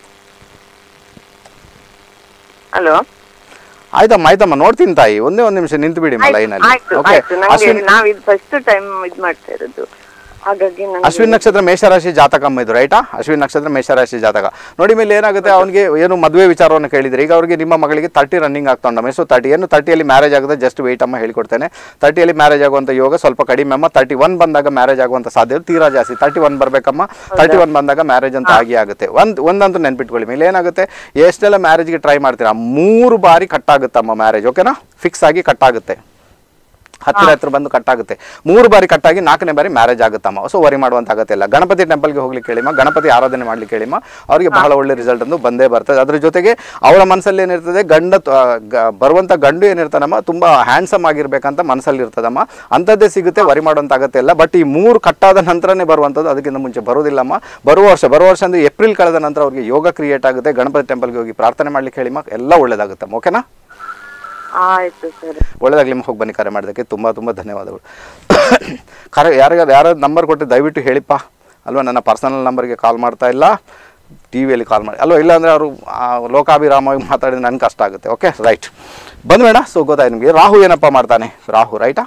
ಹಲೋ ಆಯ್ತಮ್ಮ ಆಯ್ತಮ್ಮ ನೋಡ್ತೀನಿ ತಾಯಿ ಒಂದೇ ಒಂದು ನಿಮಿಷ ನಿಂತು ಬಿಡಿ ಲೈನಲ್ಲಿ ಆಯ್ತು ಓಕೆ ಆಯ್ತು ನಂಗೆ ಅಶ್ವಿನ್ ನಾವ್ ಇದು ಫಸ್ಟ್ ಟೈಮ್ ಇದ್ ಮಾಡ್ತಾ ಇರೋದು ಹಾಗಾಗಿ ನಂಗೆ ಅಶ್ವಿನ್ ನಕ್ಷತ್ರ ಮೇಷರಾಶಿ ಜಾತಕಮ್ಮ ಇದು ರೈಟಾ ಅಶ್ವಿನ್ ನಕ್ಷತ್ರ ಮೇಷರಾಶಿ ಜಾತಕ ನೋಡಿ ಮೇಲೆ ಏನಾಗುತ್ತೆ ಅವನಿಗೆ ಏನು ಮದುವೆ ವಿಚಾರವನ್ನು ಕೇಳಿದ್ರೆ ಈಗ ಅವರಿಗೆ ನಿಮ್ಮ ಮಗಳಿಗೆ ತರ್ಟಿ ರನ್ನಿಂಗ್ ಆಗ್ತಾ ಉಂಟಮ್ಮ ಸೊ ತರ್ಟಿ ಏನು ತರ್ಟಿಯಲ್ಲಿ ಮ್ಯಾರೇಜ್ ಆಗುತ್ತೆ ಜಸ್ಟ್ ವೆಯ್ಟ್ ಅಮ್ಮ ಹೇಳ್ಕೊಡ್ತೇನೆ ತರ್ಟಿಯಲ್ಲಿ ಮ್ಯಾರೇಜ್ ಆಗುವಂಥ ಯೋಗ ಸ್ವಲ್ಪ ಕಡಿಮೆ ಅಮ್ಮ ತರ್ಟಿ ಒನ್ ಬಂದಾಗ ಮ್ಯಾರೇಜ್ ಆಗುವಂಥ ಸಾಧ್ಯತೆ ತೀರಾ ಜಾಸ್ತಿ ತರ್ಟಿ ಒನ್ ಬರಬೇಕಮ್ಮ ತರ್ಟಿ ಒನ್ ಬಂದಾಗ ಮ್ಯಾರೇಜ್ ಅಂತ ಆಗಿ ಆಗುತ್ತೆ ಒಂದು ಒಂದಂತೂ ನೆನ್ಪಿಟ್ಕೊಳ್ಳಿ ಮೇಲೆ ಏನಾಗುತ್ತೆ ಎಷ್ಟೆಲ್ಲ ಮ್ಯಾರೇಜ್ಗೆ ಟ್ರೈ ಮಾಡ್ತೀರಾ ಮೂರು ಬಾರಿ ಕಟ್ಟಾಗುತ್ತಮ್ಮ ಮ್ಯಾರೇಜ್ ಓಕೆನಾ ಫಿಕ್ಸ್ ಆಗಿ ಕಟ್ಟಾಗುತ್ತೆ ಹತ್ತಿರ ಹತ್ರ ಬಂದು ಕಟ್ಟಾಗುತ್ತೆ ಮೂರು ಬಾರಿ ಕಟ್ಟಾಗಿ ನಾಲ್ಕನೇ ಬಾರಿ ಮ್ಯಾರೇಜ್ ಆಗುತ್ತಮ್ಮ ಸೊ ವರಿ ಮಾಡುವಂತ ಅಗತ್ಯ ಗಣಪತಿ ಟೆಂಪಲ್ಗೆ ಹೋಗ್ಲಿಕ್ಕೆ ಹೇಳಿಮ್ಮ ಗಣಪತಿ ಆರಾಧನೆ ಮಾಡ್ಲಿಕ್ಕೆ ಹೇಳಿಮ್ಮ ಅವರಿಗೆ ಬಹಳ ಒಳ್ಳೆ ರಿಸಲ್ಟ್ ಒಂದು ಬಂದೇ ಬರ್ತದೆ ಅದ್ರ ಜೊತೆಗೆ ಅವರ ಮನಸ್ಸಲ್ಲಿ ಏನಿರ್ತದೆ ಗಂಡ ತ- ಗ- ಬರುವಂತ ಗಂಡು ಏನಿರ್ತಾನಮ್ಮ ತುಂಬಾ ಹ್ಯಾಂಡ್ಸಮ್ ಆಗಿರ್ಬೇಕಂತ ಮನಸ್ಸಲ್ಲಿ ಇರ್ತದಮ್ಮ ಅಂಥದ್ದೇ ಸಿಗುತ್ತೆ ವರಿ ಮಾಡುವಂತ ಅಗತ್ಯ ಇಲ್ಲ ಬಟ್ ಈ ಮೂರು ಕಟ್ಟಾದ ನಂತರನೇ ಬರುವಂಥದ್ದು ಅದಕ್ಕಿಂತ ಮುಂಚೆ ಬರುವುದಿಲ್ಲಮ್ಮ ಬರುವ ವರ್ಷ ಬರುವ ವರ್ಷ ಅಂದ್ರೆ ಏಪ್ರಿಲ್ ಕಳೆದ ನಂತರ ಅವ್ರಿಗೆ ಯೋಗ ಕ್ರಿಯೇಟ್ ಆಗುತ್ತೆ ಗಣಪತಿ ಟೆಂಪಲ್ಗೆ ಹೋಗಿ ಪ್ರಾರ್ಥನೆ ಮಾಡ್ಲಿಕ್ಕೆ ಹೇಳಿಮ್ಮ ಎಲ್ಲ ಒಳ್ಳೇದಾಗುತ್ತಮ್ಮ ಓಕೆನಾ ಆಯ್ತು ಸರ್ ಒಳ್ಳೆದಾಗಲಿ ನಿಮ್ಮ ಹೋಗಿ ಬನ್ನಿ ಕರೆ ಮಾಡೋದಕ್ಕೆ ತುಂಬ ತುಂಬ ಧನ್ಯವಾದಗಳು ಕರೆ ಯಾರಿಗಾರು ಯಾರಾದ್ರು ನಂಬರ್ ಕೊಟ್ಟು ದಯವಿಟ್ಟು ಹೇಳಿಪ್ಪ ಅಲ್ವಾ ನನ್ನ ಪರ್ಸನಲ್ ನಂಬರ್ಗೆ ಕಾಲ್ ಮಾಡ್ತಾ ಇಲ್ಲ ಟಿ ವಿಯಲ್ಲಿ ಕಾಲ್ ಮಾಡಿ ಅಲ್ವಾ ಇಲ್ಲಾಂದರೆ ಅವರು ಲೋಕಾಭಿರಾಮವಾಗಿ ಮಾತಾಡಿದ್ರೆ ನನಗೆ ಕಷ್ಟ ಆಗುತ್ತೆ ಓಕೆ ರೈಟ್ ಬಂದ್ಬೇಡ ಸೊ ಗೊತ್ತಾಯ್ತು ನಿಮಗೆ ರಾಹು ಏನಪ್ಪ ಮಾಡ್ತಾನೆ ರಾಹು ರೈಟಾ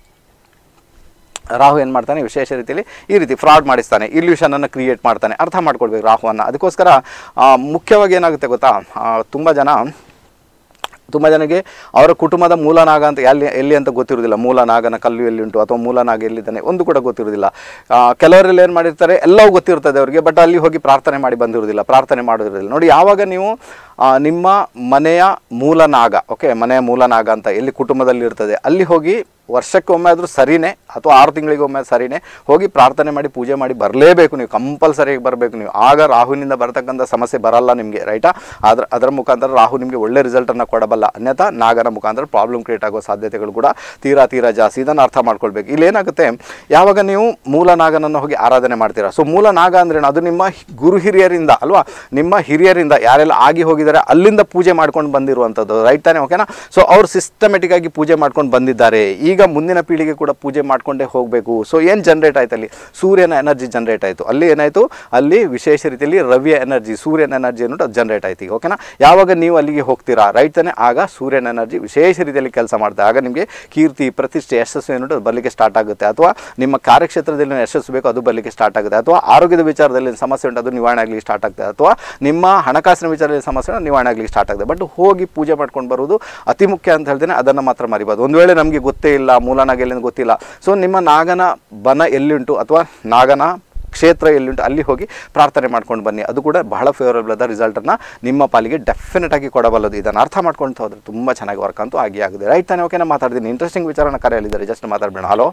ರಾಹು ಏನು ಮಾಡ್ತಾನೆ ವಿಶೇಷ ರೀತಿಯಲ್ಲಿ ಈ ರೀತಿ ಫ್ರಾಡ್ ಮಾಡಿಸ್ತಾನೆ ಇಲ್ಯೂಷನನ್ನು ಕ್ರಿಯೇಟ್ ಮಾಡ್ತಾನೆ ಅರ್ಥ ಮಾಡ್ಕೊಳ್ಬೇಕು ರಾಹುವನ್ನು ಅದಕ್ಕೋಸ್ಕರ ಆ, ಮುಖ್ಯವಾಗಿ ಏನಾಗುತ್ತೆ ಗೊತ್ತಾ ತುಂಬ ಜನ ತುಂಬ ಜನಕ್ಕೆ ಅವರ ಕುಟುಂಬದ ಮೂಲನಾಗ ಅಂತ ಎಲ್ಲಿ ಎಲ್ಲಿ ಅಂತ ಗೊತ್ತಿರೋದಿಲ್ಲ ಮೂಲನಾಗನ ಕಲ್ಲು ಎಲ್ಲಿ ಉಂಟು ಅಥವಾ ಮೂಲನಾಗ ಎಲ್ಲಿದ್ದಾನೆ ಒಂದು ಕೂಡ ಗೊತ್ತಿರೋದಿಲ್ಲ ಆ, ಕೆಲವರೆಲ್ಲ ಏನು ಮಾಡಿರ್ತಾರೆ ಎಲ್ಲವೂ ಗೊತ್ತಿರ್ತದೆ ಅವರಿಗೆ ಬಟ್ ಅಲ್ಲಿ ಹೋಗಿ ಪ್ರಾರ್ಥನೆ ಮಾಡಿ ಬಂದಿರೋದಿಲ್ಲ ಪ್ರಾರ್ಥನೆ ಮಾಡೋದಿರೋದಿಲ್ಲ ನೋಡಿ ಯಾವಾಗ ನೀವು ಆ, ನಿಮ್ಮ ಮನೆಯ ಮೂಲನಾಗ ಓಕೆ ಮನೆಯ ಮೂಲನಾಗ ಅಂತ ಎಲ್ಲಿ ಕುಟುಂಬದಲ್ಲಿ ಇರ್ತದೆ ಅಲ್ಲಿ ಹೋಗಿ ವರ್ಷಕ್ಕೊಮ್ಮೆ ಆದರೂ ಸರಿನೇ ಅಥವಾ ಆರು ತಿಂಗಳಿಗೊಮ್ಮೆ ಸರಿನೇ ಹೋಗಿ ಪ್ರಾರ್ಥನೆ ಮಾಡಿ ಪೂಜೆ ಮಾಡಿ ಬರಲೇಬೇಕು ನೀವು ಕಂಪಲ್ಸರಿಯಾಗಿ ಬರಬೇಕು ನೀವು ಆಗ ರಾಹುವಿನಿಂದ ಬರತಕ್ಕಂಥ ಸಮಸ್ಯೆ ಬರಲ್ಲ ನಿಮಗೆ ರೈಟಾ ಅದ್ರ ಅದರ ಮುಖಾಂತರ ರಾಹು ನಿಮಗೆ ಒಳ್ಳೆ ರಿಸಲ್ಟನ್ನು ಕೊಡಬಲ್ಲ ಅನ್ಯಥಾ ನಾಗನ ಮುಖಾಂತರ ಪ್ರಾಬ್ಲಮ್ ಕ್ರಿಯೇಟ್ ಆಗೋ ಸಾಧ್ಯತೆಗಳು ಕೂಡ ತೀರಾ ತೀರಾ ಜಾಸ್ತಿ ಇದನ್ನು ಅರ್ಥ ಮಾಡ್ಕೊಳ್ಬೇಕು ಇಲ್ಲಿ ಏನಾಗುತ್ತೆ ಯಾವಾಗ ನೀವು ಮೂಲ ನಾಗನನ್ನು ಹೋಗಿ ಆರಾಧನೆ ಮಾಡ್ತೀರಾ ಸೊ ಮೂಲ ನಾಗ ಅಂದ್ರೆ ಅದು ನಿಮ್ಮ ಹಿ- ಗುರು ಹಿರಿಯರಿಂದ ಅಲ್ವಾ ನಿಮ್ಮ ಹಿರಿಯರಿಂದ ಯಾರೆಲ್ಲ ಆಗಿ ಹೋಗಿದ್ದಾರೆ ಅಲ್ಲಿಂದ ಪೂಜೆ ಮಾಡ್ಕೊಂಡು ಬಂದಿರುವಂಥದ್ದು ರೈಟ್ ತಾನೇ ಓಕೆನಾ ಸೊ ಅವ್ರು ಸಿಸ್ಟಮೆಟಿಕ್ ಆಗಿ ಪೂಜೆ ಮಾಡ್ಕೊಂಡು ಬಂದಿದ್ದಾರೆ ಈಗ ಮುಂದಿನ ಪೀಳಿಗೆ ಕೂಡ ಪೂಜೆ ಮಾಡ್ಕೊಂಡೇ ಹೋಗಬೇಕು ಸೊ ಏನು ಜನ್ರೇಟ್ ಆಯ್ತು ಅಲ್ಲಿ ಸೂರ್ಯನ ಎನರ್ಜಿ ಜನ್ರೇಟ್ ಆಯಿತು ಅಲ್ಲಿ ಏನಾಯಿತು ಅಲ್ಲಿ ವಿಶೇಷ ರೀತಿಯಲ್ಲಿ ರವಿಯ ಎನರ್ಜಿ ಸೂರ್ಯನ ಎನರ್ಜಿ ಅನ್ನೋದು ಅದು ಜನ್ರೇಟ್ ಆಯ್ತು ಈಗ ಓಕೆನಾ ಯಾವಾಗ ನೀವು ಅಲ್ಲಿಗೆ ಹೋಗ್ತೀರಾ ರೈಟ್ ತಾನೇ ಆಗ ಸೂರ್ಯನ ಎನರ್ಜಿ ವಿಶೇಷ ರೀತಿಯಲ್ಲಿ ಕೆಲಸ ಮಾಡುತ್ತೆ ಆಗ ನಿಮಗೆ ಕೀರ್ತಿ ಪ್ರತಿಷ್ಠೆ ಯಶಸ್ಸು ಏನುಂಟು ಅದು ಬರಲಿಕ್ಕೆ ಸ್ಟಾರ್ಟ್ ಆಗುತ್ತೆ ಅಥವಾ ನಿಮ್ಮ ಕಾರ್ಯಕ್ಷೇತ್ರದಲ್ಲಿ ಏನು ಯಶಸ್ಸು ಬೇಕು ಅದು ಬರಲಿಕ್ಕೆ ಸ್ಟಾರ್ಟ್ ಆಗುತ್ತೆ ಅಥವಾ ಆರೋಗ್ಯದ ವಿಚಾರದಲ್ಲಿ ಏನು ಸಮಸ್ಯೆ ಉಂಟು ಅದು ನಿವಾರಣೆ ಆಗಲಿಕ್ಕೆ ಸ್ಟಾರ್ಟ್ ಆಗ್ತದೆ ಅಥವಾ ನಿಮ್ಮ ಹಣಕಾಸಿನ ವಿಚಾರದಲ್ಲಿ ಸಮಸ್ಯೆ ಉಂಟು, ನಿವಾರಣೆ ಆಗಲಿಕ್ಕೆ ಸ್ಟಾರ್ಟ್ ಆಗುತ್ತೆ ಬಟ್ ಹೋಗಿ ಪೂಜೆ ಮಾಡ್ಕೊಂಡು ಬರೋದು ಅತಿ ಮುಖ್ಯ ಅಂತ ಹೇಳ್ತೇನೆ ಅದನ್ನು ಮಾತ್ರ ಮರಿಬಾರ್ದು ಒಂದು ವೇಳೆ ನಮಗೆ ಗೊತ್ತೇ ಇಲ್ಲ ಮೂಲನಾಗ ಎಲ್ಲಿಂದ ಗೊತ್ತಿಲ್ಲ ಸೊ ನಿಮ್ಮ ನಾಗನ ಬನ ಎಲ್ಲಿ ಉಂಟು ಅಥವಾ ನಾಗನ ಕ್ಷೇತ್ರ ಎಲ್ಲಿಂಟು ಅಲ್ಲಿ ಹೋಗಿ ಪ್ರಾರ್ಥನೆ ಮಾಡ್ಕೊಂಡು ಬನ್ನಿ ಅದು ಕೂಡ ಬಹಳ ಫೇವರಬಲ್ ಆದ ರಿಸಲ್ಟನ್ನು ನಿಮ್ಮ ಪಾಲಿಗೆ ಡೆಫಿನೆಟ್ ಆಗಿ ಕೊಡಬಲ್ಲದು ಇದನ್ನು ಅರ್ಥ ಮಾಡ್ಕೊಂಡು ಹೋದ್ರೆ ತುಂಬ ಚೆನ್ನಾಗಿ ವರ್ಕ್ ಅಂತೂ ಆಗಿ ಆಗಿದೆ ರೈಟ್ ತಾನೇ ಓಕೆ ನಾನು ಮಾತಾಡ್ತೀನಿ ಇಂಟ್ರೆಸ್ಟಿಂಗ್ ವಿಚಾರನ ಕರೆಯಲ್ಲಿದ್ದಾರೆ ಜಸ್ಟ್ ಮಾತಾಡಬೇಡ ಹಲೋ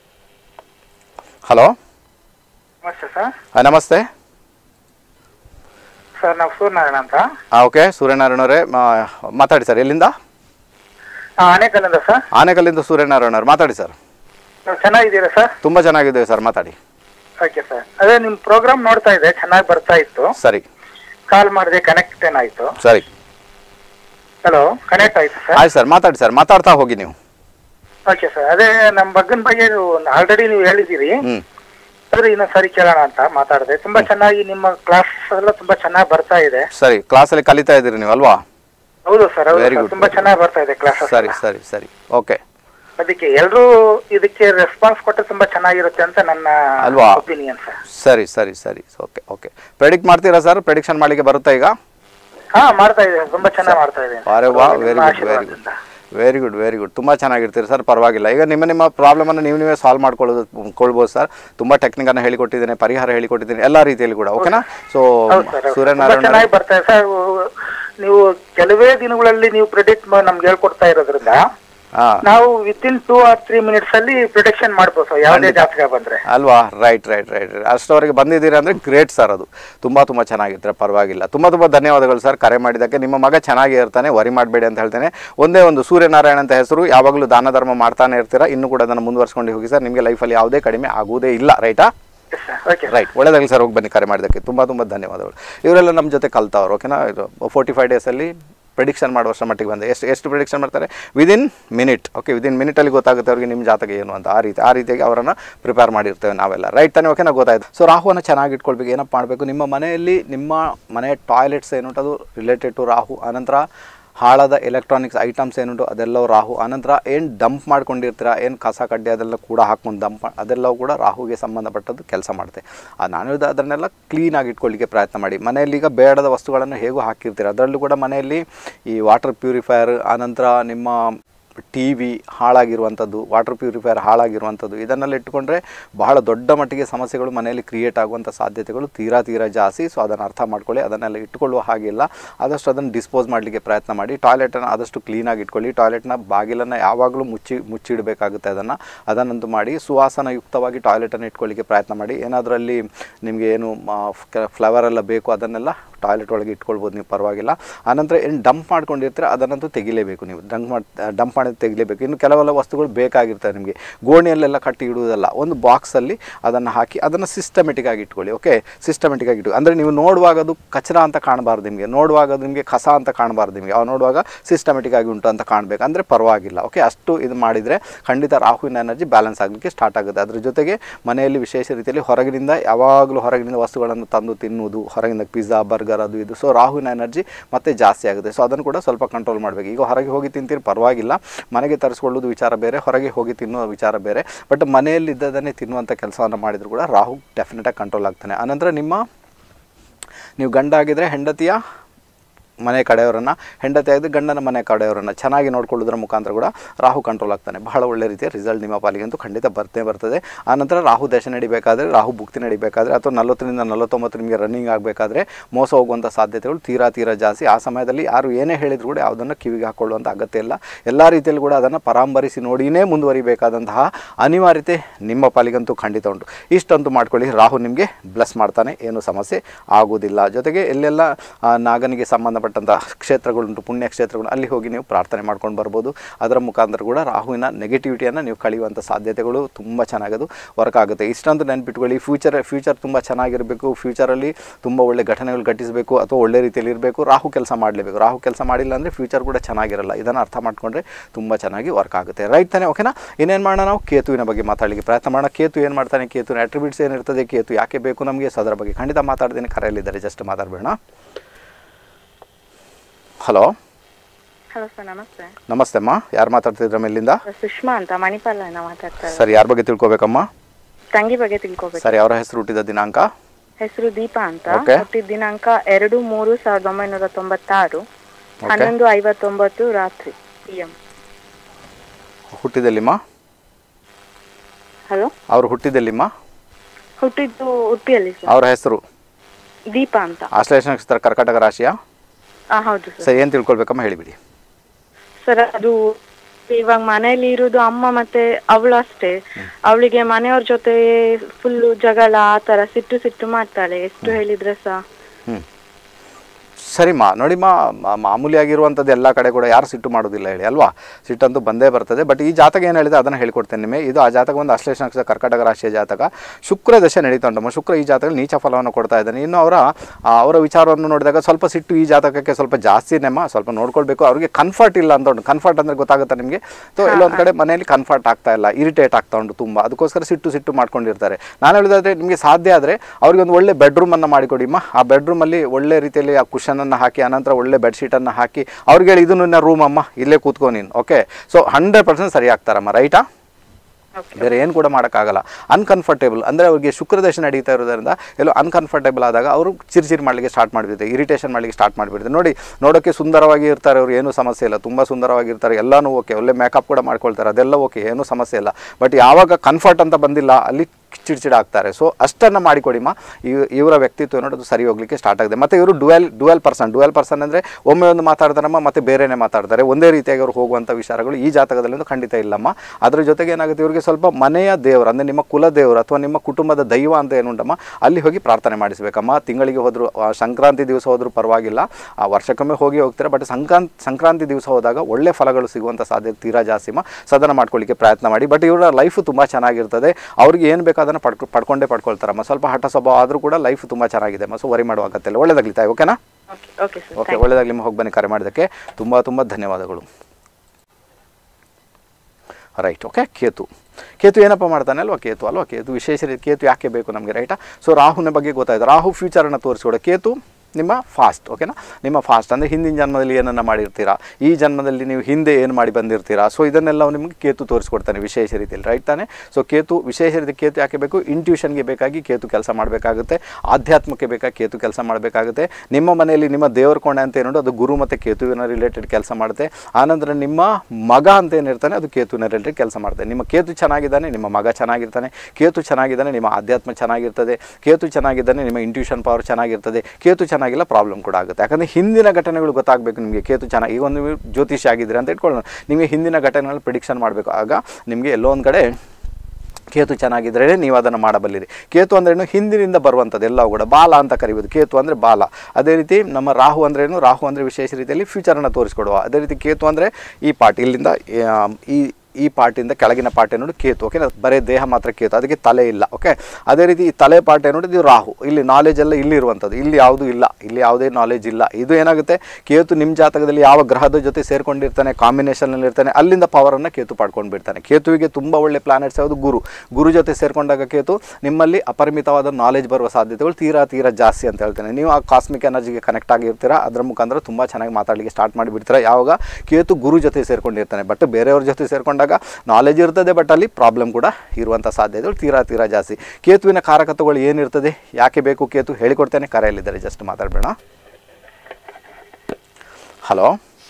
ಹಲೋ ನಮಸ್ತೆ ಸರ್ ಹಾಂ ನಮಸ್ತೆ ಸರ್ ನಾವು ಸೂರ್ಯನಾರಾಯಣ ಅಂತ ಹಾಂ ಓಕೆ ಸೂರ್ಯನಾರಾಯಣ ಅವರೇ ಮಾ- ಮಾತಾಡಿ ಸರ್ ಎಲ್ಲಿಂದ ಆ, ಆನೇಕಲ್ಲಿಂದ ಸರ್ ಆನೆಕಲ್ಲಿಂದ ಸೂರ್ಯನಾರಾಯಣ ಅವ್ರು ಮಾತಾಡಿ ಸರ್ ನೀವು ಚೆನ್ನಾಗಿದ್ದೀರಾ ಸರ್ ತುಂಬ ಚೆನ್ನಾಗಿದ್ದೇವೆ ಸರ್ ಮಾತಾಡಿ ಓಕೆ ಸರ್ ಅದೇ ನಿಮ್ಮ ಪ್ರೋಗ್ರಾಮ್ ನೋಡ್ತಾ ಇದ್ದೆ ಚೆನ್ನಾಗಿ ಬರ್ತಾ ಇತ್ತು ಸರಿ ಕಾಲ್ ಮಾಡಿದೆ ಕನೆಕ್ಟ್ ಏನಾಯ್ತು ಸರಿ ಹಲೋ ಕನೆಕ್ಟ್ ಆಯ್ತು ಸರ್ ಆಯ್ತು ಸರ್ ಮಾತಾಡಿ ಸರ್ ಮಾತಾಡ್ತಾ ಹೋಗಿ ನೀವು ಓಕೆ ಸರ್ ಅದೇ ನಮ್ಮ ಬಗ್ಗನ ಬಗ್ಗೆ ಆಲ್ರೆಡಿ ನೀವು ಹೇಳಿದ್ದೀರಿ ಹ್ಞೂ ಸರ್ ಇನ್ನೊಂದು ಸರಿ ಕೇಳೋಣ ಅಂತ ಮಾತಾಡಿದೆ ತುಂಬಾ ಚೆನ್ನಾಗಿ ನಿಮ್ಮ ಕ್ಲಾಸ್ ಎಲ್ಲ ತುಂಬಾ ಚೆನ್ನಾಗಿ ಬರ್ತಾ ಇದೆ ಸರಿ ಕ್ಲಾಸಲ್ಲಿ ಕಲಿತಾ ಇದ್ದೀರಿ ನೀವು ಅಲ್ವಾ ಹೌದು ಸರ್ ಹೌದು Very ಸರ್ good. ತುಂಬಾ ಚೆನ್ನಾಗಿ ಬರ್ತಾ ಇದೆ ಕ್ಲಾಸಸ್ ಸರಿ ಸರಿ ಸರಿ ಓಕೆ ಅದಕ್ಕೆ ಎಲ್ಲರೂ ಇದಕ್ಕೆ ರೆಸ್ಪಾನ್ಸ್ ಕೊಟ್ಟರೆ ತುಂಬಾ ಚೆನ್ನಾಗಿರುತ್ತೆ ಅಂತ ನನ್ನ ಅಲ್ವಾ? ಒಪಿನಿಯನ್ ಸರ್ ಸರಿ ಸರಿ ಸರಿ ಓಕೆ ಓಕೆ ಪ್ರೆಡಿಕ್ಟ್ ಮಾಡ್ತೀರಾ ಸರ್ ಪ್ರೆಡಿಕ್ಷನ್ ಮಾಡಲಿಕ್ಕೆ ಬರುತ್ತಾ ಈಗ ಹಾ ಮಾಡ್ತಾ ಇದೆ ತುಂಬಾ ಚೆನ್ನಾಗಿ ಮಾಡ್ತಾ ಇದೆ ಅರೆ ವಾ ನಿಮ್ಮ ವೆರಿ ಗುಡ್ ವೆರಿ ಗುಡ್ ಆಶೀರ್ವಾದದಿಂದ. ವೆರಿ ಗುಡ್ ವೆರಿ ಗುಡ್ ತುಂಬ ಚೆನ್ನಾಗಿರ್ತೀರಿ ಸರ್ ಪರವಾಗಿಲ್ಲ ಈಗ ನಿಮ್ಮ ನಿಮ್ಮ ಪ್ರಾಬ್ಲಮನ್ನು ನೀವು ನೀವೇ ಸಾಲ್ವ್ ಮಾಡ್ಕೊಳ್ಳೋದು ಕೊಳ್ಬೋದು ಸರ್ ತುಂಬ ಟೆಕ್ನಿಕನ್ನು ಹೇಳಿಕೊಟ್ಟಿದ್ದೇನೆ ಪರಿಹಾರ ಹೇಳಿಕೊಟ್ಟಿದ್ದೀನಿ ಎಲ್ಲ ರೀತಿಯಲ್ಲಿ ಕೂಡ ಓಕೆನಾ ಸೊ ಹೌದು ಸರ್ ಹೌದು. ತುಂಬಾ ಸೂರ್ಯನಾರಾಯಣ ಚೆನ್ನಾಗಿ ಬರ್ತಾ ಇದೆ ಸರ್ ನೀವು ಕೆಲವೇ ದಿನಗಳಲ್ಲಿ ನೀವು ಪ್ರಿಡಿಕ್ಟ್ ನಮ್ಗೆ ಹೇಳ್ಕೊಡ್ತಾ ಇರೋದ್ರಿಂದ ಹಾಂ ನಾವು with in two or three minutes ಅಲ್ಲಿ ಪ್ರಿಡಿಕ್ಷನ್ ಮಾಡ್ಬೋದು ಸರ್ ಯಾವುದೇ ಜಾತಕ ಬಂದ್ರೆ ಅಲ್ವಾ ರೈಟ್ ರೈಟ್ ರೈಟ್ ರೈಟ್ ಅಷ್ಟವರೆಗೆ ಬಂದಿದ್ದೀರಿ ಅಂದರೆ ಗ್ರೇಟ್ ಸರ್ ಅದು ತುಂಬ ತುಂಬ ಚೆನ್ನಾಗಿರ್ತಾರೆ ಪರವಾಗಿಲ್ಲ ತುಂಬ ತುಂಬ ಧನ್ಯವಾದಗಳು ಸರ್ ಕರೆ ಮಾಡಿದ್ದಕ್ಕೆ ನಿಮ್ಮ ಮಗ ಚೆನ್ನಾಗೇ ಇರ್ತಾನೆ ವರಿ ಮಾಡಬೇಡಿ ಅಂತ ಹೇಳ್ತೇನೆ ಒಂದೇ ಒಂದು ಸೂರ್ಯನಾರಾಯಣ ಅಂತ ಹೆಸರು ಯಾವಾಗಲೂ ದಾನ ಧರ್ಮ ಮಾಡ್ತಾನೆ ಇರ್ತೀರಾ ಇನ್ನೂ ಕೂಡ ಅದನ್ನು ಮುಂದುವರ್ಸ್ಕೊಂಡು ಹೋಗಿ ಸರ್ ನಿಮಗೆ ಲೈಫಲ್ಲಿ ಯಾವುದೇ ಕಡಿಮೆ ಆಗುವುದೇ ಇಲ್ಲ ರೈಟಾ ಓಕೆ ರೈಟ್ ಒಳ್ಳೆದಾಗಲಿ ಸರ್ ಹೋಗಿ ಬನ್ನಿ ಕರೆ ಮಾಡಿದ್ದಕ್ಕೆ ತುಂಬ ತುಂಬ ಧನ್ಯವಾದಗಳು ಇವರೆಲ್ಲ ನಮ್ಮ ಜೊತೆ ಕಲ್ತವ್ರು ಓಕೆನಾ ಇದು ಫೋರ್ಟಿ ಫೈವ್ ಡೇಸಲ್ಲಿ ಪ್ರಿಡಿಕ್ಷನ್ ಮಾಡುವಷ್ಟರ ಮಟ್ಟಿಗೆ ಬಂದೆ ಎಷ್ಟು ಎಷ್ಟು ಪ್ರಿಡಿಕ್ಷನ್ ಮಾಡ್ತಾರೆ ವಿದಿನ್ ಮಿನಿಟ್ ಓಕೆ ವಿದಿನ್ ಮಿನಿಟಲ್ಲಿ ಗೊತ್ತಾಗುತ್ತೆ ಅವ್ರಿಗೆ ನಿಮ್ಮ ಜಾತಕ ಏನು ಅಂತ ಆ ರೀತಿ ಆ ರೀತಿಯಾಗಿ ಅವರನ್ನು ಪ್ರಿಪೇರ್ ಮಾಡಿರ್ತೇವೆ ನಾವೆಲ್ಲ ರೈಟ್ ತಾನೇ ಓಕೆನಾ ಗೊತ್ತಾಯ್ತು ಸೊ ರಾಹುವನ್ನು ಚೆನ್ನಾಗಿ ಇಟ್ಕೊಳ್ಬೇಕು ಏನಪ್ಪ ಮಾಡಬೇಕು ನಿಮ್ಮ ಮನೆಯಲ್ಲಿ ನಿಮ್ಮ ಮನೆ ಟಾಯ್ಲೆಟ್ಸ್ ಏನುಂಟು ಅದು ರಿಲೇಟೆಡ್ ಟು ರಾಹು ಆನಂತರ ಹಾಳಾದ ಎಲೆಕ್ಟ್ರಾನಿಕ್ಸ್ ಐಟಮ್ಸ್ ಏನುಂಟು ಅದೆಲ್ಲವೂ ರಾಹು ಆನಂತರ ಏನು ಡಂಪ್ ಮಾಡ್ಕೊಂಡಿರ್ತೀರ ಏನು ಕಸ ಕಡ್ಡಿ ಅದೆಲ್ಲ ಕೂಡ ಹಾಕ್ಕೊಂಡು ಡಂಪ್ ಅದೆಲ್ಲವೂ ಕೂಡ ರಾಹುಗೆ ಸಂಬಂಧಪಟ್ಟದ್ದು ಕೆಲಸ ಮಾಡುತ್ತೆ ಆ ನಾನು ಹೇಳಿದ ಅದನ್ನೆಲ್ಲ ಕ್ಲೀನಾಗಿ ಇಟ್ಕೊಳ್ಳಿಕ್ಕೆ ಪ್ರಯತ್ನ ಮಾಡಿ ಮನೆಯಲ್ಲಿ ಈಗ ಬೇಡದ ವಸ್ತುಗಳನ್ನು ಹೇಗೂ ಹಾಕಿರ್ತೀರ ಅದರಲ್ಲೂ ಕೂಡ ಮನೆಯಲ್ಲಿ ಈ ವಾಟರ್ ಪ್ಯೂರಿಫೈಯರ್ ಆನಂತರ ನಿಮ್ಮ ಟಿ ವಿ ಹಾಳಾಗಿರುವಂಥದ್ದು ವಾಟರ್ ಪ್ಯೂರಿಫೈಯರ್ ಹಾಳಾಗಿರುವಂಥದ್ದು ಇದನ್ನೆಲ್ಲ ಇಟ್ಕೊಂಡ್ರೆ ಬಹಳ ದೊಡ್ಡ ಮಟ್ಟಿಗೆ ಸಮಸ್ಯೆಗಳು ಮನೆಯಲ್ಲಿ ಕ್ರಿಯೇಟ್ ಆಗುವಂಥ ಸಾಧ್ಯತೆಗಳು ತೀರಾ ತೀರಾ ಜಾಸ್ತಿ ಸೊ ಅದನ್ನು ಅರ್ಥ ಮಾಡ್ಕೊಳ್ಳಿ ಅದನ್ನೆಲ್ಲ ಇಟ್ಕೊಳ್ಳುವ ಹಾಗಿಲ್ಲ ಆದಷ್ಟು ಅದನ್ನು ಡಿಸ್ಪೋಸ್ ಮಾಡಲಿಕ್ಕೆ ಪ್ರಯತ್ನ ಮಾಡಿ ಟಾಯ್ಲೆಟನ್ನು ಆದಷ್ಟು ಕ್ಲೀನಾಗಿ ಇಟ್ಕೊಳ್ಳಿ ಟಾಯ್ಲೆಟ್ನ ಬಾಗಿಲನ್ನು ಯಾವಾಗಲೂ ಮುಚ್ಚಿ ಮುಚ್ಚಿಡಬೇಕಾಗುತ್ತೆ ಅದನ್ನು ಅದನ್ನಂತೂ ಮಾಡಿ ಸುವಾಸನಯುಕ್ತವಾಗಿ ಟಾಯ್ಲೆಟನ್ನು ಇಟ್ಕೊಳ್ಳಿಕ್ಕೆ ಪ್ರಯತ್ನ ಮಾಡಿ ಏನಾದರೂ ಅಲ್ಲಿ ನಿಮಗೆ ಏನು ಫ್ಲವರ್ ಎಲ್ಲ ಬೇಕು ಅದನ್ನೆಲ್ಲ ಟಾಯ್ಲೆಟ್ ಒಳಗೆ ಇಟ್ಕೊಳ್ಬೋದು ನೀವು ಪರವಾಗಿಲ್ಲ ಆನಂತರ ಏನು ಡಂಪ್ ಮಾಡ್ಕೊಂಡಿರ್ತೀರ ಅದನ್ನಂತೂ ತೆಗಿಲೇಬೇಕು ನೀವು ಡಂಪ್ ಮಾಡಿ ಡಂಪ್ ಮಾಡಿ ತೆಗಿಲೇಬೇಕು ಇನ್ನು ಕೆಲವೆಲ್ಲ ವಸ್ತುಗಳು ಬೇಕಾಗಿರ್ತವೆ ನಿಮಗೆ ಗೋಣಿಯಲ್ಲೆಲ್ಲ ಕಟ್ಟಿ ಇಡುವುದಲ್ಲ ಒಂದು ಬಾಕ್ಸಲ್ಲಿ ಅದನ್ನು ಹಾಕಿ ಅದನ್ನು ಸಿಸ್ಟಮೆಟಿಕ್ ಆಗಿ ಇಟ್ಕೊಳ್ಳಿ ಓಕೆ ಸಿಸ್ಟಮೆಟಿಕ್ ಆಗಿ ಇಟ್ಟು ಅಂದರೆ ನೀವು ನೋಡುವಾಗ ಅದು ಕಚರ ಅಂತ ಕಾಣಬಾರ್ದು ನಿಮಗೆ ನೋಡುವಾಗ ಅದು ನಿಮಗೆ ಕಸ ಅಂತ ಕಾಣಬಾರ್ದು ನಿಮಗೆ ಅವು ನೋಡುವಾಗ ಸಿಸ್ಟಮೆಟಿಕ್ ಆಗಿ ಉಂಟು ಅಂತ ಕಾಣಬೇಕು ಅಂದರೆ ಪರವಾಗಿಲ್ಲ ಓಕೆ ಅಷ್ಟು ಇದು ಮಾಡಿದರೆ ಖಂಡಿತ ರಾಹುವಿನ ಎನರ್ಜಿ ಬ್ಯಾಲೆನ್ಸ್ ಆಗಲಿಕ್ಕೆ ಸ್ಟಾರ್ಟ್ ಆಗುತ್ತೆ ಅದ್ರ ಜೊತೆಗೆ ಮನೆಯಲ್ಲಿ ವಿಶೇಷ ರೀತಿಯಲ್ಲಿ ಹೊರಗಿನಿಂದ ಯಾವಾಗಲೂ ಹೊರಗಿನಿಂದ ವಸ್ತುಗಳನ್ನು ತಂದು ತಿನ್ನುವುದು ಹೊರಗಿಂದ ಪಿಜ್ಜಾ ಬರ್ಗರ್ ಅದು ಇದು ಸೊ ರಾಹುವಿನ ಎನರ್ಜಿ ಮತ್ತೆ ಜಾಸ್ತಿ ಆಗುತ್ತೆ ಸೊ ಅದನ್ನು ಕೂಡ ಸ್ವಲ್ಪ ಕಂಟ್ರೋಲ್ ಮಾಡಬೇಕು ಈಗ ಹೊರಗೆ ಹೋಗಿ ತಿಂತೀರಿ ಪರವಾಗಿಲ್ಲ ಮನೆಗೆ ತರಿಸ್ಕೊಳ್ಳೋದು ವಿಚಾರ ಬೇರೆ ಹೊರಗೆ ಹೋಗಿ ತಿನ್ನುವ ವಿಚಾರ ಬೇರೆ ಬಟ್ ಮನೆಯಲ್ಲಿ ಇದ್ದದನ್ನೇ ತಿನ್ನುವಂಥ ಕೆಲಸವನ್ನು ಮಾಡಿದರೂ ಕೂಡ ರಾಹು ಡೆಫಿನೆಟಾಗಿ ಕಂಟ್ರೋಲ್ ಆಗ್ತಾನೆ ಆನಂತರ ನಿಮ್ಮ ನೀವು ಗಂಡ ಆಗಿದ್ರೆ ಹೆಂಡತಿಯ ಮನೆ ಕಡೆಯವರನ್ನು ಹೆಂಡತಿ ಆಗಿದ್ರೆ ಗಂಡನ ಮನೆ ಕಡೆಯವರನ್ನು ಚೆನ್ನಾಗಿ ನೋಡ್ಕೊಳ್ಳೋದ್ರ ಮುಖಾಂತರ ಕೂಡ ರಾಹು ಕಂಟ್ರೋಲ್ ಆಗ್ತಾನೆ ಬಹಳ ಒಳ್ಳೆ ರೀತಿಯ ರಿಸಲ್ಟ್ ನಿಮ್ಮ ಪಾಲಿಗಂತೂ ಖಂಡಿತ ಬರ್ತೇ ಬರ್ತದೆ ಆನಂತರ ರಾಹು ದಶೆ ನಡಿಬೇಕಾದ್ರೆ ರಾಹು ಭುಕ್ತಿ ನಡಿಬೇಕಾದ್ರೆ ಅಥವಾ ನಲವತ್ತರಿಂದ ನಲವತ್ತೊಂಬತ್ತು ನಿಮಗೆ ರನ್ನಿಂಗ್ ಆಗಬೇಕಾದ್ರೆ ಮೋಸ ಹೋಗುವಂಥ ಸಾಧ್ಯತೆಗಳು ತೀರಾ ತೀರಾ ಜಾಸ್ತಿ ಆ ಸಮಯದಲ್ಲಿ ಯಾರು ಏನೇ ಹೇಳಿದ್ರು ಕೂಡ ಯಾವುದನ್ನು ಕಿವಿಗೆ ಹಾಕ್ಕೊಳ್ಳುವಂಥ ಅಗತ್ಯ ಇಲ್ಲ ಎಲ್ಲ ರೀತಿಯಲ್ಲಿ ಕೂಡ ಅದನ್ನು ಪರಾಂಬರಿಸಿ ನೋಡಿಯೇ ಮುಂದುವರಿಬೇಕಾದಂತಹ ಅನಿವಾರ್ಯತೆ ನಿಮ್ಮ ಪಾಲಿಗಂತೂ ಖಂಡಿತ ಉಂಟು ಇಷ್ಟಂತೂ ಮಾಡ್ಕೊಳ್ಳಿ ರಾಹು ನಿಮಗೆ ಬ್ಲೆಸ್ ಮಾಡ್ತಾನೆ ಏನು ಸಮಸ್ಯೆ ಆಗುವುದಿಲ್ಲ ಜೊತೆಗೆ ಎಲ್ಲೆಲ್ಲ ಆ, ನಾಗನಿಗೆ ಸಂಬಂಧಪಟ್ಟಂಥ ಕ್ಷೇತ್ರಗಳುಂಟು ಪುಣ್ಯ ಕ್ಷೇತ್ರಗಳು ಅಲ್ಲಿ ಹೋಗಿ ನೀವು ಪ್ರಾರ್ಥನೆ ಮಾಡ್ಕೊಂಡು ಬರ್ಬೋದು ಅದರ ಮುಖಾಂತರ ಕೂಡ ರಾಹುವಿನ ನೆಗೆಟಿವಿಟಿಯನ್ನು ನೀವು ಕಳೆಯುವಂಥ ಸಾಧ್ಯತೆಗಳು ತುಂಬ ಚೆನ್ನಾಗದು ವರ್ಕ್ ಆಗುತ್ತೆ ಇಷ್ಟಂತೂ ನೆನ್ಪಿಟ್ಕೊಳ್ಳಿ ಫ್ಯೂಚರ್ ಫ್ಯೂಚರ್ ತುಂಬ ಚೆನ್ನಾಗಿರಬೇಕು ಫ್ಯೂಚರಲ್ಲಿ ತುಂಬ ಒಳ್ಳೆ ಘಟನೆಗಳು ಘಟಿಸಬೇಕು ಅಥವಾ ಒಳ್ಳೆ ರೀತಿಯಲ್ಲಿ ಇರಬೇಕು ರಾಹು ಕೆಲಸ ಮಾಡಲೇಬೇಕು ರಾಹು ಕೆಲಸ ಮಾಡಿಲ್ಲ ಅಂದರೆ ಫ್ಯೂಚರ್ ಕೂಡ ಚೆನ್ನಾಗಿರಲ್ಲ ಇದನ್ನು ಅರ್ಥ ಮಾಡ್ಕೊಂಡ್ರೆ ತುಂಬ ಚೆನ್ನಾಗಿ ವರ್ಕ್ ಆಗುತ್ತೆ ರೈಟ್ ತಾನೆ ಓಕೆನಾ ಇನ್ನೇನು ಮಾಡೋಣ ನಾವು ಕೇತುವಿನ ಬಗ್ಗೆ ಮಾತಾಡಲಿಕ್ಕೆ ಪ್ರಯತ್ನ ಮಾಡೋಣ ಕೇತು ಏನು ಮಾಡ್ತಾನೆ ಕೇತುವಿನ ಅಟ್ರಿಬ್ಯೂಟ್ಸ್ ಏನಿರ್ತದೆ ಕೇತು ಯಾಕೆ ಬೇಕು ನಮಗೆ ಸೊ ಅದರ ಬಗ್ಗೆ ಖಂಡಿತ ಮಾತಾಡ್ತೀನಿ ಕರೆಯಲ್ಲಿದ್ದಾರೆ ಜಸ್ಟ್ ಮಾತಾಡಬೇಡ ಹಲೋ ಹಲೋ ಸರ್ ನಮಸ್ತೆ ನಮಸ್ತೆ ಅಮ್ಮ ಯಾರು ಮಾತಾಡ್ತಿದ್ರ ಮೇಲಿಂದ ಸುಷ್ಮಾ ಅಂತ ಮಣಿಪಾಲನ ಮಾತಾಡ್ತಾ ಇರೋದು. ಸರಿ ಯಾರ ಬಗ್ಗೆ ತಿಳ್ಕೊಬೇಕಮ್ಮ ತಂಗಿ ಬಗ್ಗೆ ತಿಳ್ಕೊಬೇಕು ಸರಿ ಅವರ ಹೆಸರು ಹುಟ್ಟಿದ ದಿನಾಂಕ ಹೆಸರು ದೀಪಾ ಅಂತ Okay. ಹುಟ್ಟಿದ ದಿನಾಂಕ ಎರಡು ಮೂರು ಸಾವಿರದ ಒಂಬೈನೂರ ತೊಂಬತ್ತಾರು ಹನ್ನೊಂದು ಐವತ್ತೊಂಬತ್ತು ರಾತ್ರಿ ಪಿ ಎಂ ಹುಟ್ಟಿದೆಲ್ಲಿಮ್ಮ ಹಲೋ ಅವರು ಹುಟ್ಟಿದೆಲ್ಲಿಮ್ಮ ಹುಟ್ಟಿದ್ದು ಉಡುಪಿಯಲ್ಲಿ ಸರ್ ಅವರ ಹೆಸರು ದೀಪ ಅಂತ ಆಶ್ಲೇಷ ನಕ್ಷತ್ರ ಕರ್ಕಾಟಕ ರಾಶಿಯ ಹಾ ಹೌದು ಸರ್ ಸರ್ ಏನು ತಿಳ್ಕೊಳ್ಬೇಕಮ್ಮ ಹೇಳಿಬಿಡಿ ಸರ್ ಅದು ಇವಾಗ ಮನೆಯಲ್ಲಿ ಇರುವುದು ಅಮ್ಮ ಮತ್ತೆ ಅವಳು ಅಷ್ಟೇ ಅವಳಿಗೆ ಮನೆಯವ್ರ ಜೊತೆ ಫುಲ್ ಜಗಳ ಆ ತರ ಸಿಟ್ಟು ಸಿಟ್ಟು ಮಾಡ್ತಾಳೆ ಎಷ್ಟು ಹೇಳಿದ್ರೆ ಸಹ ಹ್ಞೂ ಸರಿಮಾ ನೋಡಿಮ್ಮ ಮಾ- ಮಾಮೂಲಿಯಾಗಿರುವಂಥದ್ದು ಎಲ್ಲ ಕಡೆ ಕೂಡ ಯಾರು ಸಿಟ್ಟು ಮಾಡೋದಿಲ್ಲ ಹೇಳಿ ಅಲ್ವಾ ಸಿಟ್ಟಂತೂ ಬಂದೇ ಬರ್ತದೆ ಬಟ್ ಈ ಜಾತಕ ಏನು ಹೇಳಿದೆ ಅದನ್ನು ಹೇಳ್ಕೊಡ್ತೇನೆ ನಿಮಗೆ ಇದು ಆ ಜಾತಕ ಒಂದು ಅಶ್ಲೇಷ ನಕ್ಷತ್ರ ಕರ್ಕಾಟಕ ರಾಶಿಯ ಜಾತಕ ಶುಕ್ರ ದಶೆ ನಡೀತಾ ಉಂಟಮ್ಮ ಶುಕ್ರ ಈ ಜಾತಕ ನೀಚ ಫಲವನ್ನು ಕೊಡ್ತಾ ಇದ್ದಾನೆ ಇನ್ನು ಅವರ ಆ, ಅವರ ವಿಚಾರವನ್ನು ನೋಡಿದಾಗ ಸ್ವಲ್ಪ ಸಿಟ್ಟು ಈ ಜಾತಕಕ್ಕೆ ಸ್ವಲ್ಪ ಜಾಸ್ತಿನೇಮ್ಮ ಸ್ವಲ್ಪ ನೋಡ್ಕೊಳ್ಬೇಕು ಅವ್ರಿಗೆ ಕನ್ಫರ್ಟ್ ಇಲ್ಲ ಅಂತ ಉಂಟು ಕನ್ಫರ್ಟ್ ಅಂದರೆ ಗೊತ್ತಾಗುತ್ತಾ ನಿಮಗೆ ಸೊ ಇಲ್ಲೊಂದು ಕಡೆ ಮನೆಯಲ್ಲಿ ಕನ್ಫರ್ಟ್ ಆಗ್ತಾ ಇಲ್ಲ ಇರಿಟೇಟ್ ಆಗ್ತಾ ಉಂಟು ತುಂಬ ಅದಕ್ಕೋಸ್ಕರ ಸಿಟ್ಟು ಸಿಟ್ಟು ಮಾಡ್ಕೊಂಡಿರ್ತಾರೆ ನಾನು ಹೇಳಿದಾದ್ರೆ ನಿಮಗೆ ಸಾಧ್ಯ ಆದರೆ ಅವ್ರಿಗೆ ಒಂದು ಒಳ್ಳೆ ಬೆಡ್ರೂಮನ್ನು ಮಾಡಿಕೊಡಿಮ್ಮ ಆ ಬೆಡ್ರೂಮಲ್ಲಿ ಒಳ್ಳೆ ರೀತಿಯಲ್ಲಿ ಆ ಕುಷನನ್ನು ಹಾಕಿ ಅನಂತರ ಒಳ್ಳೆ ಬೆಡ್ಶೀಟನ್ನು ಹಾಕಿ ಅವ್ರಿಗೆ ಹೇಳಿ ಇದು ನನ್ನ ರೂಮ್ ಅಮ್ಮ ಇಲ್ಲೇ ಕೂತ್ಕೊ ನೀನು ಓಕೆ ಸೊ ಹಂಡ್ರೆಡ್ ಪರ್ಸೆಂಟ್ ಸರಿ ಆಗ್ತಾರಮ್ಮ ರೈಟಾ ಬೇರೆ ಏನು ಕೂಡ ಮಾಡೋಕ್ಕಾಗಲ್ಲ ಅನ್ಕಂಫರ್ಟೇಬಲ್ ಅಂದರೆ ಅವ್ರಿಗೆ ಶುಕ್ರದಶ ನಡೀತಾ ಇರೋದ್ರಿಂದ ಎಲ್ಲೋ ಅನ್ಕಂಫರ್ಟೇಬಲ್ ಆದಾಗ ಅವರು ಚಿರ್ಚಿರಿ ಮಾಡಲಿಕ್ಕೆ ಸ್ಟಾರ್ಟ್ ಮಾಡಿಬಿಡುತ್ತೆ ಇರಿಟೇಷನ್ ಮಾಡಲಿಕ್ಕೆ ಸ್ಟಾರ್ಟ್ ಮಾಡಿಬಿಡುತ್ತೆ ನೋಡಿ ನೋಡೋಕ್ಕೆ ಸುಂದರವಾಗಿ ಇರ್ತಾರೆ ಅವ್ರು ಏನೂ ಸಮಸ್ಯೆ ಇಲ್ಲ ತುಂಬ ಸುಂದರವಾಗಿರ್ತಾರೆ ಎಲ್ಲನೂ ಓಕೆ ಒಳ್ಳೆ ಮೇಕಪ್ ಕೂಡ ಮಾಡ್ಕೊಳ್ತಾರೆ ಅದೆಲ್ಲ ಓಕೆ ಏನೂ ಸಮಸ್ಯೆ ಇಲ್ಲ ಬಟ್ ಯಾವಾಗ ಕನ್ಫರ್ಟ್ ಅಂತ ಬಂದಿಲ್ಲ ಅಲ್ಲಿ ಚಿಡ್ಚಿಡ ಆಗ್ತಾರೆ ಸೊ ಅಷ್ಟನ್ನು ಮಾಡಿಕೊಡಿಮ್ಮ ಇವ್- ಇವರ ವ್ಯಕ್ತಿತ್ವ ನೋಡಿ ಅದು ಸರಿ ಹೋಗ್ಲಿಕ್ಕೆ ಸ್ಟಾರ್ಟ್ ಆಗಿದೆ ಮತ್ತು ಇವರು dual dual person dual person ಅಂದರೆ ಒಮ್ಮೆ ಒಂದು ಮಾತಾಡ್ತಾರಮ್ಮ ಮತ್ತೆ ಬೇರೆನೇ ಮಾತಾಡ್ತಾರೆ ಒಂದೇ ರೀತಿಯಾಗಿ ಅವ್ರು ಹೋಗುವಂಥ ವಿಚಾರಗಳು ಈ ಜಾತಕದಲ್ಲಿ ಖಂಡಿತ ಇಲ್ಲಮ್ಮ ಅದ್ರ ಜೊತೆಗೆ ಏನಾಗುತ್ತೆ ಇವರಿಗೆ ಸ್ವಲ್ಪ ಮನೆಯ ದೇವರು ಅಂದರೆ ನಿಮ್ಮ ಕುಲ ದೇವರು ಅಥವಾ ನಿಮ್ಮ ಕುಟುಂಬದ ದೈವ ಅಂತ ಏನುಂಟಮ್ಮ ಅಲ್ಲಿ ಹೋಗಿ ಪ್ರಾರ್ಥನೆ ಮಾಡಿಸಬೇಕಮ್ಮ ತಿಂಗಳಿಗೆ ಹೋದ್ರು ಆ, ಸಂಕ್ರಾಂತಿ ದಿವಸ ಹೋದರೂ ಪರವಾಗಿಲ್ಲ ಆ ವರ್ಷಕ್ಕೊಮ್ಮೆ ಹೋಗಿ ಹೋಗ್ತಾರೆ ಬಟ್ ಸಂಕ್ರಾಂತಿ ಸಂಕ್ರಾಂತಿ ದಿವಸ ಹೋದಾಗ ಒಳ್ಳೆ ಫಲಗಳು ಸಿಗುವಂಥ ಸಾಧ್ಯತೆ ತೀರಾ ಜಾಸ್ತಿಮ್ಮ ಸದನ ಮಾಡ್ಕೊಳ್ಳಿಕ್ಕೆ ಪ್ರಯತ್ನ ಮಾಡಿ ಬಟ್ ಇವರ ಲೈಫು ತುಂಬ ಚೆನ್ನಾಗಿರ್ತದೆ ಅವ್ರಿಗೆ ಏನು ಬೇಕು ಅದನ್ನು ಪಡ್ಕೊ ಪಡ್ಕೊಂಡೇ ಪಡ್ಕೊಳ್ತಾರಮ್ಮ ಸ್ವಲ್ಪ ಹಠ ಸ್ವಭಾವ ಆದರೂ ಕೂಡ ಲೈಫ್ ತುಂಬ ಚೆನ್ನಾಗಿದೆ ಸೊ ವರಿ ಮಾಡುವ ಅಗತ್ಯ ಒಳ್ಳೆದಾಗ್ಲಿ ತಾಯಿ ಓಕೆನಾ ಓಕೆ ಓಕೆ ಸರ್ ಓಕೆ ಒಳ್ಳೆದಾಗಲಿ ಹೋಗಿ ಬನ್ನಿ ಕರೆ ಮಾಡೋದಕ್ಕೆ ತುಂಬ ತುಂಬ ಧನ್ಯವಾದಗಳು ರೈಟ್ ಓಕೆ ಕೇತು ಕೇತು ಏನಪ್ಪ ಮಾಡ್ತಾನೆ ಅಲ್ವಾ ಕೇತು ಅಲ್ವಾ ಕೇತು ವಿಶೇಷ ರೀತಿ ಕೇತು ಯಾಕೆ ಬೇಕು ನಮಗೆ ರೈಟಾ ಸೊ ರಾಹುನ ಬಗ್ಗೆ ಗೊತ್ತಾಯ್ತು ರಾಹು ಫ್ಯೂಚರನ್ನು ತೋರಿಸ್ಕೊಡ ಕೇತು ನಿಮ್ಮ ಫಾಸ್ಟ್ ಓಕೆನಾ ನಿಮ್ಮ ಫಾಸ್ಟ್ ಅಂದರೆ ಹಿಂದಿನ ಜನ್ಮದಲ್ಲಿ ಏನನ್ನು ಮಾಡಿರ್ತೀರಾ ಈ ಜನ್ಮದಲ್ಲಿ ನೀವು ಹಿಂದೆ ಏನು ಮಾಡಿ ಬಂದಿರ್ತೀರಾ ಸೊ ಇದನ್ನೆಲ್ಲ ನಿಮಗೆ ಕೇತು ತೋರಿಸ್ಕೊಡ್ತಾನೆ ವಿಶೇಷ ರೀತಿಯಲ್ಲಿ ರೈಟ್ ತಾನೆ ಸೊ ಕೇತು ವಿಶೇಷ ರೀತಿ ಕೇತು ಯಾಕೆ ಬೇಕು ಇಂಟ್ಯೂಷನ್ಗೆ ಬೇಕಾಗಿ ಕೇತು ಕೆಲಸ ಮಾಡಬೇಕಾಗುತ್ತೆ ಆಧ್ಯಾತ್ಮಕ್ಕೆ ಬೇಕಾಗಿ ಕೇತು ಕೆಲಸ ಮಾಡಬೇಕಾಗುತ್ತೆ ನಿಮ್ಮ ಮನೆಯಲ್ಲಿ ನಿಮ್ಮ ದೇವರ ಕೋಣೆ ಅಂತ ಏನು ಅದು ಗುರು ಮತ್ತು ಕೇತುವಿನ ರಿಲೇಟೆಡ್ ಕೆಲಸ ಮಾಡುತ್ತೆ ಆನಂತರ ನಿಮ್ಮ ಮಗ ಅಂತ ಏನಿರ್ತಾನೆ ಅದು ಕೇತುವಿನ ರಿಲೇಟೆಡ್ ಕೆಲಸ ಮಾಡುತ್ತೆ ನಿಮ್ಮ ಕೇತು ಚೆನ್ನಾಗಿದ್ದಾನೆ ನಿಮ್ಮ ಮಗ ಚೆನ್ನಾಗಿರ್ತಾನೆ ಕೇತು ಚೆನ್ನಾಗಿದ್ದಾನೆ ನಿಮ್ಮ ಆಧ್ಯಾತ್ಮ ಚೆನ್ನಾಗಿರ್ತದೆ ಕೇತು ಚೆನ್ನಾಗಿದ್ದಾನೆ ನಿಮ್ಮ ಇಂಟ್ಯೂಷನ್ ಪವರ್ ಚೆನ್ನಾಗಿರ್ತದೆ ಕೇತು ಚೆನ್ನಾಗಿಲ್ಲ ಪ್ರಾಬ್ಲಮ್ ಕೂಡ ಆಗುತ್ತೆ ಯಾಕಂದರೆ ಹಿಂದಿನ ಘಟನೆಗಳು ಗೊತ್ತಾಗಬೇಕು ನಿಮಗೆ ಕೇತು ಚೆನ್ನಾಗಿ ಈಗ ಒಂದು ನೀವು ಜ್ಯೋತಿಷಿ ಆಗಿದ್ದೀರಿ ಅಂತ ಇಟ್ಕೊಳ್ಳೋಣ ನಿಮಗೆ ಹಿಂದಿನ ಘಟನೆಗಳು ಪ್ರಿಡಿಕ್ಷನ್ ಮಾಡಬೇಕು ಆಗ ನಿಮಗೆ ಎಲ್ಲೋ ಒಂದು ಕಡೆ ಕೇತು ಚೆನ್ನಾಗಿದ್ರೇ ನೀವು ಅದನ್ನು ಮಾಡಬಲ್ಲಿರಿ ಕೇತು ಅಂದ್ರೇನು ಹಿಂದಿನಿಂದ ಬರುವಂಥದ್ದು ಎಲ್ಲವೂ ಕೂಡ ಬಾಲ ಅಂತ ಕರಿಬೋದು ಕೇತು ಅಂದರೆ ಬಾಲ ಅದೇ ರೀತಿ ನಮ್ಮ ರಾಹು ಅಂದ್ರೇನು ರಾಹು ಅಂದರೆ ವಿಶೇಷ ರೀತಿಯಲ್ಲಿ ಫ್ಯೂಚರನ್ನು ತೋರಿಸ್ಕೊಡುವ ಅದೇ ರೀತಿ ಕೇತು ಅಂದರೆ ಈ ಪಾರ್ಟ್ ಇಲ್ಲಿಂದ ಆ, ಈ ಈ ಪಾರ್ಟಿಂದ ಕೆಳಗಿನ ಪಾರ್ಟ್ ಏನೋಡು ಕೇತು ಓಕೆ ಬರೀ ದೇಹ ಮಾತ್ರ ಕೇತು ಅದಕ್ಕೆ ತಲೆ ಇಲ್ಲ ಓಕೆ ಅದೇ ರೀತಿ ಈ ತಲೆ ಪಾರ್ಟ್ ಏನೋಡು ಇದು ರಾಹು ಇಲ್ಲಿ ನಾಲೆಜ್ ಎಲ್ಲ ಇಲ್ಲಿ ಇರುವಂಥದ್ದು ಇಲ್ಲಿ ಯಾವುದೂ ಇಲ್ಲ ಇಲ್ಲಿ ಯಾವುದೇ ನಾಲೆಜ್ ಇಲ್ಲ ಇದು ಏನಾಗುತ್ತೆ ಕೇತು ನಿಮ್ಮ ಜಾತಕದಲ್ಲಿ ಯಾವ ಗ್ರಹದ ಜೊತೆ ಸೇರ್ಕೊಂಡಿರ್ತಾನೆ ಕಾಂಬಿನೇಷನಲ್ಲಿ ಇರ್ತಾನೆ ಅಲ್ಲಿಂದ ಪವರನ್ನು ಕೇತು ಪಡ್ಕೊಂಡು ಬಿಡ್ತಾನೆ ಕೇತುವಿಗೆ ತುಂಬ ಒಳ್ಳೆ ಪ್ಲಾನೆಟ್ಸ್ ಯಾವುದು ಗುರು ಗುರು ಜೊತೆ ಸೇರ್ಕೊಂಡಾಗ ಕೇತು ನಿಮ್ಮಲ್ಲಿ ಅಪರಿಮಿತವಾದ ನಾಲೆಜ್ ಬರುವ ಸಾಧ್ಯತೆಗಳು ತೀರಾ ತೀರಾ ಜಾಸ್ತಿ ಅಂತ ಹೇಳ್ತೇನೆ ನೀವು ಆ ಕಾಸ್ಮಿಕ್ ಎನರ್ಜಿಗೆ ಕನೆಕ್ಟ್ ಆಗಿರ್ತೀರಾ ಅದರ ಮುಖಾಂತರ ತುಂಬ ಚೆನ್ನಾಗಿ ಮಾತಾಡಲಿಕ್ಕೆ ಸ್ಟಾರ್ಟ್ ಮಾಡಿಬಿಡ್ತೀರಾ ಯಾವಾಗ ಕೇತು ಗುರು ಜೊತೆ ಸೇರ್ಕೊಂಡಿರ್ತಾನೆ ಬಟ್ ಬೇರೆಯವ್ರ ಜೊತೆ ಸೇರ್ಕೊಂಡಾಗ ನಾಲೆಜ್ ಇರ್ತದೆ ಬಟ್ ಅಲ್ಲಿ ಪ್ರಾಬ್ಲಮ್ ಕೂಡ ಇರುವಂಥ ಸಾಧ್ಯತೆಗಳು ತೀರಾ ತೀರಾ ಜಾಸ್ತಿ ಕೇತುವಿನ ಕಾರಕತ್ವಗಳು ಏನಿರ್ತದೆ ಯಾಕೆ ಬೇಕು ಕೇತು ಹೇಳಿಕೊಡ್ತೇನೆ ಕರೆಯಲ್ಲಿದ್ದಾರೆ ಜಸ್ಟ್ ಮಾತಾಡಬೇಡ hello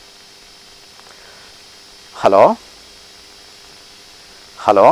hello hello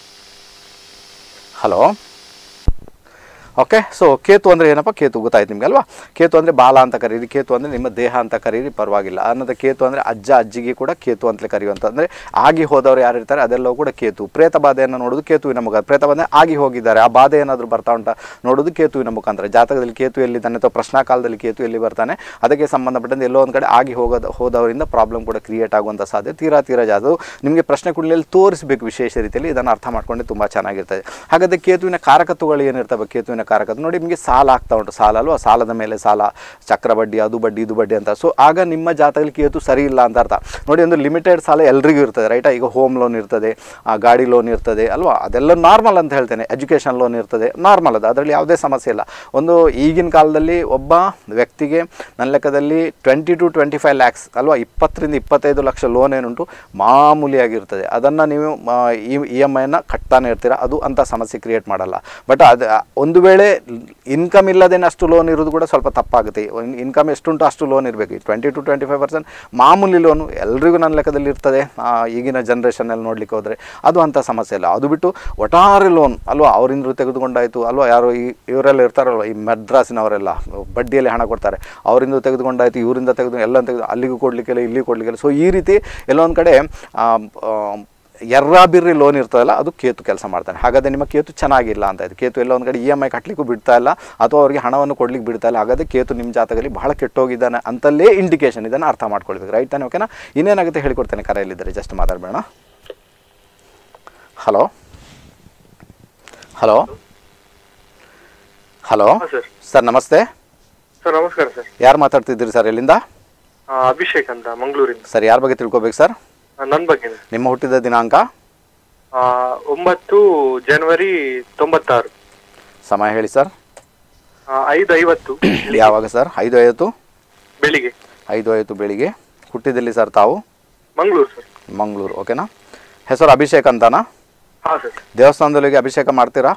hello okay so Ketu ಅಂದರೆ ಏನಪ್ಪ ಕೇತು ಗೊತ್ತಾಯ್ತು ನಿಮಗೆ ಅಲ್ವಾ ಕೇತು ಅಂದರೆ ಬಾಲ ಅಂತ ಕರೀರಿ ಕೇತು ಅಂದರೆ ನಿಮ್ಮ ದೇಹ ಅಂತ ಕರೀರಿ ಪರವಾಗಿಲ್ಲ ಅನ್ನೋದು ಕೇತು ಅಂದರೆ ಅಜ್ಜ ಅಜ್ಜಿಗೆ ಕೂಡ ಕೇತು ಅಂತಲೇ ಕರೆಯುವಂಥ ಅಂದರೆ ಆಗಿ ಹೋದವರು ಯಾರು ಇರ್ತಾರೆ ಅದೆಲ್ಲವೂ ಕೂಡ ಕೇತು ಪ್ರೇತ ಬಾಧೆಯನ್ನು ನೋಡೋದು ಕೇತುವಿನ ಮುಖ ಪ್ರೇತ ಬಾಧೆ ಆಗಿ ಹೋಗಿದ್ದಾರೆ ಆ ಬಾಧೆ ಏನಾದರೂ ಬರ್ತಾ ಉಂಟಾ ನೋಡೋದು ಕೇತುವಿನ ಮುಖಾಂತರ ಜಾತಕದಲ್ಲಿ ಕೇತು ಎಲ್ಲಿದ್ದಾನೆ ಅಥವಾ ಪ್ರಶ್ನಾ ಕಾಲದಲ್ಲಿ ಕೇತು ಎಲ್ಲಿ ಬರ್ತಾನೆ ಅದಕ್ಕೆ ಸಂಬಂಧಪಟ್ಟಂತೆ ಎಲ್ಲೋ ಒಂದು ಕಡೆ ಆಗಿ ಹೋಗೋದು ಹೋದವರಿಂದ ಪ್ರಾಬ್ಲಮ್ ಕೂಡ ಕ್ರಿಯೇಟ್ ಆಗುವಂಥ ಸಾಧ್ಯತೆ ತೀರಾ ತೀರಾ ಜಾಸ್ತಿ ಅದು ನಿಮಗೆ ಪ್ರಶ್ನೆ ಕುಂಡಲಿಯಲ್ಲಿ ತೋರಿಸಬೇಕು ವಿಶೇಷ ರೀತಿಯಲ್ಲಿ ಇದನ್ನು ಅರ್ಥ ಮಾಡ್ಕೊಂಡೆ ತುಂಬ ಚೆನ್ನಾಗಿರ್ತದೆ ಹಾಗಾದರೆ ಕೇತುವಿನ ಕಾರಕತ್ವಗಳು ಏನಿರ್ತವೆ ಕೇತುವಿನ ಕಾರಕತ್ವ ನೋಡಿ ನಿಮಗೆ ಸಾಲ ಆಗ್ತಾ ಉಂಟು ಸಾಲ ಅಲ್ವಾ ಸಾಲದ ಮೇಲೆ ಸಾಲ ಚಕ್ರ ಬಡ್ಡಿ ಅದು ಬಡ್ಡಿ ಇದು ಬಡ್ಡಿ ಅಂತ ಸೊ ಆಗ ನಿಮ್ಮ ಜಾತಕದಲ್ಲಿ ಕೇತು ಸರಿ ಇಲ್ಲ ಅಂತ ಅರ್ಥ ನೋಡಿ ಒಂದು ಲಿಮಿಟೆಡ್ ಸಾಲ ಎಲ್ರಿಗೂ ಇರ್ತದೆ ರೈಟಾ ಈಗ ಹೋಮ್ ಲೋನ್ ಇರ್ತದೆ ಆ, ಗಾಡಿ ಲೋನ್ ಇರ್ತದೆ ಅಲ್ವಾ ಅದೆಲ್ಲ ನಾರ್ಮಲ್ ಅಂತ ಹೇಳ್ತೇನೆ ಎಜುಕೇಷನ್ ಲೋನ್ ಇರ್ತದೆ ನಾರ್ಮಲ್ ಅದು ಅದರಲ್ಲಿ ಯಾವುದೇ ಸಮಸ್ಯೆ ಇಲ್ಲ ಒಂದು ಈಗಿನ ಕಾಲದಲ್ಲಿ ಒಬ್ಬ ವ್ಯಕ್ತಿಗೆ ನನ್ನ ಲೆಕ್ಕದಲ್ಲಿ twenty two twenty five lakhs ಅಲ್ವಾ ಇಪ್ಪತ್ತರಿಂದ ಇಪ್ಪತ್ತೈದು ಲಕ್ಷ ಲೋನ್ ಏನುಂಟು ಮಾಮೂಲಿಯಾಗಿರ್ತದೆ ಅದನ್ನು ನೀವು ಇ ಎಮ್ ಐನ ಕಟ್ತಾನೆ ಇರ್ತೀರ ಅದು ಅಂಥ ಸಮಸ್ಯೆ ಕ್ರಿಯೇಟ್ ಮಾಡಲ್ಲ ಬಟ್ ಅದು ಒಂದು ವೇಳೆ ವೇಳೆ ಇನ್ಕಮ್ ಇಲ್ಲದೇನೆ ಅಷ್ಟು ಲೋನ್ ಇರೋದು ಕೂಡ ಸ್ವಲ್ಪ ತಪ್ಪಾಗುತ್ತೆ ಇನ್ಕಮ್ ಎಷ್ಟುಂಟು ಅಷ್ಟು ಲೋನ್ ಇರಬೇಕು twenty two twenty five percent ಮಾಮೂಲಿ ಲೋನು ಎಲ್ರಿಗೂ ನನ್ನ ಲೆಕ್ಕದಲ್ಲಿ ಇರ್ತದೆ ಆ, ಈಗಿನ ಜನ್ರೇಷನಲ್ಲಿ ನೋಡ್ಲಿಕ್ಕೆ ಹೋದರೆ ಅದು ಅಂಥ ಸಮಸ್ಯೆ ಇಲ್ಲ ಅದು ಬಿಟ್ಟು ಒಟ್ಟಾರೆ ಲೋನ್ ಅಲ್ವಾ ಅವರಿಂದ ತೆಗೆದುಕೊಂಡಾಯಿತು ಅಲ್ವಾ ಯಾರು ಈ ಇವರೆಲ್ಲ ಇರ್ತಾರಲ್ವ ಈ ಮದ್ರಾಸಿನವರೆಲ್ಲ ಬಡ್ಡಿಯಲ್ಲಿ ಹಣ ಕೊಡ್ತಾರೆ ಅವರಿಂದ ತೆಗೆದುಕೊಂಡಾಯಿತು ಇವರಿಂದ ತೆಗೆದು ಎಲ್ಲ ತೆಗೆದು ಅಲ್ಲಿಗೂ ಕೊಡಲಿಕ್ಕಿಲ್ಲ ಇಲ್ಲಿಗೂ ಕೊಡಲಿಕ್ಕಿಲ್ಲ ಸೊ ಈ ರೀತಿ ಎಲ್ಲೊಂದು ಕಡೆ ಆ, ಆ, ಎರ್ರಾಬಿರ್ರಿ ಲೋನ್ ಇರ್ತದಲ್ಲ ಅದು ಕೇತು ಕೆಲಸ ಮಾಡ್ತಾನೆ ಹಾಗಾದರೆ ನಿಮ್ಮ ಕೇತು ಚೆನ್ನಾಗಿಲ್ಲ ಅಂತ ಇದು ಕೇತು ಎಲ್ಲ ಒಂದು ಕಡೆ ಇ ಎಮ್ ಐ ಕಟ್ಟಲಿಕ್ಕೂ ಬಿಡ್ತಾ ಇಲ್ಲ ಅಥವಾ ಅವರಿಗೆ ಹಣವನ್ನು ಕೊಡ್ಲಿಕ್ಕೆ ಬಿಡ್ತಾ ಇಲ್ಲ ಹಾಗಾದರೆ ಕೇತು ನಿಮ್ಮ ಜಾತಕದಲ್ಲಿ ಬಹಳ ಕೆಟ್ಟೋಗಿದ್ದಾನೆ ಅಂತಲೇ ಇಂಡಿಕೇಶನ್ ಇದನ್ನು ಅರ್ಥ ಮಾಡ್ಕೊಳ್ಬೇಕು ರೈಟ್ ತಾನೆ ಓಕೆನಾ ಇನ್ನೇನಾಗುತ್ತೆ ಹೇಳಿಕೊಡ್ತೇನೆ ಕರೆಯಲ್ಲಿದ್ದರೆ ಜಸ್ಟ್ ಮಾತಾಡಬೇಡ hello hello hello sir sir ನಮಸ್ತೆ ಸರ್ ನಮಸ್ಕಾರ ಸರ್ ಯಾರು ಮಾತಾಡ್ತಿದ್ದೀರಿ ಸರ್ ಎಲ್ಲಿಂದ ಆ, ಅಭಿಷೇಕ್ ಅಂತ ಮಂಗಳೂರಿಂದ ಸರ್ ಯಾರ ಬಗ್ಗೆ ತಿಳ್ಕೊಬೇಕು ಸರ್ ಆ, ನನ್ ಬಗ್ಗೆ ನಿಮ್ಮ ಹುಟ್ಟಿದ ದಿನಾಂಕ ಆ, ಒಂಬತ್ತು ಜನವರಿ ತೊಂಬತ್ತಾರು ಸಮಯ ಹೇಳಿ ಸರ್ ಆ, ಐದು ಐವತ್ತು ಯಾವಾಗ ಸರ್ ಐದು ಐವತ್ತು ಬೆಳಿಗ್ಗೆ ಐದು ಐವತ್ತು ಬೆಳಿಗ್ಗೆ ಹುಟ್ಟಿದಲ್ಲಿ ಸರ್ ತಾವು ಮಂಗಳೂರು ಸರ್ ಮಂಗಳೂರು ಓಕೆನಾ ಹೆಸರು ಅಭಿಷೇಕ್ ಅಂತಾನಾ ಹಾ ಸರ್ ದೇವಸ್ಥಾನದಲ್ಲಿ ಹೋಗಿ ಅಭಿಷೇಕ ಮಾಡ್ತೀರಾ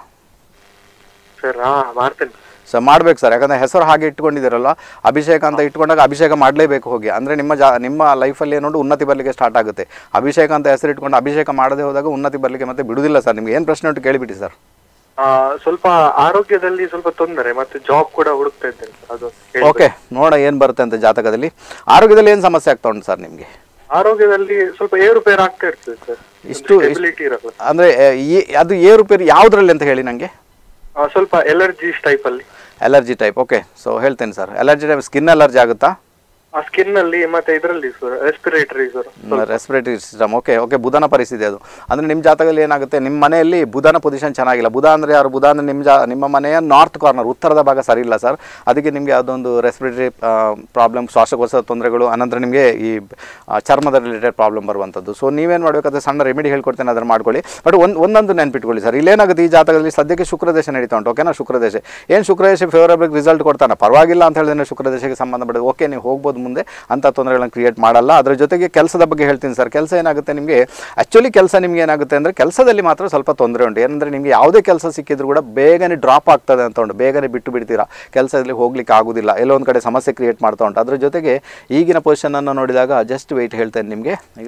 ಸರ್ ಹಾ ಮಾಡ್ತೇನೆ ಸರ್ ಮಾಡ್ಬೇಕು ಸರ್ ಯಾಕಂದರೆ ಹೆಸರು ಹಾಗೆ ಇಟ್ಕೊಂಡಿದ್ದೀರಲ್ಲ ಅಭಿಷೇಕ ಅಂತ ಇಟ್ಕೊಂಡಾಗ ಅಭಿಷೇಕ ಮಾಡಲೇಬೇಕು ಹೋಗಿ ಅಂದರೆ ನಿಮ್ಮ ಜಾ ನಿಮ್ಮ ಲೈಫಲ್ಲಿ ಏನೋ ಉನ್ನತಿ ಬರಲಿಕ್ಕೆ ಸ್ಟಾರ್ಟ್ ಆಗುತ್ತೆ ಅಭಿಷೇಕ ಅಂತ ಹೆಸರು ಇಟ್ಕೊಂಡು ಅಭಿಷೇಕ ಮಾಡದೆ ಹೋದಾಗ ಉನ್ನತಿ ಬರಲಿಕ್ಕೆ ಮತ್ತೆ ಬಿಡುವುದಿಲ್ಲ ಸರ್ ನಿಮ್ಗೆ ಏನು ಪ್ರಶ್ನೆ ಉಂಟು ಕೇಳಿಬಿಡಿ ಸರ್ ಆ, ಸ್ವಲ್ಪ ಆರೋಗ್ಯದಲ್ಲಿ ಸ್ವಲ್ಪ ತೊಂದರೆ ಮತ್ತೆ ಜಾಬ್ ಕೂಡ ಹುಡುಕ್ತಾ ಇದ್ದೇನೆ ಸರ್ ಅದು ಹೇಳ್ಬೇಕು. ಓಕೆ ನೋಡ ಏನು ಬರುತ್ತೆ ಅಂತ ಜಾತಕದಲ್ಲಿ ಆರೋಗ್ಯದಲ್ಲಿ ಏನು ಸಮಸ್ಯೆ ಆಗ್ತಾ ಉಂಟು ಸರ್ ನಿಮಗೆ ಆರೋಗ್ಯದಲ್ಲಿ ಸ್ವಲ್ಪ ಏರುಪೇರು ಆಗ್ತಾ ಇರ್ತದೆ ಸರ್ ಇಷ್ಟು- ಸ್ಟೆಬಿಲಿಟಿ ಇರಲ್ಲ ಅಂದರೆ ಅದು ಏರುಪೇರು ಯಾವುದ್ರಲ್ಲಿ ಅಂತ ಹೇಳಿ ನನಗೆ ಆ, ಸ್ವಲ್ಪ ಎಲರ್ಜೀಸ್ ಟೈಪ್ ಅಲ್ಲಿ ಅಲರ್ಜಿ ಟೈಪ್ ಓಕೆ ಸೊ ಹೇಳ್ತೇನೆ sir allergy type skin allergy ಆಗುತ್ತಾ ಆ ಸ್ಕಿನ್ ಅಲ್ಲಿ ಮತ್ತೆ ಇದರಲ್ಲಿ sir respiratory sir respiratory system okay okay ಬುಧನ ಪರಿಸ್ಥಿತಿ ಅದು ಅಂದರೆ ನಿಮ್ಮ ಜಾತಕದಲ್ಲಿ ಏನಾಗುತ್ತೆ ನಿಮ್ಮ ಮನೆಯಲ್ಲಿ ಬುಧನ ಪೊಸಿಷನ್ ಚೆನ್ನಾಗಿಲ್ಲ ಬುಧ ಅಂದರೆ ಯಾರು ಬುಧ ಅಂದರೆ ನಿಮ್ಮ ಜಾ ನಿಮ್ಮ ಮನೆಯ ನಾರ್ತ್ ಕಾರ್ನರ್ ಉತ್ತರದ ಭಾಗ ಸರಿ ಇಲ್ಲ ಸರ್ ಅದಕ್ಕೆ ನಿಮಗೆ ಯಾವುದೊಂದು ರೆಸ್ಪಿರೇಟರಿ ಪ್ರಾಬ್ಲಮ್ ಶ್ವಾಸಕೋಶದ ತೊಂದರೆಗಳು ಅನಂತರ ನಿಮಗೆ ಈ ಆ, ಚರ್ಮದ ರಿಲೇಟೆಡ್ ಪ್ರಾಬ್ಲಮ್ ಬರುವಂಥದ್ದು ಸೊ ನೀವೇನು ಮಾಡಬೇಕಾದ್ರೆ ಸಣ್ಣ ರೆಮಿಡಿ ಹೇಳ್ಕೊಡ್ತೇನೆ ಅದನ್ನು ಮಾಡ್ಕೊಳ್ಳಿ ಬಟ್ ಒಂದು ಒಂದೊಂದು ನೆನ್ಪಿಟ್ಕೊಳ್ಳಿ ಸರ್ ಇಲ್ಲೇನಾಗುತ್ತೆ ಈ ಜಾತಕದಲ್ಲಿ ಸದ್ಯಕ್ಕೆ ಶುಕ್ರದೇಶ ನಡೀತಾ ಉಂಟು ಓಕೆನಾ ಶುಕ್ರದೇಶ ಏನು ಶುಕ್ರದೇಶ ಫೇವರಬಲ್ ರಿಸಲ್ಟ್ ಕೊಡ್ತಾನೆ ಪರವಾಗಿಲ್ಲ ಅಂತ ಹೇಳಿದ್ರೆ ಶುಕ್ರದೇಶಕ್ಕೆ ಸಂಬಂಧಪಟ್ಟಿದ್ದು ಓಕೆ ನೀವು ಹೋಗ್ಬೋದು ಮುಂದೆ ಅಂಥ ತೊಂದರೆಗಳನ್ನು ಕ್ರಿಯೇಟ್ ಮಾಡಲ್ಲ ಅದ್ರ ಜೊತೆಗೆ ಕೆಲಸದ ಬಗ್ಗೆ ಹೇಳ್ತೀನಿ ಸರ್ ಕೆಲಸ ಏನಾಗುತ್ತೆ ನಿಮಗೆ ಆ್ಯಕ್ಚುಲಿ ಕೆಲಸ ನಿಮ್ಗೆ ಏನಾಗುತ್ತೆ ಅಂದರೆ ಕೆಲಸದಲ್ಲಿ ಮಾತ್ರ ಸ್ವಲ್ಪ ತೊಂದರೆ ಉಂಟು ಏನಂದರೆ ನಿಮಗೆ ಯಾವುದೇ ಕೆಲಸ ಸಿಕ್ಕಿದ್ರು ಕೂಡ ಬೇಗನೆ ಡ್ರಾಪ್ ಆಗ್ತದೆ ಅಂತ ಉಂಟು ಬೇಗನೆ ಬಿಟ್ಟು ಬಿಡ್ತೀರಾ ಕೆಲಸದಲ್ಲಿ ಹೋಗ್ಲಿಕ್ಕೆ ಆಗೋದಿಲ್ಲ ಎಲ್ಲೋ ಒಂದು ಕಡೆ ಸಮಸ್ಯೆ ಕ್ರಿಯೇಟ್ ಮಾಡ್ತಾ ಉಂಟು ಅದ್ರ ಜೊತೆಗೆ ಈಗಿನ ಪೊಸಿಷನನ್ನು ನೋಡಿದಾಗ ಜಸ್ಟ್ ವೆಯ್ಟ್ ಹೇಳ್ತೇನೆ ನಿಮಗೆ ಈಗ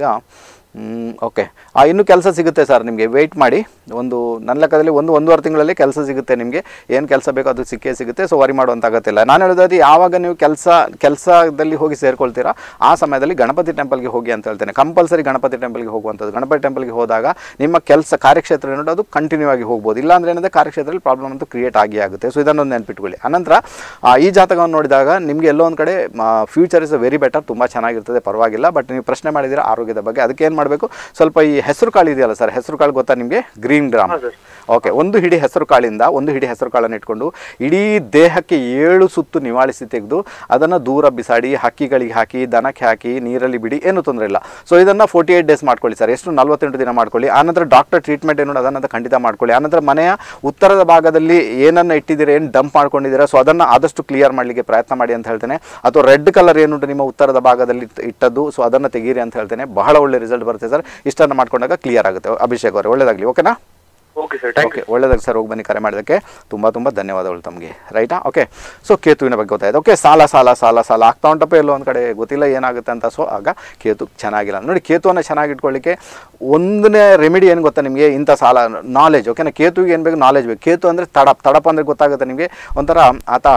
ಓಕೆ ಇನ್ನು ಕೆಲಸ ಸಿಗುತ್ತೆ ಸರ್ ನಿಮಗೆ ವೆಯ್ಟ್ ಮಾಡಿ ಒಂದು ನನ್ನ ಲೆಕ್ಕದಲ್ಲಿ ಒಂದು ಒಂದೂವರೆ ತಿಂಗಳಲ್ಲಿ ಕೆಲಸ ಸಿಗುತ್ತೆ ನಿಮಗೆ ಏನು ಕೆಲಸ ಬೇಕೋ ಅದು ಸಿಕ್ಕೇ ಸಿಗುತ್ತೆ ಸೊ ವರಿ ಮಾಡುವಂಥ ಅಗತ್ಯ ನಾನು ಹೇಳೋದಾದ್ರೆ ಯಾವಾಗ ನೀವು ಕೆಲಸ ಕೆಲಸದಲ್ಲಿ ಹೋಗಿ ಸೇರ್ಕೊಳ್ತೀರಾ ಆ ಸಮಯದಲ್ಲಿ ಗಣಪತಿ ಟೆಂಪಲ್ಗೆ ಹೋಗಿ ಅಂತ ಹೇಳ್ತೇನೆ ಕಂಪಲ್ಸರಿ ಗಣಪತಿ ಟೆಂಪಲ್ಗೆ ಹೋಗುವಂಥದ್ದು ಗಣಪತಿ ಟೆಂಪಲ್ಗೆ ಹೋದಾಗ ನಿಮ್ಮ ಕೆಲಸ ಕಾರ್ಯಕ್ಷೇತ್ರ ಏನೋ ಅದು ಕಂಟಿನ್ಯೂ ಆಗಿ ಹೋಗ್ಬೋದು ಇಲ್ಲಾಂದ್ರೆ ಏನಂದರೆ ಕಾರ್ಯಕ್ಷೇತ್ರದಲ್ಲಿ ಪ್ರಾಬ್ಲಮ್ ಅಂತೂ ಕ್ರಿಯೇಟ್ ಆಗಿ ಆಗುತ್ತೆ ಸೊ ಇದನ್ನೊಂದು ನೆನ್ಪಿಟ್ಕೊಳ್ಳಿ ಅನಂತರ ಆ, ಈ ಜಾತಕವನ್ನು ನೋಡಿದಾಗ ನಿಮಗೆ ಎಲ್ಲೋ ಒಂದು ಕಡೆ ಫ್ಯೂಚರ್ ಇಸ್ ವೆರಿ ಬೆಟರ್ ತುಂಬ ಚೆನ್ನಾಗಿರ್ತದೆ ಪರವಾಗಿಲ್ಲ ಬಟ್ ನೀವು ಪ್ರಶ್ನೆ ಮಾಡಿದ್ದೀರಾ ಆರೋಗ್ಯದ ಬಗ್ಗೆ ಅದಕ್ಕೆ ಏನು ಮಾಡಬೇಕು ಸ್ವಲ್ಪ ಈ ಹೆಸರು ಕಾಳು ಇದೆಯಲ್ಲ ಸರ್ ಹೆಸರು ಕಾಳು ಗೊತ್ತಾ ನಿಮಗೆ ಗ್ರೀನ್ ಗ್ರಾಮ್ ಹಾ ಸರ್ ಓಕೆ ಒಂದು ಹಿಡಿ ಹೆಸರು ಕಾಳಿಂದ ಒಂದು ಹಿಡಿ ಹೆಸರು ಕಾಳನ್ನು ಇಟ್ಕೊಂಡು ಇಡೀ ದೇಹಕ್ಕೆ ಏಳು ಸುತ್ತು ನಿವಾಳಿಸಿ ತೆಗೆದು ಅದನ್ನು ದೂರ ಬಿಸಾಡಿ ಹಕ್ಕಿಗಳಿಗೆ ಹಾಕಿ ದನಕ್ಕೆ ಹಾಕಿ ನೀರಲ್ಲಿ ಬಿಡಿ ಏನೂ ತೊಂದರೆ ಇಲ್ಲ ಸೊ ಇದನ್ನು ಫೋರ್ಟಿ ಏಯ್ಟ್ ಡೇಸ್ ಮಾಡ್ಕೊಳ್ಳಿ ಸರ್ ಎಷ್ಟು ನಲ್ವತ್ತೆಂಟು ದಿನ ಮಾಡ್ಕೊಳ್ಳಿ ಆನಂತರ ಡಾಕ್ಟರ್ ಟ್ರೀಟ್ಮೆಂಟ್ ಏನು ಅದನ್ನು ಖಂಡಿತ ಮಾಡ್ಕೊಳ್ಳಿ ಆನಂತರ ಮನೆಯ ಉತ್ತರದ ಭಾಗದಲ್ಲಿ ಏನನ್ನು ಇಟ್ಟಿದ್ದೀರಾ ಏನು ಡಂಪ್ ಮಾಡ್ಕೊಂಡಿದ್ದೀರಾ ಸೊ ಅದನ್ನು ಆದಷ್ಟು ಕ್ಲಿಯರ್ ಮಾಡಲಿಕ್ಕೆ ಪ್ರಯತ್ನ ಮಾಡಿ ಅಂತ ಹೇಳ್ತೇನೆ ಅಥವಾ ರೆಡ್ ಕಲರ್ ಏನುಂಟು ನಿಮ್ಮ ಉತ್ತರದ ಭಾಗದಲ್ಲಿ ಇಟ್- ಇಟ್ಟದ್ದು ಸೊ ಅದನ್ನು ತೆಗೀರಿ ಅಂತ ಹೇಳ್ತೇನೆ ಬಹಳ ಒಳ್ಳೆ ರಿಸಲ್ಟ್ ಬರುತ್ತೆ ಸರ್ ಇಷ್ಟನ್ನು ಮಾಡ್ಕೊಂಡಾಗ ಕ್ಲಿಯರ್ ಆಗುತ್ತೆ ಅಭಿಷೇಕ್ ಅವರೇ ಒಳ್ಳೆಯದಾಗಲಿ ಓಕೆನಾ ಓಕೆ ಸರ್ ಥ್ಯಾಂಕ್ ಓಕೆ ಒಳ್ಳೆದಾಗ ಸರ್ ಹೋಗಿ ಬನ್ನಿ ಕರೆ ಮಾಡೋದಕ್ಕೆ ತುಂಬ ತುಂಬ ಧನ್ಯವಾದಗಳು ತಮಗೆ ರೈಟಾ ಓಕೆ ಸೊ ಕೇತುವಿನ ಬಗ್ಗೆ ಗೊತ್ತಾಯ್ತು ಓಕೆ ಸಾಲ ಸಾಲ ಸಾಲ ಸಾಲ ಆಗ್ತಾ ಉಂಟಪ್ಪ ಎಲ್ಲೋ ಒಂದು ಕಡೆ ಗೊತ್ತಿಲ್ಲ ಏನಾಗುತ್ತೆ ಅಂತ ಸೊ ಆಗ ಕೇತು ಚೆನ್ನಾಗಿಲ್ಲ ನೋಡಿ ಕೇತುವನ್ನು ಚೆನ್ನಾಗಿ ಇಟ್ಕೊಳ್ಳಿಕ್ಕೆ ಒಂದನೇ ರೆಮಿಡಿ ಏನು ಗೊತ್ತಾ ನಿಮಗೆ ಇಂಥ ಸಾಲ ನಾಲೆಜ್ ಓಕೆನಾ ಕೇತುವಿಗೆ ಏನು ಬೇಕು ನಾಲೆಜ್ ಬೇಕು ಕೇತು ಅಂದರೆ ತಡಪ್ ತಡಪ್ ಅಂದರೆ ಗೊತ್ತಾಗುತ್ತೆ ನಿಮಗೆ ಒಂಥರ ಆತ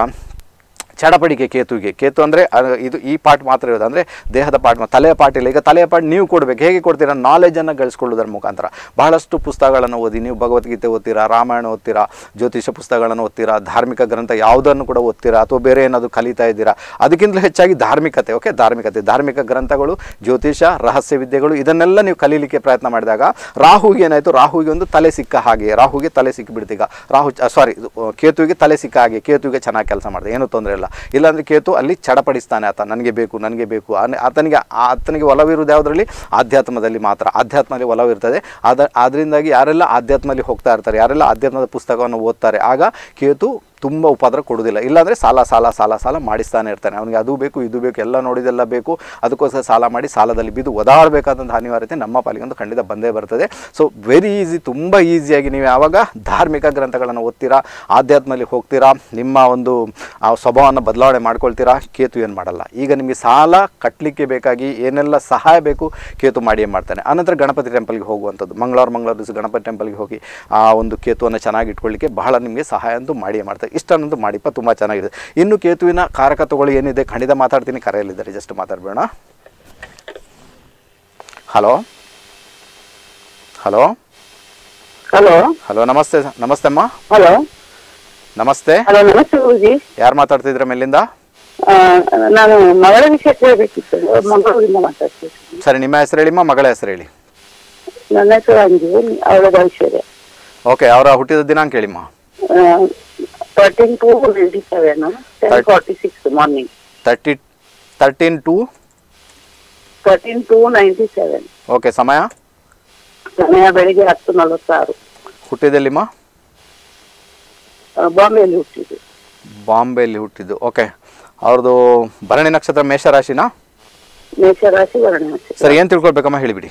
ಚಡಪಡಿಕೆ ಕೇತುವಿಗೆ ಕೇತು ಅಂದರೆ ಇದು ಈ ಪಾರ್ಟ್ ಮಾತ್ರ ಇರೋದು ಅಂದರೆ ದೇಹದ ಪಾರ್ಟ್ ತಲೆಯ ಪಾರ್ಟ್ ಇಲ್ಲ ಈಗ ತಲೆಯ ಪಾರ್ಟ್ ನೀವು ಕೊಡಬೇಕು ಹೇಗೆ ಕೊಡ್ತೀರಾ ನಾಲೆಜನ್ನು ಗಳಿಸ್ಕೊಳ್ಳೋದ್ರ ಮುಖಾಂತರ ಬಹಳಷ್ಟು ಪುಸ್ತಕಗಳನ್ನು ಓದಿ ನೀವು ಭಗವದ್ಗೀತೆ ಓದ್ತೀರಾ ರಾಮಾಯಣ ಓದ್ತೀರಾ ಜ್ಯೋತಿಷ ಪುಸ್ತಕಗಳನ್ನು ಓದ್ತೀರಾ ಧಾರ್ಮಿಕ ಗ್ರಂಥ ಯಾವುದನ್ನು ಕೂಡ ಓದ್ತೀರಾ ಅಥವಾ ಬೇರೆ ಏನಾದರೂ ಕಲಿತಾ ಇದ್ದೀರಾ ಅದಕ್ಕಿಂತಲೂ ಹೆಚ್ಚಾಗಿ ಧಾರ್ಮಿಕತೆ ಓಕೆ ಧಾರ್ಮಿಕತೆ ಧಾರ್ಮಿಕ ಗ್ರಂಥಗಳು ಜ್ಯೋತಿಷ ರಹಸ್ಯ ವಿದ್ಯೆಗಳು ಇದನ್ನೆಲ್ಲ ನೀವು ಕಲೀಲಿಕ್ಕೆ ಪ್ರಯತ್ನ ಮಾಡಿದಾಗ ರಾಹುಗೆ ಏನಾಯಿತು ರಾಹುಗೆ ಒಂದು ತಲೆ ಸಿಕ್ಕ ಹಾಗೆ ರಾಹುಗೆ ತಲೆ ಸಿಕ್ಕಿಬಿಡ್ತೀಗ ರಾಹು ಸಾರಿ ಕೇತುವಿಗೆ ತಲೆ ಸಿಕ್ಕ ಹಾಗೆ ಕೇತುವಿಗೆ ಚೆನ್ನಾಗಿ ಕೆಲಸ ಮಾಡಿದೆ ಏನೂ ತೊಂದರೆ ಇಲ್ಲ ಇಲ್ಲಾಂದರೆ ಕೇತು ಅಲ್ಲಿ ಚಡಪಡಿಸ್ತಾನೆ ಆತ ನನಗೆ ಬೇಕು ನನಗೆ ಬೇಕು ಆನೆ- ಆತನಿಗೆ ಆತನಿಗೆ ಒಲವಿರುವುದು ಯಾವುದರಲ್ಲಿ ಆಧ್ಯಾತ್ಮದಲ್ಲಿ ಮಾತ್ರ ಆಧ್ಯಾತ್ಮದಲ್ಲಿ ಒಲವಿರ್ತದೆ ಆದ ಆದ್ರಿಂದಾಗಿ ಯಾರೆಲ್ಲ ಆಧ್ಯಾತ್ಮದಲ್ಲಿ ಹೋಗ್ತಾ ಇರ್ತಾರೆ ಯಾರೆಲ್ಲ ಆಧ್ಯಾತ್ಮದ ಪುಸ್ತಕವನ್ನು ಓದ್ತಾರೆ ಆಗ ಕೇತು ತುಂಬ ಉಪದ್ರ ಕೊಡೋದಿಲ್ಲ ಇಲ್ಲಾಂದರೆ ಸಾಲ ಸಾಲ ಸಾಲ ಸಾಲ ಮಾಡಿಸ್ತಾನೆ ಇರ್ತಾನೆ ಅವನಿಗೆ ಅದು ಬೇಕು ಇದು ಬೇಕು ಎಲ್ಲ ನೋಡಿದೆಲ್ಲ ಬೇಕು ಅದಕ್ಕೋಸ್ಕರ ಸಾಲ ಮಾಡಿ ಸಾಲದಲ್ಲಿ ಬಿದ್ದು ಒದಾಡಬೇಕಾದಂಥ ಅನಿವಾರ್ಯತೆ ನಮ್ಮ ಪಾಲಿಗಂತೂ ಖಂಡಿತ ಬಂದೇ ಬರ್ತದೆ ಸೊ ವೆರಿ ಈಸಿ ತುಂಬ ಈಸಿಯಾಗಿ ನೀವು ಯಾವಾಗ ಧಾರ್ಮಿಕ ಗ್ರಂಥಗಳನ್ನು ಓದ್ತೀರಾ ಆಧ್ಯಾತ್ಮದಲ್ಲಿ ಹೋಗ್ತೀರಾ ನಿಮ್ಮ ಒಂದು ಆ ಸ್ವಭಾವವನ್ನು ಬದಲಾವಣೆ ಮಾಡ್ಕೊಳ್ತೀರಾ ಕೇತು ಏನು ಮಾಡಲ್ಲ ಈಗ ನಿಮಗೆ ಸಾಲ ಕಟ್ಟಲಿಕ್ಕೆ ಬೇಕಾಗಿ ಏನೆಲ್ಲ ಸಹಾಯ ಬೇಕು ಕೇತು ಮಾಡಿಯೇ ಮಾಡ್ತಾನೆ ಆನಂತರ ಗಣಪತಿ ಟೆಂಪಲ್ಗೆ ಹೋಗುವಂಥದ್ದು ಮಂಗಳವಾರ ಮಂಗಳವಾರ ದಿವಸ ಗಣಪತಿ ಟೆಂಪಲ್ಗೆ ಹೋಗಿ ಆ ಒಂದು ಕೇತುವನ್ನು ಚೆನ್ನಾಗಿ ಇಟ್ಕೊಳ್ಳಿಕ್ಕೆ ಬಹಳ ನಿಮಗೆ ಸಹಾಯ ಅಂತೂ ಮಾಡಿಯೇ ಮಾಡ್ತಾರೆ ಇಷ್ಟನ್ನೊಂದು ಮಾಡಿಪ್ಪ ತುಂಬ ಚೆನ್ನಾಗಿದೆ ಇನ್ನು ಕೇತುವಿನ ಕಾರಕತ್ವಗಳು ಏನಿದೆ ಖಂಡಿತ ಮಾತಾಡ್ತೀನಿ ಕರೆಯಲ್ಲಿದ್ದಾರೆ ಜಸ್ಟ್ ಮಾತಾಡಬೇಡ ಹಲೋ ಹಲೋ ಹಲೋ ಹಲೋ ನಮಸ್ತೆ ನಮಸ್ತೆ ಅಮ್ಮ ಹಲೋ ನಮಸ್ತೆ ಹಲೋ ನಮಸ್ತೆ ಗುರುಜಿ ಯಾರು ಮಾತಾಡ್ತಿದ್ರ ಮೇಲಿಂದ ಆ, ನಾನು ಮಗಳ ವಿಷಯ ಕೇಳಬೇಕಿತ್ತು ಮಂಗಳೂರಿಂದ ಮಾತಾಡ್ತೀನಿ ಸರಿ ನಿಮ್ಮ ಹೆಸರು ಹೇಳಿಮ್ಮ ಮಗಳ ಹೆಸರು ಹೇಳಿ ನನ್ನ ಹೆಸರು ಅಂಜು ಅವಳ ಐಶ್ವರ್ಯ ಓಕೆ ಅವರ ಹುಟ್ಟಿದ ದಿನಾಂಕ ಹೇಳಿಮ್ಮ thirteen two ninety seven ten forty six morning thirty thirteen two thirteen two ninety seven okay ಸಮಯ ಸಮಯ ಬೆಳಿಗ್ಗೆ ಹತ್ತು ನಲವತ್ತಾರು ಹುಟ್ಟಿದೆಲ್ಲಿಮ್ಮ ಆ, ಬಾಂಬೆಯಲ್ಲಿ ಹುಟ್ಟಿದ್ದು ಬಾಂಬೆಯಲ್ಲಿ ಹುಟ್ಟಿದ್ದು ಓಕೆ ಅವ್ರದ್ದು ಭರಣಿ ನಕ್ಷತ್ರ ಮೇಷರಾಶಿನಾ ಮೇಷರಾಶಿ ವರ್ಣರಾಶಿ ಸರ್ ಏನು ತಿಳ್ಕೊಳ್ಬೇಕಮ್ಮ ಹೇಳಿಬಿಡಿ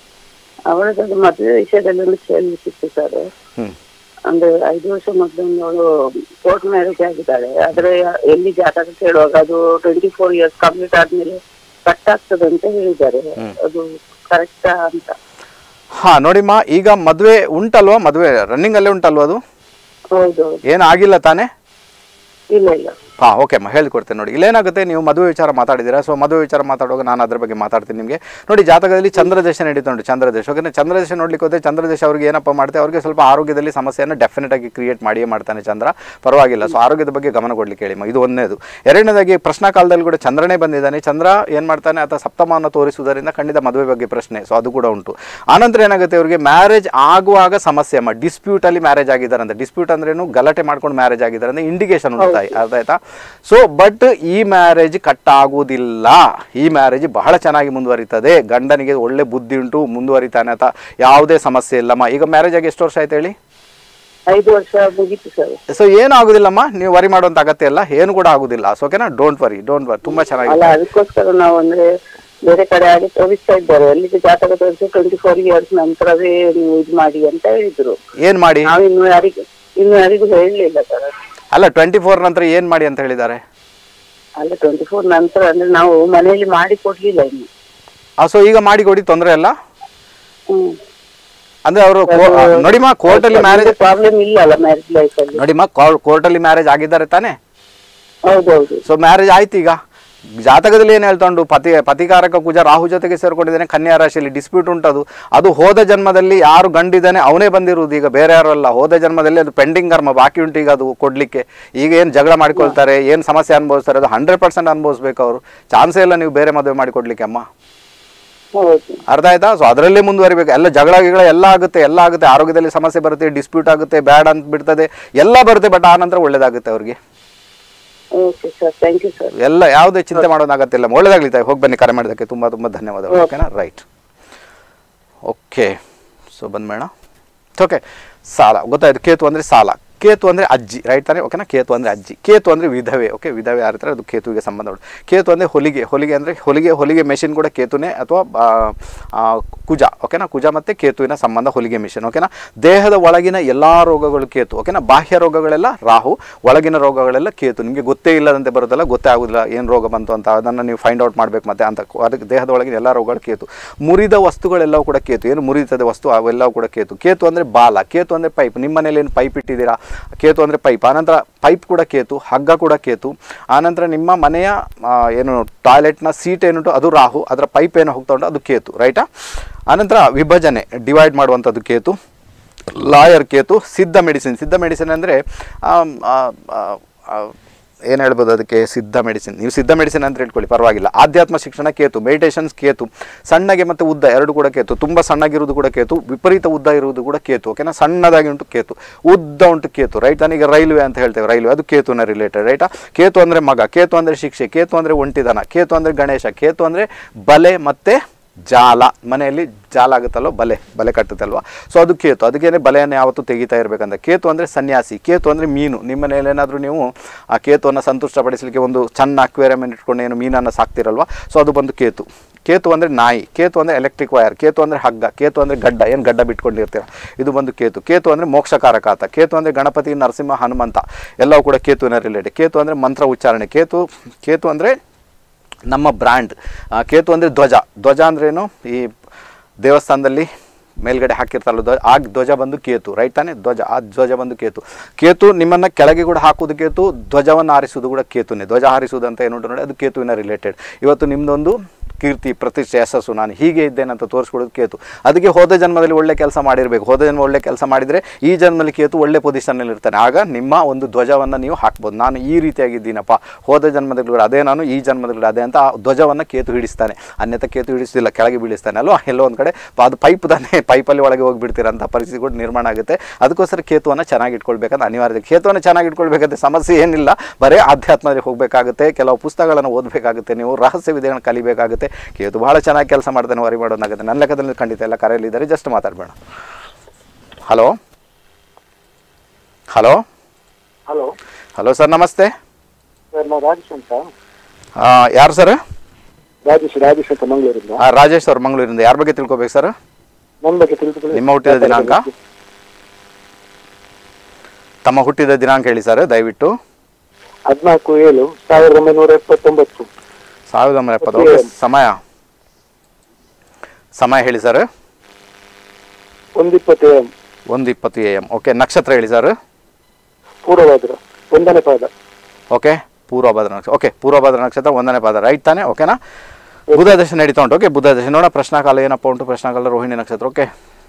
ಅವಳದ್ದು ಮದುವೆ ವಿಷಯದಲ್ಲಿ ಒಂದು ಕೇಳಲಿಕ್ಕಿತ್ತು ಸರ್ ಹ್ಞೂ ಅಂದ್ರೆ ಐದು ವರ್ಷ ಮೊದಲು ಅವಳು ಕೋರ್ಟ್ ಮ್ಯಾರೇಜ್ ಆಗಿದ್ದಾಳೆ ಆದ್ರೆ ಎಲ್ಲಿ ಜಾತಕ ಕೇಳುವಾಗ ಅದು ಟ್ವೆಂಟಿ ಫೋರ್ ಇಯರ್ಸ್ ಕಂಪ್ಲೀಟ್ ಆದ್ಮೇಲೆ ಕಟ್ ಆಗ್ತದೆ ಅಂತ ಹೇಳಿದ್ದಾರೆ ಅದು ಕರೆಕ್ಟಾ ಅಂತ ಹಾಂ ನೋಡಿಮ್ಮ ಈಗ ಮದುವೆ ಉಂಟಲ್ವಾ ಮದುವೆ ರನ್ನಿಂಗಲ್ಲೇ ಉಂಟಲ್ವಾ ಅದು ಹೌದು ಏನು ಆಗಿಲ್ಲ ತಾನೇ ಇಲ್ಲ ಇಲ್ಲ ಹಾಂ ಓಕೆ ಅಮ್ಮ ಹೇಳ್ಕೊಡ್ತೇನೆ ನೋಡಿ ಇಲ್ಲೇನಾಗುತ್ತೆ ನೀವು ಮದುವೆ ವಿಚಾರ ಮಾತಾಡಿದ್ದೀರಾ ಸೊ ಮದುವೆ ವಿಚಾರ ಮಾತಾಡುವಾಗ ನಾನು ಅದ್ರ ಬಗ್ಗೆ ಮಾತಾಡ್ತೀನಿ ನಿಮಗೆ ನೋಡಿ ಜಾತಕದಲ್ಲಿ ಚಂದ್ರದೇಶ ನಡೀತು ನೋಡಿ ಚಂದ್ರದೇಶ ಓಕೆ ಚಂದ್ರದೇಶ ನೋಡ್ಲಿಕ್ಕೆ ಹೋದ್ರೆ ಚಂದ್ರದೇಶ ಅವ್ರಿಗೆ ಏನಪ್ಪ ಮಾಡುತ್ತೆ ಅವ್ರಿಗೆ ಸ್ವಲ್ಪ ಆರೋಗ್ಯದಲ್ಲಿ ಸಮಸ್ಯೆಯನ್ನು ಡೆಫಿನೆಟ್ ಆಗಿ ಕ್ರಿಯೇಟ್ ಮಾಡಿಯೇ ಮಾಡ್ತಾನೆ ಚಂದ್ರ ಪರವಾಗಿಲ್ಲ ಸೊ ಆರೋಗ್ಯದ ಬಗ್ಗೆ ಗಮನ ಕೊಡ್ಲಿಕ್ಕೆ ಹೇಳಿಮ್ಮ ಇದು ಒಂದನೇದು ಎರಡನೇದಾಗಿ ಪ್ರಶ್ನಾ ಕಾಲದಲ್ಲಿ ಕೂಡ ಚಂದ್ರನೇ ಬಂದಿದ್ದಾನೆ ಚಂದ್ರ ಏನು ಮಾಡ್ತಾನೆ ಅಥವಾ ಸಪ್ತಮವನ್ನು ತೋರಿಸುವುದರಿಂದ ಖಂಡಿತ ಮದುವೆ ಬಗ್ಗೆ ಪ್ರಶ್ನೆ ಸೊ ಅದು ಕೂಡ ಉಂಟು ಆನಂತರ ಏನಾಗುತ್ತೆ ಅವರಿಗೆ ಮ್ಯಾರೇಜ್ ಆಗುವಾಗ ಸಮಸ್ಯೆ ಅಮ್ಮ ಡಿಸ್ಪ್ಯೂಟಲ್ಲಿ ಮ್ಯಾರೇಜ್ ಆಗಿದ್ದಾರೆ ಅಂತ ಡಿಸ್ಪ್ಯೂಟ್ ಅಂದ್ರೇನು ಗಲಾಟೆ ಮಾಡ್ಕೊಂಡು ಮ್ಯಾರೇಜ್ ಆಗಿದ್ದಾರೆ ಅಂದ್ರೆ ಇಂಡಿಕೇಶನ್ ಉಂಟು ಅರ್ಥ ಆಯ್ತಾ ಸೊ ಬಟ್ ಈ ಮ್ಯಾರೇಜ್ ಕಟ್ ಆಗುವುದಿಲ್ಲ ಈ ಮ್ಯಾರೇಜ್ ಬಹಳ ಚೆನ್ನಾಗಿ ಮುಂದುವರಿತದೆ ಗಂಡನಿಗೆ ಒಳ್ಳೆ ಬುದ್ಧಿ ಉಂಟು ಮುಂದುವರಿತಾನೆ ಅಂತ ಯಾವುದೇ ಸಮಸ್ಯೆ ಇಲ್ಲಮ್ಮ ಈಗ ಮ್ಯಾರೇಜ್ ಆಗಿ ಎಷ್ಟು ವರ್ಷ ಆಯ್ತು ಹೇಳಿ ಐದು ವರ್ಷ ಮುಗೀತು ಸರ್ ಸೊ ಏನು ಆಗುದಿಲ್ಲಮ್ಮ ನೀವು ವರಿ ಮಾಡುವಂತ ಅಗತ್ಯ ಇಲ್ಲ ಏನು ಕೂಡ ಆಗುದಿಲ್ಲ ಸೊ ಓಕೆನಾ ಡೋಂಟ್ ವರಿ ಡೋಂಟ್ ವರಿ ತುಂಬಾ ಚೆನ್ನಾಗಿ ಅಲ್ಲ ಅದಕ್ಕೋಸ್ಕರ ನಾವು ಅಂದ್ರೆ ಬೇರೆ ಕಡೆ ಆಗಿ ತೋರಿಸ್ತಾ ಇದ್ದಾರೆ ಅಲ್ಲಿಗೆ ಜಾತಕ ತೋರಿಸಿ ಟ್ವೆಂಟಿ ಫೋರ್ ಇಯರ್ಸ್ ನಂತರವೇ ನೀವು ಇದು ಮಾಡಿ ಅಂತ ಹೇಳಿದ್ರು ಏನ್ ಮಾಡಿ ನಾವು ಇನ್ನು ಯಾರಿಗೂ ಇನ್ನು ಯಾರಿಗೂ ಹೇಳಲಿಲ್ಲ ಸರ್ ಅಲ್ಲ ಟ್ವೆಂಟಿ ಫೋರ್ ನಂತರ ಏನ್ ಮಾಡಿ ಅಂತ ಹೇಳಿದ್ದಾರೆ ಅಲ್ಲ ಟ್ವೆಂಟಿ ಫೋರ್ ನಂತರ ಅಂದ್ರೆ ನಾವು ಮನೆಯಲ್ಲಿ ಮಾಡಿ ಕೊಡ್ಲಿಲ್ಲ ಇನ್ನು ಸೊ ಈಗ ಮಾಡಿ ಕೊಡಿ ತೊಂದರೆ ಇಲ್ಲ ಹ್ಮ್ ಅಂದ್ರೆ ಅವರು ನೋಡಿಮ್ಮ ಕೋರ್ಟಲ್ಲಿ ಮ್ಯಾರೇಜ್ ಪ್ರಾಬ್ಲಮ್ ಇಲ್ಲ ಅಲ್ಲ ಮ್ಯಾರೇಜ್ ಲೈಫ್ ಅಲ್ಲಿ ನೋಡಿಮ್ಮ ಕೋರ್ಟಲ್ಲಿ ಮ್ಯಾರೇಜ್ ಆಗಿದ್ದಾರೆ ತಾನೇ ಹೌದೌದು ಸೊ ಮ್ಯಾರೇಜ್ ಆಯ್ತು ಈಗ ಜಾತಕದಲ್ಲಿ ಏನು ಹೇಳ್ಕೊಂಡು ಪತಿ ಪತಿಕಾರಕ ಕುಜ ರಾಹು ಜೊತೆಗೆ ಸೇರ್ಕೊಂಡಿದ್ದಾನೆ ಕನ್ಯಾ ರಾಶಿಯಲ್ಲಿ ಡಿಸ್ಪ್ಯೂಟ್ ಉಂಟದು ಅದು ಹೋದ ಜನ್ಮದಲ್ಲಿ ಯಾರು ಗಂಡಿದ್ದಾನೆ ಅವನೇ ಬಂದಿರುವುದು ಈಗ ಬೇರೆ ಯಾರು ಅಲ್ಲ ಹೋದ ಜನ್ಮದಲ್ಲಿ ಅದು ಪೆಂಡಿಂಗ್ ಕರ್ಮ ಬಾಕಿ ಉಂಟು ಈಗ ಅದು ಕೊಡ್ಲಿಕ್ಕೆ ಈಗ ಏನು ಜಗಳ ಮಾಡ್ಕೊಳ್ತಾರೆ ಏನು ಸಮಸ್ಯೆ ಅನುಭವಿಸ್ತಾರೆ ಅದು ಹಂಡ್ರೆಡ್ ಪರ್ಸೆಂಟ್ ಅನುಭವಿಸ್ಬೇಕು ಅವರು ಚಾನ್ಸೇ ಇಲ್ಲ ನೀವು ಬೇರೆ ಮದುವೆ ಮಾಡಿ ಕೊಡ್ಲಿಕ್ಕೆ ಅಮ್ಮ ಹೌದು ಅರ್ಥ ಆಯ್ತಾ ಸೊ ಅದರಲ್ಲೇ ಮುಂದುವರಿಬೇಕು ಎಲ್ಲ ಜಗಳ ಗಿಗಳ ಎಲ್ಲ ಆಗುತ್ತೆ ಎಲ್ಲ ಆಗುತ್ತೆ ಆರೋಗ್ಯದಲ್ಲಿ ಸಮಸ್ಯೆ ಬರುತ್ತೆ ಡಿಸ್ಪ್ಯೂಟ್ ಆಗುತ್ತೆ ಬ್ಯಾಡ್ ಅಂತ ಬಿಡ್ತದೆ ಎಲ್ಲ ಬರುತ್ತೆ ಬಟ್ ಆ ನಂತರ ಒಳ್ಳೇದಾಗುತ್ತೆ ಅವ್ರಿಗೆ okay sir thank you sir ಎಲ್ಲ ಯಾವುದೇ ಚಿಂತೆ ಮಾಡೋದಾಗತ್ತಿಲ್ಲ ಒಳ್ಳೇದಾಗ್ಲಿ ತಾಯಿ ಹೋಗಿ ಬನ್ನಿ ಕರೆ ಮಾಡಿದ್ದಕ್ಕೆ ತುಂಬ ತುಂಬ ಧನ್ಯವಾದಗಳು ಓಕೆನಾ ರೈಟ್ ಓಕೆ ಸೊ ಬಂದ್ಬೇಡ ಓಕೆ ಸಾಲ ಗೊತ್ತಾಯ್ತು ಕೇತು ಅಂದರೆ ಸಾಲ ಕೇತು ಅಂದರೆ ಅಜ್ಜಿ ರೈಟ್ ತಾನೇ ಓಕೆನಾ ಕೇತು ಅಂದರೆ ಅಜ್ಜಿ ಕೇತು ಅಂದರೆ ವಿಧವೆ ಓಕೆ ವಿಧವೆ ಯಾರಿರ್ತಾರೆ ಅದು ಕೇತುವಿಗೆ ಸಂಬಂಧ ಉಂಟು ಕೇತು ಅಂದರೆ ಹೊಲಿಗೆ ಹೊಲಿಗೆ ಅಂದರೆ ಹೊಲಿಗೆ ಹೊಲಿಗೆ ಮೆಷಿನ್ ಕೂಡ ಕೇತುನೇ ಅಥವಾ ಆ, ಆ, ಕುಜ ಓಕೆನಾ ಕುಜ ಮತ್ತು ಕೇತುವಿನ ಸಂಬಂಧ ಹೊಲಿಗೆ ಮಿಷನ್ ಓಕೆನಾ ದೇಹದ ಒಳಗಿನ ಎಲ್ಲ ರೋಗಗಳು ಕೇತು ಓಕೆನಾ ಬಾಹ್ಯ ರೋಗಗಳೆಲ್ಲ ರಾಹು ಒಳಗಿನ ರೋಗಗಳೆಲ್ಲ ಕೇತು ನಿಮಗೆ ಗೊತ್ತೇ ಇಲ್ಲದಂತೆ ಬರುತ್ತಲ್ಲ ಗೊತ್ತೇ ಆಗೋದಿಲ್ಲ ಏನು ರೋಗ ಬಂತು ಅಂತ ಅದನ್ನು ನೀವು ಫೈಂಡ್ ಔಟ್ ಮಾಡಬೇಕು ಮತ್ತೆ ಅಂತ ಅದಕ್ಕೆ ದೇಹದ ಒಳಗಿನ ಎಲ್ಲ ರೋಗಗಳು ಕೇತು ಮುರಿದ ವಸ್ತುಗಳೆಲ್ಲವೂ ಕೂಡ ಕೇತು ಏನು ಮುರಿತದೆ ವಸ್ತು ಅವೆಲ್ಲವೂ ಕೂಡ ಕೇತು ಕೇತು ಅಂದರೆ ಬಾಲ ಕೇತು ಅಂದರೆ ಪೈಪ್ ನಿಮ್ಮ ಮನೇಲಿ ಏನು ಪೈಪ್ ಇಟ್ಟಿದ್ದೀರಾ ಕೇತು ಅಂದರೆ ಪೈಪ್ ಆನಂತರ ಪೈಪ್ ಕೂಡ ಕೇತು ಹಗ್ಗ ಕೂಡ ಕೇತು ಆನಂತರ ನಿಮ್ಮ ಮನೆಯ ಆ, ಏನು ಟಾಯ್ಲೆಟ್ನ ಸೀಟ್ ಏನುಂಟು ಅದು ರಾಹು ಅದರ ಪೈಪ್ ಏನು ಹೋಗ್ತಾ ಉಂಟು ಅದು ಕೇತು ರೈಟಾ ಆನಂತರ ವಿಭಜನೆ ಡಿವೈಡ್ ಮಾಡುವಂಥದ್ದು ಕೇತು ಲಾಯರ್ ಕೇತು ಸಿದ್ಧ ಮೆಡಿಸಿನ್ ಸಿದ್ಧ ಮೆಡಿಸಿನ್ ಅಂದರೆ ಏನು ಹೇಳ್ಬೋದು ಅದಕ್ಕೆ ಸಿದ್ಧ ಮೆಡಿಸಿನ್ ನೀವು ಸಿದ್ಧ ಮೆಡಿಸಿನ್ ಅಂತ ಹೇಳ್ಕೊಳ್ಳಿ ಪರವಾಗಿಲ್ಲ ಆಧ್ಯಾತ್ಮ ಶಿಕ್ಷಣ ಕೇತು ಮೆಡಿಟೇಷನ್ಸ್ ಕೇತು ಸಣ್ಣಗೆ ಮತ್ತು ಉದ್ದ ಎರಡು ಕೂಡ ಕೇತು ತುಂಬ ಸಣ್ಣಗಿರುವುದು ಕೂಡ ಕೇತು ವಿಪರೀತ ಉದ್ದ ಇರುವುದು ಕೂಡ ಕೇತು ಓಕೆನಾ ಸಣ್ಣದಾಗಿ ಉಂಟು ಕೇತು ಉದ್ದ ಉಂಟು ಕೇತು ರೈಟ್ ನನಗೆ ರೈಲ್ವೆ ಅಂತ ಹೇಳ್ತೇವೆ ರೈಲ್ವೆ ಅದು ಕೇತುನ ರಿಲೇಟೆಡ್ ರೈಟಾ ಕೇತು ಅಂದರೆ ಮಗ ಕೇತು ಅಂದರೆ ಶಿಕ್ಷೆ ಕೇತು ಅಂದರೆ ಒಂಟಿದನ ಕೇತು ಅಂದರೆ ಗಣೇಶ ಕೇತು ಅಂದರೆ ಬಲೆ ಮತ್ತು ಜಾಲ ಮನೆಯಲ್ಲಿ ಜಾಲ ಆಗುತ್ತಲ್ವ ಬಲೆ ಬಲೆ ಕಟ್ಟುತ್ತಲ್ವ ಸೊ ಅದು ಕೇತು ಅದಕ್ಕೇನೆ ಬಲೆಯನ್ನು ಯಾವತ್ತೂ ತೆಗಿತಾ ಇರಬೇಕಂತ ಕೇತು ಅಂದರೆ ಸನ್ಯಾಸಿ ಕೇತು ಅಂದರೆ ಮೀನು ನಿಮ್ಮ ಮನೆಯಲ್ಲಿ ಏನಾದರೂ ನೀವು ಆ ಕೇತುವನ್ನು ಸಂತುಷ್ಟಪಡಿಸಲಿಕ್ಕೆ ಒಂದು ಸಣ್ಣ ಅಕ್ವೇರಿಯಮ್ ಇಟ್ಕೊಂಡು ಏನು ಮೀನನ್ನು ಸಾಕ್ತಿರಲ್ವ ಸೊ ಅದು ಬಂದು ಕೇತು ಕೇತು ಅಂದರೆ ನಾಯಿ ಕೇತು ಅಂದರೆ ಎಲೆಕ್ಟ್ರಿಕ್ ವೈರ್ ಕೇತು ಅಂದರೆ ಹಗ್ಗ ಕೇತು ಅಂದರೆ ಗಡ್ಡ ಏನು ಗಡ್ಡ ಬಿಟ್ಕೊಂಡಿರ್ತೀರ ಇದು ಬಂದು ಕೇತು ಕೇತು ಅಂದರೆ ಮೋಕ್ಷಕಾರಕಾತ ಕೇತು ಅಂದರೆ ಗಣಪತಿ ನರಸಿಂಹ ಹನುಮಂತ ಎಲ್ಲವೂ ಕೂಡ ಕೇತುವಿನ ರಿಲೇಟೆಡ್ ಕೇತು ಅಂದರೆ ಮಂತ್ರ ಉಚ್ಚಾರಣೆ ಕೇತು ಕೇತು ಅಂದರೆ ನಮ್ಮ ಬ್ರ್ಯಾಂಡ್ ಆ, ಕೇತು ಅಂದರೆ ಧ್ವಜ ಧ್ವಜ ಅಂದ್ರೇನು ಈ ದೇವಸ್ಥಾನದಲ್ಲಿ ಮೇಲ್ಗಡೆ ಹಾಕಿರ್ತಾರಲ್ಲ ಧ್ವಜ ಆ ಧ್ವಜ ಬಂದು ಕೇತು ರೈಟ್ ತಾನೇ ಧ್ವಜ ಆ ಧ್ವಜ ಬಂದು ಕೇತು ಕೇತು ನಿಮ್ಮನ್ನು ಕೆಳಗೆ ಕೂಡ ಹಾಕುವುದು ಕೇತು ಧ್ವಜವನ್ನು ಹಾರಿಸುವುದು ಕೂಡ ಕೇತುನೇ ಧ್ವಜ ಹಾರಿಸುವುದು ಅಂತ ಏನುಂಟು ನೋಡಿ ಅದು ಕೇತುವಿನ ರಿಲೇಟೆಡ್ ಇವತ್ತು ನಿಮ್ಮದೊಂದು ಕೀರ್ತಿ ಪ್ರತಿಷ್ಠೆ ಯಶಸ್ಸು ನಾನು ಹೀಗೆ ಇದ್ದೇನೆ ಅಂತ ತೋರಿಸ್ಕೊಡೋದು ಕೇತು ಅದಕ್ಕೆ ಹೋದ ಜನ್ಮದಲ್ಲಿ ಒಳ್ಳೆ ಕೆಲಸ ಮಾಡಿರಬೇಕು ಹೋದ ಜನ್ಮ ಒಳ್ಳೆ ಕೆಲಸ ಮಾಡಿದರೆ ಈ ಜನ್ಮದಲ್ಲಿ ಕೇತು ಒಳ್ಳೆ ಪೊಸಿಷನ್ನಲ್ಲಿ ಇರ್ತಾನೆ ಆಗ ನಿಮ್ಮ ಒಂದು ಧ್ವಜವನ್ನು ನೀವು ಹಾಕ್ಬೋದು ನಾನು ಈ ರೀತಿಯಾಗಿದ್ದೀನಪ್ಪ ಹೋದ ಜನ್ಮದಲ್ಲಿ ಕೂಡ ಅದೇ ನಾನು ಈ ಜನ್ಮದಲ್ಲಿ ಕೂಡ ಅದೇ ಅಂತ ಆ ಧ್ವಜವನ್ನು ಕೇತು ಹಿಡಿಸ್ತಾನೆ ಅನ್ಯಥ ಕೇತು ಹಿಡಿಸ್ತಿಲ್ಲ ಕೆಳಗೆ ಬೀಳಿಸ್ತಾನೆ ಅಲ್ವಾ ಎಲ್ಲೋ ಒಂದು ಕಡೆ ಪ- ಅದು ಪೈಪ್ ತಾನೇ ಪೈಪಲ್ಲಿ ಒಳಗೆ ಹೋಗಿಬಿಡ್ತೀರಂಥ ಪರಿಸ್ಥಿತಿ ಕೂಡ ನಿರ್ಮಾಣ ಆಗುತ್ತೆ ಅದಕ್ಕೋಸ್ಕರ ಕೇತುವನ್ನು ಚೆನ್ನಾಗಿ ಇಟ್ಕೊಳ್ಬೇಕಂತ ಅನಿವಾರ್ಯ ಕೇತುವನ್ನು ಚೆನ್ನಾಗಿ ಇಟ್ಕೊಳ್ಬೇಕಂತ ಸಮಸ್ಯೆ ಏನಿಲ್ಲ ಬರೀ ಆಧ್ಯಾತ್ಮದಲ್ಲಿ ಹೋಗಬೇಕಾಗುತ್ತೆ ಕೆಲವು ಪುಸ್ತಕಗಳನ್ನು ಓದಬೇಕಾಗುತ್ತೆ ನೀವು ರಹಸ್ಯ ವಿಧೆಗಳನ್ನು ಕಲಿಬೇಕಾಗುತ್ತೆ ಕೇತು ಬಹಳ ಚೆನ್ನಾಗಿ ಕೆಲಸ ಮಾಡ್ತಾನೆ ವರಿ ಮಾಡೋದಾಗುತ್ತೆ ನನ್ನ ಲೆಕ್ಕದಲ್ಲಿ ಖಂಡಿತ ಎಲ್ಲ ಕರೆಯಲ್ಲಿದ್ದಾರೆ ಜಸ್ಟ್ ಮಾತಾಡಬೇಡ hello hello hello hello sir ನಮಸ್ತೆ ಸರ್ ನಾವು ರಾಜೇಶ್ ಅಂತ ಆ, ಯಾರು ಸರ್ ರಾಜೇಶ್ ರಾಜೇಶ್ ಅಂತ ಮಂಗಳೂರಿಂದ ಆ, ರಾಜೇಶ್ ಅವ್ರು ಮಂಗಳೂರಿಂದ ಯಾರ ಬಗ್ಗೆ ತಿಳ್ಕೊಬೇಕು ಸರ್ ನನ್ನ ಬಗ್ಗೆ ತಿಳಿದುಕೊಳ್ಳಿ ನಿಮ್ಮ ಹುಟ್ಟಿದ ದಿನಾಂಕ ತಮ್ಮ ಹುಟ್ಟಿದ ದಿನಾಂಕ ಹೇಳಿ ಸರ್ ದಯವಿಟ್ಟು ಹದಿನಾಲ್ಕು ಏಳು ಸಾವಿರದ ಒಂಬೈನೂರ ಎಪ್ಪತ್ತೊಂಬತ್ತು ಸಾವಿರದ ಒಂಬೈನೂರ ಎಪ್ಪತ್ತು ಓಕೆ ಸಮಯ ಸಮಯ ಹೇಳಿ ಸರ್ ಒಂದು ಇಪ್ಪತ್ತು ಎಂ ಒಂದು ಇಪ್ಪತ್ತು ಎ ಎಮ್ ಓಕೆ ನಕ್ಷತ್ರ ಹೇಳಿ ಸರ್ ಪೂರ್ವಭದ್ರ ಒಂದನೇ ಪಾದ ಓಕೆ ಪೂರ್ವಭದ್ರ ನಕ್ಷತ್ರ ಓಕೆ ಪೂರ್ವಭದ್ರ ನಕ್ಷತ್ರ ಒಂದನೇ ಪಾದ ರೈಟ್ ತಾನೆ ಓಕೆನಾ ಬುಧ ದಶೆ ನಡೀತಾ ಉಂಟು ಓಕೆ ಬುಧ ದಶೆ ನೋಡೋಣ ಪ್ರಶ್ನಾಕಾಲ ಏನಪ್ಪ ಉಂಟು ಪ್ರಶ್ನಾಕಾಲ ರೋಹಿಣಿ ನಕ್ಷತ್ರ ಓಕೆ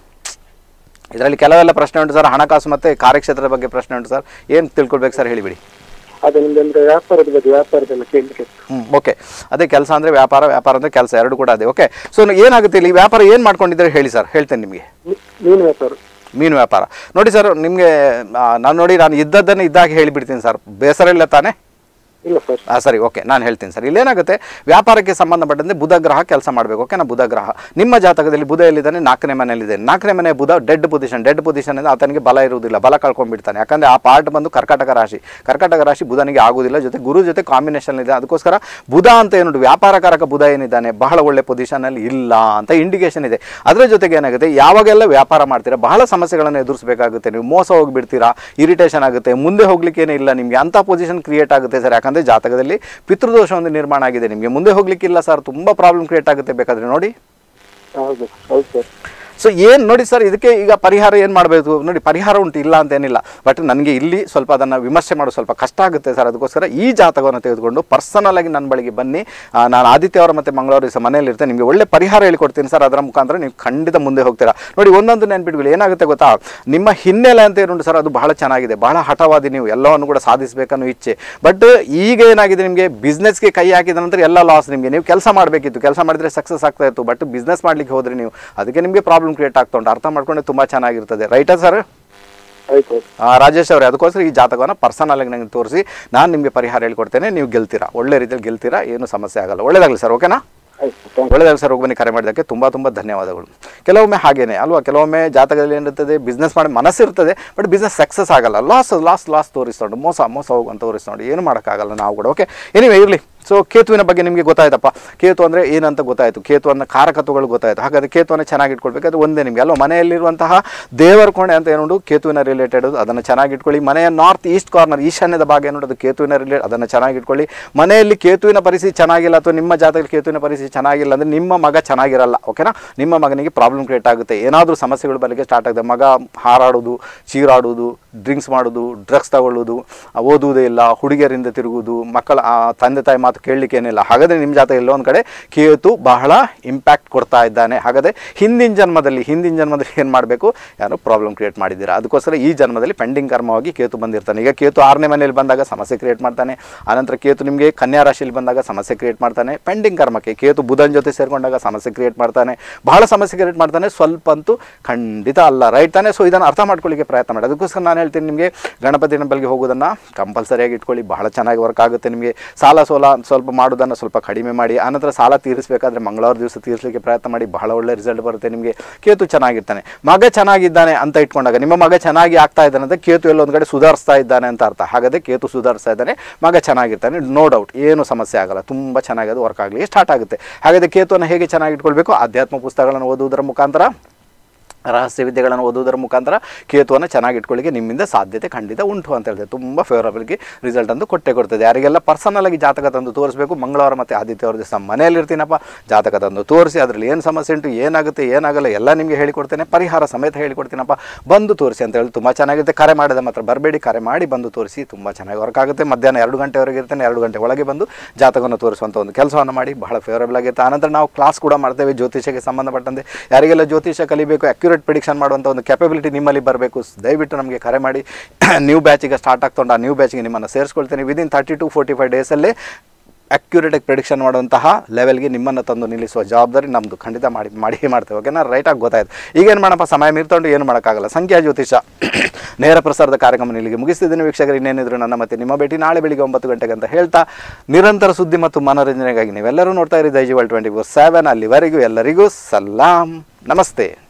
ಇದರಲ್ಲಿ ಕೆಲವೆಲ್ಲ ಪ್ರಶ್ನೆ ಉಂಟು ಸರ್ ಹಣಕಾಸು ಮತ್ತು ಕಾರ್ಯಕ್ಷೇತ್ರದ ಬಗ್ಗೆ ಪ್ರಶ್ನೆ ಉಂಟು ಸರ್ ಏನು ತಿಳ್ಕೊಳ್ಬೇಕು ಸರ್ ಹೇಳಿಬಿಡಿ ಅದು ನಿಮ್ದು ಅಂದ್ರೆ ವ್ಯಾಪಾರದ ಬಗ್ಗೆ ವ್ಯಾಪಾರದೆಲ್ಲ ಕೇಳಲಿಕ್ಕೆ ಹ್ಞೂ ಓಕೆ ಅದೇ ಕೆಲಸ ಅಂದರೆ ವ್ಯಾಪಾರ ವ್ಯಾಪಾರ ಅಂದರೆ ಕೆಲಸ ಎರಡು ಕೂಡ ಅದೇ ಓಕೆ ಸೊ ಏನಾಗುತ್ತೆ ಇಲ್ಲಿ ವ್ಯಾಪಾರ ಏನು ಮಾಡ್ಕೊಂಡಿದ್ದಾರೆ ಹೇಳಿ ಸರ್ ಹೇಳ್ತೇನೆ ನಿಮಗೆ ಮೀನು ವ್ಯಾಪಾರ ಮೀನು ವ್ಯಾಪಾರ ನೋಡಿ ಸರ್ ನಿಮಗೆ ನಾನು ನೋಡಿ ನಾನು ಇದ್ದದ್ದನ್ನು ಇದ್ದಾಗೆ ಹೇಳಿಬಿಡ್ತೀನಿ ಸರ್ ಬೇಸರ ಇಲ್ಲ ತಾನೇ ಇಲ್ಲ ಸರ್ ಆ, ಸರಿ ಓಕೆ ನಾನು ಹೇಳ್ತೀನಿ ಸರ್ ಇಲ್ಲೇನಾಗುತ್ತೆ ವ್ಯಾಪಾರಕ್ಕೆ ಸಂಬಂಧಪಟ್ಟಂತೆ ಬುಧ ಗ್ರಹ ಕೆಲಸ ಮಾಡಬೇಕು ಓಕೆನಾ ಬುಧ ಗ್ರಹ ನಿಮ್ಮ ಜಾತಕದಲ್ಲಿ ಬುಧ ಎಲ್ಲಿದ್ದಾನೆ ನಾಲ್ಕನೇ ಮನೆಯಲ್ಲಿದೆ ನಾಲ್ಕನೇ ಮನೆ Budha dead position dead position ಅಂದರೆ ಆತನಿಗೆ ಬಲ ಇರುವುದಿಲ್ಲ ಬಲ ಕಳ್ಕೊಂಡ್ಬಿಡ್ತಾನೆ ಯಾಕಂದರೆ ಆ ಪಾರ್ಟ್ ಬಂದು ಕರ್ಕಾಟಕ ರಾಶಿ ಕರ್ಕಾಟಕ ರಾಶಿ ಬುಧನಿಗೆ ಆಗುವುದಿಲ್ಲ ಜೊತೆ ಗುರು ಜೊತೆ ಕಾಂಬಿನೇಷನ್ ಇದೆ ಅದಕ್ಕೋಸ್ಕರ ಬುಧ ಅಂತ ಏನು ವ್ಯಾಪಾರಕಾರಕ ಬುಧ ಏನಿದ್ದಾನೆ ಬಹಳ ಒಳ್ಳೆ ಪೊಸಿಷನಲ್ಲಿ ಇಲ್ಲ ಅಂತ ಇಂಡಿಕೇಶನ್ ಇದೆ ಅದರ ಜೊತೆಗೆ ಏನಾಗುತ್ತೆ ಯಾವಾಗೆಲ್ಲ ವ್ಯಾಪಾರ ಮಾಡ್ತೀರಾ ಬಹಳ ಸಮಸ್ಯೆಗಳನ್ನು ಎದುರಿಸಬೇಕಾಗುತ್ತೆ ನೀವು ಮೋಸ ಹೋಗಿಬಿಡ್ತೀರಾ ಇರಿಟೇಷನ್ ಆಗುತ್ತೆ ಮುಂದೆ ಹೋಗ್ಲಿಕ್ಕೇನೇ ಇಲ್ಲ ನಿಮಗೆ ಅಂಥ ಪೊಸಿಷನ್ ಕ್ರಿಯೇಟ್ ಆಗುತ್ತೆ ಸರ್ ಯಾಕಂದರೆ ಜಾತಕದಲ್ಲಿ ಪಿತೃದೋಷ ಒಂದು ನಿರ್ಮಾಣ ಆಗಿದೆ ನಿಮಗೆ ಮುಂದೆ ಹೋಗ್ಲಿಕ್ಕಿಲ್ಲ ಸರ್ ತುಂಬ ಪ್ರಾಬ್ಲಮ್ ಕ್ರಿಯೇಟ್ ಆಗುತ್ತೆ ಬೇಕಾದರೆ ನೋಡಿ ಹೌದು ಹೌದು ಸರ್ ಸೊ ಏನು ನೋಡಿ ಸರ್ ಇದಕ್ಕೆ ಈಗ ಪರಿಹಾರ ಏನು ಮಾಡಬೇಕು ನೋಡಿ ಪರಿಹಾರ ಉಂಟು ಇಲ್ಲ ಅಂತ ಏನಿಲ್ಲ ಬಟ್ ನನಗೆ ಇಲ್ಲಿ ಸ್ವಲ್ಪ ಅದನ್ನು ವಿಮರ್ಶೆ ಮಾಡೋದು ಸ್ವಲ್ಪ ಕಷ್ಟ ಆಗುತ್ತೆ ಸರ್ ಅದಕ್ಕೋಸ್ಕರ ಈ ಜಾತಕವನ್ನು ತೆಗೆದುಕೊಂಡು ಪರ್ಸನಲ್ ಆಗಿ ನನ್ನ ಬಳಿಗೆ ಬನ್ನಿ ಆ, ನಾನು ಆದಿತ್ಯ ಅವರ ಮತ್ತು ಮಂಗಳವಾರ ಸಹ ಮನೆಯಲ್ಲಿ ಇರ್ತೇನೆ ನಿಮಗೆ ಒಳ್ಳೆ ಪರಿಹಾರ ಹೇಳಿಕೊಡ್ತೀನಿ ಸರ್ ಅದರ ಮುಖಾಂತರ ನೀವು ಖಂಡಿತ ಮುಂದೆ ಹೋಗ್ತೀರಾ ನೋಡಿ ಒಂದೊಂದು ನೆನ್ಪಿಟ್ಕೊಳ್ಳಿ ಏನಾಗುತ್ತೆ ಗೊತ್ತಾ ನಿಮ್ಮ ಹಿನ್ನೆಲೆ ಅಂತ ಏನುಂಟು ಸರ್ ಅದು ಬಹಳ ಚೆನ್ನಾಗಿದೆ ಬಹಳ ಹಠವಾದಿ ನೀವು ಎಲ್ಲವನ್ನು ಕೂಡ ಸಾಧಿಸಬೇಕನ್ನೋ ಇಚ್ಛೆ ಬಟ್ ಈಗ ಏನಾಗಿದೆ ನಿಮಗೆ ಬಿಸ್ನೆಸ್ಗೆ ಕೈ ಹಾಕಿದ ನಂತರ ಎಲ್ಲ ಲಾಸ್ ನಿಮಗೆ ನೀವು ಕೆಲಸ ಮಾಡಬೇಕಿತ್ತು ಕೆಲಸ ಮಾಡಿದರೆ ಸಕ್ಸಸ್ ಆಗ್ತಾ ಇತ್ತು ಬಟ್ ಬಿಸ್ನೆಸ್ ಮಾಡಲಿಕ್ಕೆ ಹೋದ್ರೆ ನೀವು ಅದಕ್ಕೆ ನಿಮಗೆ ಪ್ರಾಬ್ಲಮ್ ಕ್ರಿಯೇಟ್ ಆಗ್ತಾ ಉಂಟು ಅರ್ಥ ಮಾಡ್ಕೊಂಡ್ರೆ ತುಂಬ ಚೆನ್ನಾಗಿರ್ತದೆ ರೈಟಾ ಸರ್ ಆಯ್ತು ಆ, ರಾಜೇಶ್ ಅವರೇ ಅದಕ್ಕೋಸ್ಕರ ಈ ಜಾತಕವನ್ನು ಪರ್ಸನಲ್ ಆಗಿ ನನಗೆ ತೋರಿಸಿ ನಾನು ನಿಮಗೆ ಪರಿಹಾರ ಹೇಳ್ಕೊಡ್ತೇನೆ ನೀವು ಗೆಲ್ತೀರಾ ಒಳ್ಳೆ ರೀತಿಯಲ್ಲಿ ಗೆಲ್ತೀರಾ ಏನು ಸಮಸ್ಯೆ ಆಗಲ್ಲ ಒಳ್ಳೇದಾಗಲಿ ಸರ್ ಓಕೆನಾ ಆಯ್ತು ಥ್ಯಾಂಕ್ ಒಳ್ಳೆದಾಗಲಿ ಸರ್ ಹೋಗಿ ಬನ್ನಿ ಕರೆ ಮಾಡಿದ್ದಕ್ಕೆ ತುಂಬ ತುಂಬ ಧನ್ಯವಾದಗಳು ಕೆಲವೊಮ್ಮೆ ಹಾಗೇನೆ ಅಲ್ವಾ ಕೆಲವೊಮ್ಮೆ ಜಾತಕದಲ್ಲಿ ಏನಿರ್ತದೆ ಬಿಸ್ನೆಸ್ ಮಾಡಿ ಮನಸ್ಸಿರ್ತದೆ ಬಟ್ ಬಿಸ್ನೆಸ್ ಸಕ್ಸಸ್ ಆಗಲ್ಲ ಲಾಸ್ ಲಾಸ್ ಲಾಸ್ ತೋರಿಸ್ಕೊಂಡು ಮೋಸ ಮೋಸ ಹೋಗುವಂತ ತೋರಿಸ್ಕೊಂಡು ಏನು ಮಾಡೋಕ್ಕಾಗಲ್ಲ ನಾವು ಕೂಡ ಓಕೆ ಎನಿವೆ ಇರಲಿ ಸೊ ಕೇತುವಿನ ಬಗ್ಗೆ ನಿಮಗೆ ಗೊತ್ತಾಯ್ತಪ್ಪ ಕೇತು ಅಂದರೆ ಏನಂತ ಗೊತ್ತಾಯಿತು ಕೇತುವನ್ನ ಕಾರಕತ್ವಗಳು ಗೊತ್ತಾಯಿತು ಹಾಗಾದ್ರೆ ಕೇತುವನ್ನು ಚೆನ್ನಾಗಿ ಇಟ್ಕೊಳ್ಬೇಕು ಅದು ಒಂದೇ ನಿಮಗೆ ಅಲ್ವಾ ಮನೆಯಲ್ಲಿರುವಂತಹ ದೇವರ ಕೋಣೆ ಅಂತ ಏನು ಕೇತುವಿನ ರಿಲೇಟೆಡ್ ಅದನ್ನು ಚೆನ್ನಾಗಿ ಇಟ್ಕೊಳ್ಳಿ ಮನೆಯ ನಾರ್ತ್ ಈಸ್ಟ್ ಕಾರ್ನರ್ ಈಶಾನ್ಯದ ಭಾಗ ಏನು ಅದು ಕೇತುವಿನ ರಿಲೇಟೆಡ್ ಅದನ್ನು ಚೆನ್ನಾಗಿ ಇಟ್ಕೊಳ್ಳಿ ಮನೆಯಲ್ಲಿ ಕೇತುವಿನ ಪರಿಸ್ಥಿತಿ ಚೆನ್ನಾಗಿಲ್ಲ ಅಥವಾ ನಿಮ್ಮ ಜಾತಕದಲ್ಲಿ ಕೇತುವಿನ ಪರಿಸ್ಥಿತಿ ಚೆನ್ನಾಗಿಲ್ಲ ಅಂದರೆ ನಿಮ್ಮ ಮಗ ಚೆನ್ನಾಗಿರಲ್ಲ ಓಕೆನಾ ನಿಮ್ಮ ಮಗನಿಗೆ ಪ್ರಾಬ್ಲಮ್ ಕ್ರಿಯೇಟ್ ಆಗುತ್ತೆ ಏನಾದರೂ ಸಮಸ್ಯೆಗಳು ಬರಲಿಕ್ಕೆ ಸ್ಟಾರ್ಟ್ ಆಗುತ್ತೆ ಮಗ ಹಾರಾಡೋದು ಚೀರಾಡೋದು ಡ್ರಿಂಕ್ಸ್ ಮಾಡೋದು ಡ್ರಗ್ಸ್ ತಗೊಳ್ಳೋದು ಆ, ಓದುವುದೇ ಇಲ್ಲ ಹುಡುಗಿಯರಿಂದ ತಿರುಗುವುದು ಮಕ್ಕಳ ಆ, ತಂದೆ ತಾಯಿ ಮಾತು ಕೇಳಲಿಕ್ಕೆ ಏನಿಲ್ಲ ಹಾಗಾದರೆ ನಿಮ್ಮ ಜಾತಕ ಎಲ್ಲೋ ಒಂದು ಕಡೆ ಕೇತು ಬಹಳ ಇಂಪ್ಯಾಕ್ಟ್ ಕೊಡ್ತಾ ಇದ್ದಾನೆ ಹಾಗಾದರೆ ಹಿಂದಿನ ಜನ್ಮದಲ್ಲಿ ಹಿಂದಿನ ಜನ್ಮದಲ್ಲಿ ಏನು ಮಾಡಬೇಕು ಯಾರು ಪ್ರಾಬ್ಲಮ್ ಕ್ರಿಯೇಟ್ ಮಾಡಿದ್ದೀರಾ ಅದಕ್ಕೋಸ್ಕರ ಈ ಜನ್ಮದಲ್ಲಿ ಪೆಂಡಿಂಗ್ ಕರ್ಮವಾಗಿ ಕೇತು ಬಂದಿರ್ತಾನೆ ಈಗ ಕೇತು ಆರನೇ ಮನೆಯಲ್ಲಿ ಬಂದಾಗ ಸಮಸ್ಯೆ ಕ್ರಿಯೇಟ್ ಮಾಡ್ತಾನೆ ಆನಂತರ ಕೇತು ನಿಮಗೆ ಕನ್ಯಾ ರಾಶಿಯಲ್ಲಿ ಬಂದಾಗ ಸಮಸ್ಯೆ ಕ್ರಿಯೇಟ್ ಮಾಡ್ತಾನೆ ಪೆಂಡಿಂಗ್ ಕರ್ಮಕ್ಕೆ ಕೇತು ಬುಧನ ಜೊತೆ ಸೇರಿಕೊಂಡಾಗ ಸಮಸ್ಯೆ ಕ್ರಿಯೇಟ್ ಮಾಡ್ತಾನೆ ಬಹಳ ಸಮಸ್ಯೆ ಕ್ರಿಯೇಟ್ ಮಾಡ್ತಾನೆ ಸ್ವಲ್ಪ ಅಂತೂ ಖಂಡಿತ ಅಲ್ಲ ರೈಟ್ ತಾನೆ ಸೊ ಇದನ್ನು ಅರ್ಥ ಮಾಡ್ಕೊಳ್ಳಿಕ್ಕೆ ಪ್ರಯತ್ನ ಮಾಡಿ ಅದಕ್ಕೋಸ್ಕರ ನಾನು ನಾನು ಹೇಳ್ತೀನಿ ನಿಮಗೆ ಗಣಪತಿ ಟೆಂಪಲ್ಗೆ ಹೋಗೋದನ್ನು ಕಂಪಲ್ಸರಿಯಾಗಿ ಇಟ್ಕೊಳ್ಳಿ ಬಹಳ ಚೆನ್ನಾಗಿ ವರ್ಕ್ ಆಗುತ್ತೆ ನಿಮಗೆ ಸಾಲ ಸೋಲ ಸ್ವಲ್ಪ ಮಾಡೋದನ್ನು ಸ್ವಲ್ಪ ಕಡಿಮೆ ಮಾಡಿ ಆನಂತರ ಸಾಲ ತೀರಿಸಬೇಕಾದ್ರೆ ಮಂಗಳವಾರ ದಿವಸ ತೀರಿಸಲಿಕ್ಕೆ ಪ್ರಯತ್ನ ಮಾಡಿ ಬಹಳ ಒಳ್ಳೆ ರಿಸಲ್ಟ್ ಬರುತ್ತೆ ನಿಮಗೆ ಕೇತು ಚೆನ್ನಾಗಿರ್ತಾನೆ ಮಗ ಚೆನ್ನಾಗಿದ್ದಾನೆ ಅಂತ ಇಟ್ಕೊಂಡಾಗ ನಿಮ್ಮ ಮಗ ಚೆನ್ನಾಗಿ ಆಗ್ತಾ ಇದ್ದಾನೆ ಅಂತ ಕೇತು ಎಲ್ಲೊಂದು ಕಡೆ ಸುಧಾರಿಸ್ತಾ ಇದ್ದಾನೆ ಅಂತ ಅರ್ಥ ಹಾಗಾದರೆ ಕೇತು ಸುಧಾರಿಸ್ತಾ ಇದ್ದಾನೆ ಮಗ ಚೆನ್ನಾಗಿರ್ತಾನೆ ನೋ ಡೌಟ್ ಏನು ಸಮಸ್ಯೆ ಆಗಲ್ಲ ತುಂಬ ಚೆನ್ನಾಗಿ ಅದು ವರ್ಕ್ ಆಗಲಿ ಸ್ಟಾರ್ಟ್ ಆಗುತ್ತೆ ಹಾಗಾದರೆ ಕೇತುವನ್ನು ಹೇಗೆ ಚೆನ್ನಾಗಿ ಇಟ್ಕೊಳ್ಬೇಕು ಆಧ್ಯಾತ್ಮ ಪುಸ್ತಕಗಳನ್ನು ಓದುವುದರ ಮುಖಾಂತರ ರಹಸ್ಯ ವಿದ್ಯೆಗಳನ್ನು ಓದುವುದರ ಮುಖಾಂತರ ಕೇತುವನ್ನು ಚೆನ್ನಾಗಿ ಇಟ್ಕೊಳ್ಳಿಕ್ಕೆ ನಿಮ್ಮಿಂದ ಸಾಧ್ಯತೆ ಖಂಡಿತ ಉಂಟು ಅಂತ ಹೇಳಿದೆ ತುಂಬ ಫೇವರಬಲ್ಗೆ ರಿಸಲ್ಟ್ ಅಂದು ಕೊಟ್ಟೆ ಕೊಡ್ತದೆ ಯಾರಿಗೆಲ್ಲ ಪರ್ಸನಲ್ ಆಗಿ ಜಾತಕ ತಂದು ತೋರಿಸಬೇಕು ಮಂಗಳವಾರ ಮತ್ತು ಆದಿತ್ಯವಾರ ದಿವಸ ಮನೆಯಲ್ಲಿ ಇರ್ತೀನಪ್ಪ ಜಾತಕ ತಂದು ತೋರಿಸಿ ಅದರಲ್ಲಿ ಏನು ಸಮಸ್ಯೆ ಉಂಟು ಏನಾಗುತ್ತೆ ಏನಾಗಲ್ಲ ಎಲ್ಲ ನಿಮಗೆ ಹೇಳಿಕೊಡ್ತೇನೆ ಪರಿಹಾರ ಸಮೇತ ಹೇಳಿಕೊಡ್ತೀನಪ್ಪ ಬಂದು ತೋರಿಸಿ ಅಂತ ಹೇಳಿ ತುಂಬ ಚೆನ್ನಾಗಿರುತ್ತೆ ಕರೆ ಮಾಡಿದ ಮಾತ್ರ ಬರಬೇಡಿ ಕರೆ ಮಾಡಿ ಬಂದು ತೋರಿಸಿ ತುಂಬ ಚೆನ್ನಾಗಿ ವರ್ಕ್ ಆಗುತ್ತೆ ಮಧ್ಯಾಹ್ನ ಎರಡು ಗಂಟೆವರೆಗೆ ಇರ್ತೇನೆ ಎರಡು ಗಂಟೆ ಒಳಗೆ ಬಂದು ಜಾತಕವನ್ನು ತೋರಿಸುವಂಥ ಒಂದು ಕೆಲಸವನ್ನು ಮಾಡಿ ಬಹಳ ಫೇವರಬಲ್ ಆಗಿರುತ್ತೆ ಆನಂತರ ನಾವು ಕ್ಲಾಸ್ ಕೂಡ ಮಾಡ್ತೇವೆ ಜ್ಯೋತಿಷಕ್ಕೆ ಸಂಬಂಧಪಟ್ಟಂತೆ ಯಾರಿಗೆಲ್ಲ ಜ್ಯೋತಿಷ ಕಲಿಬೇಕು ಅಕ್ಯುರೇಟ್ ಪ್ರಿಡಿಕ್ಷನ್ ಮಾಡುವಂಥ ಒಂದು ಕೆಪಬಿಲಿಟಿ ನಿಮ್ಮಲ್ಲಿ ಬರಬೇಕು ದಯವಿಟ್ಟು ನಮಗೆ ಕರೆ ಮಾಡಿ ನ್ಯೂ ಬ್ಯಾಚಿಗೆ ಸ್ಟಾರ್ಟ್ ಆಗ್ತೊಂಡು ಆ ನ್ಯೂ ಬ್ಯಾಚಿಗೆ ನಿಮ್ಮನ್ನು ಸೇರಿಸ್ಕೊಳ್ತೇನೆ within thirty two forty five ಡೇಸಲ್ಲೇ ಅಕ್ಯುರೇಟಾಗಿ ಪ್ರಿಡಿಕ್ಷನ್ ಮಾಡುವಂತಹ ಲೆವೆಲ್ಗೆ ನಿಮ್ಮನ್ನು ತಂದು ನಿಲ್ಲಿಸುವ ಜವಾಬ್ದಾರಿ ನಮ್ಮದು ಖಂಡಿತ ಮಾಡಿ ಮಾಡಿ ಮಾಡ್ತೇವೆ ಓಕೆನಾ ರೈಟಾಗಿ ಗೊತ್ತಾಯ್ತು ಈಗೇನು ಮಾಡಪ್ಪ ಸಮಯ ಮೀರ್ತೊಂಡು ಏನು ಮಾಡೋಕ್ಕಾಗಲ್ಲ ಸಂಖ್ಯಾ ಜ್ಯೋತಿಷ ನೇರ ಪ್ರಸಾರದ ಕಾರ್ಯಕ್ರಮ ಇಲ್ಲಿಗೆ ಮುಗಿಸ್ತಿದ್ದೀನಿ ವೀಕ್ಷಕರು ಇನ್ನೇನಿದ್ರು ನನ್ನ ಮತ್ತೆ ನಿಮ್ಮ ಭೇಟಿ ನಾಳೆ ಬೆಳಿಗ್ಗೆ ಒಂಬತ್ತು ಗಂಟೆಗೆ ಅಂತ ಹೇಳ್ತಾ ನಿರಂತರ ಸುದ್ದಿ ಮತ್ತು ಮನೋರಂಜನೆಗಾಗಿ ನೀವೆಲ್ಲರೂ ನೋಡ್ತಾ ಇರಿ ದೈಜಿವಲ್ ಟ್ವೆಂಟಿ ಫೋರ್ ಸೆವೆನ್ ಅಲ್ಲಿವರೆಗೂ ಎಲ್ಲರಿಗೂ ಸಲಾಂ ನಮಸ್ತೆ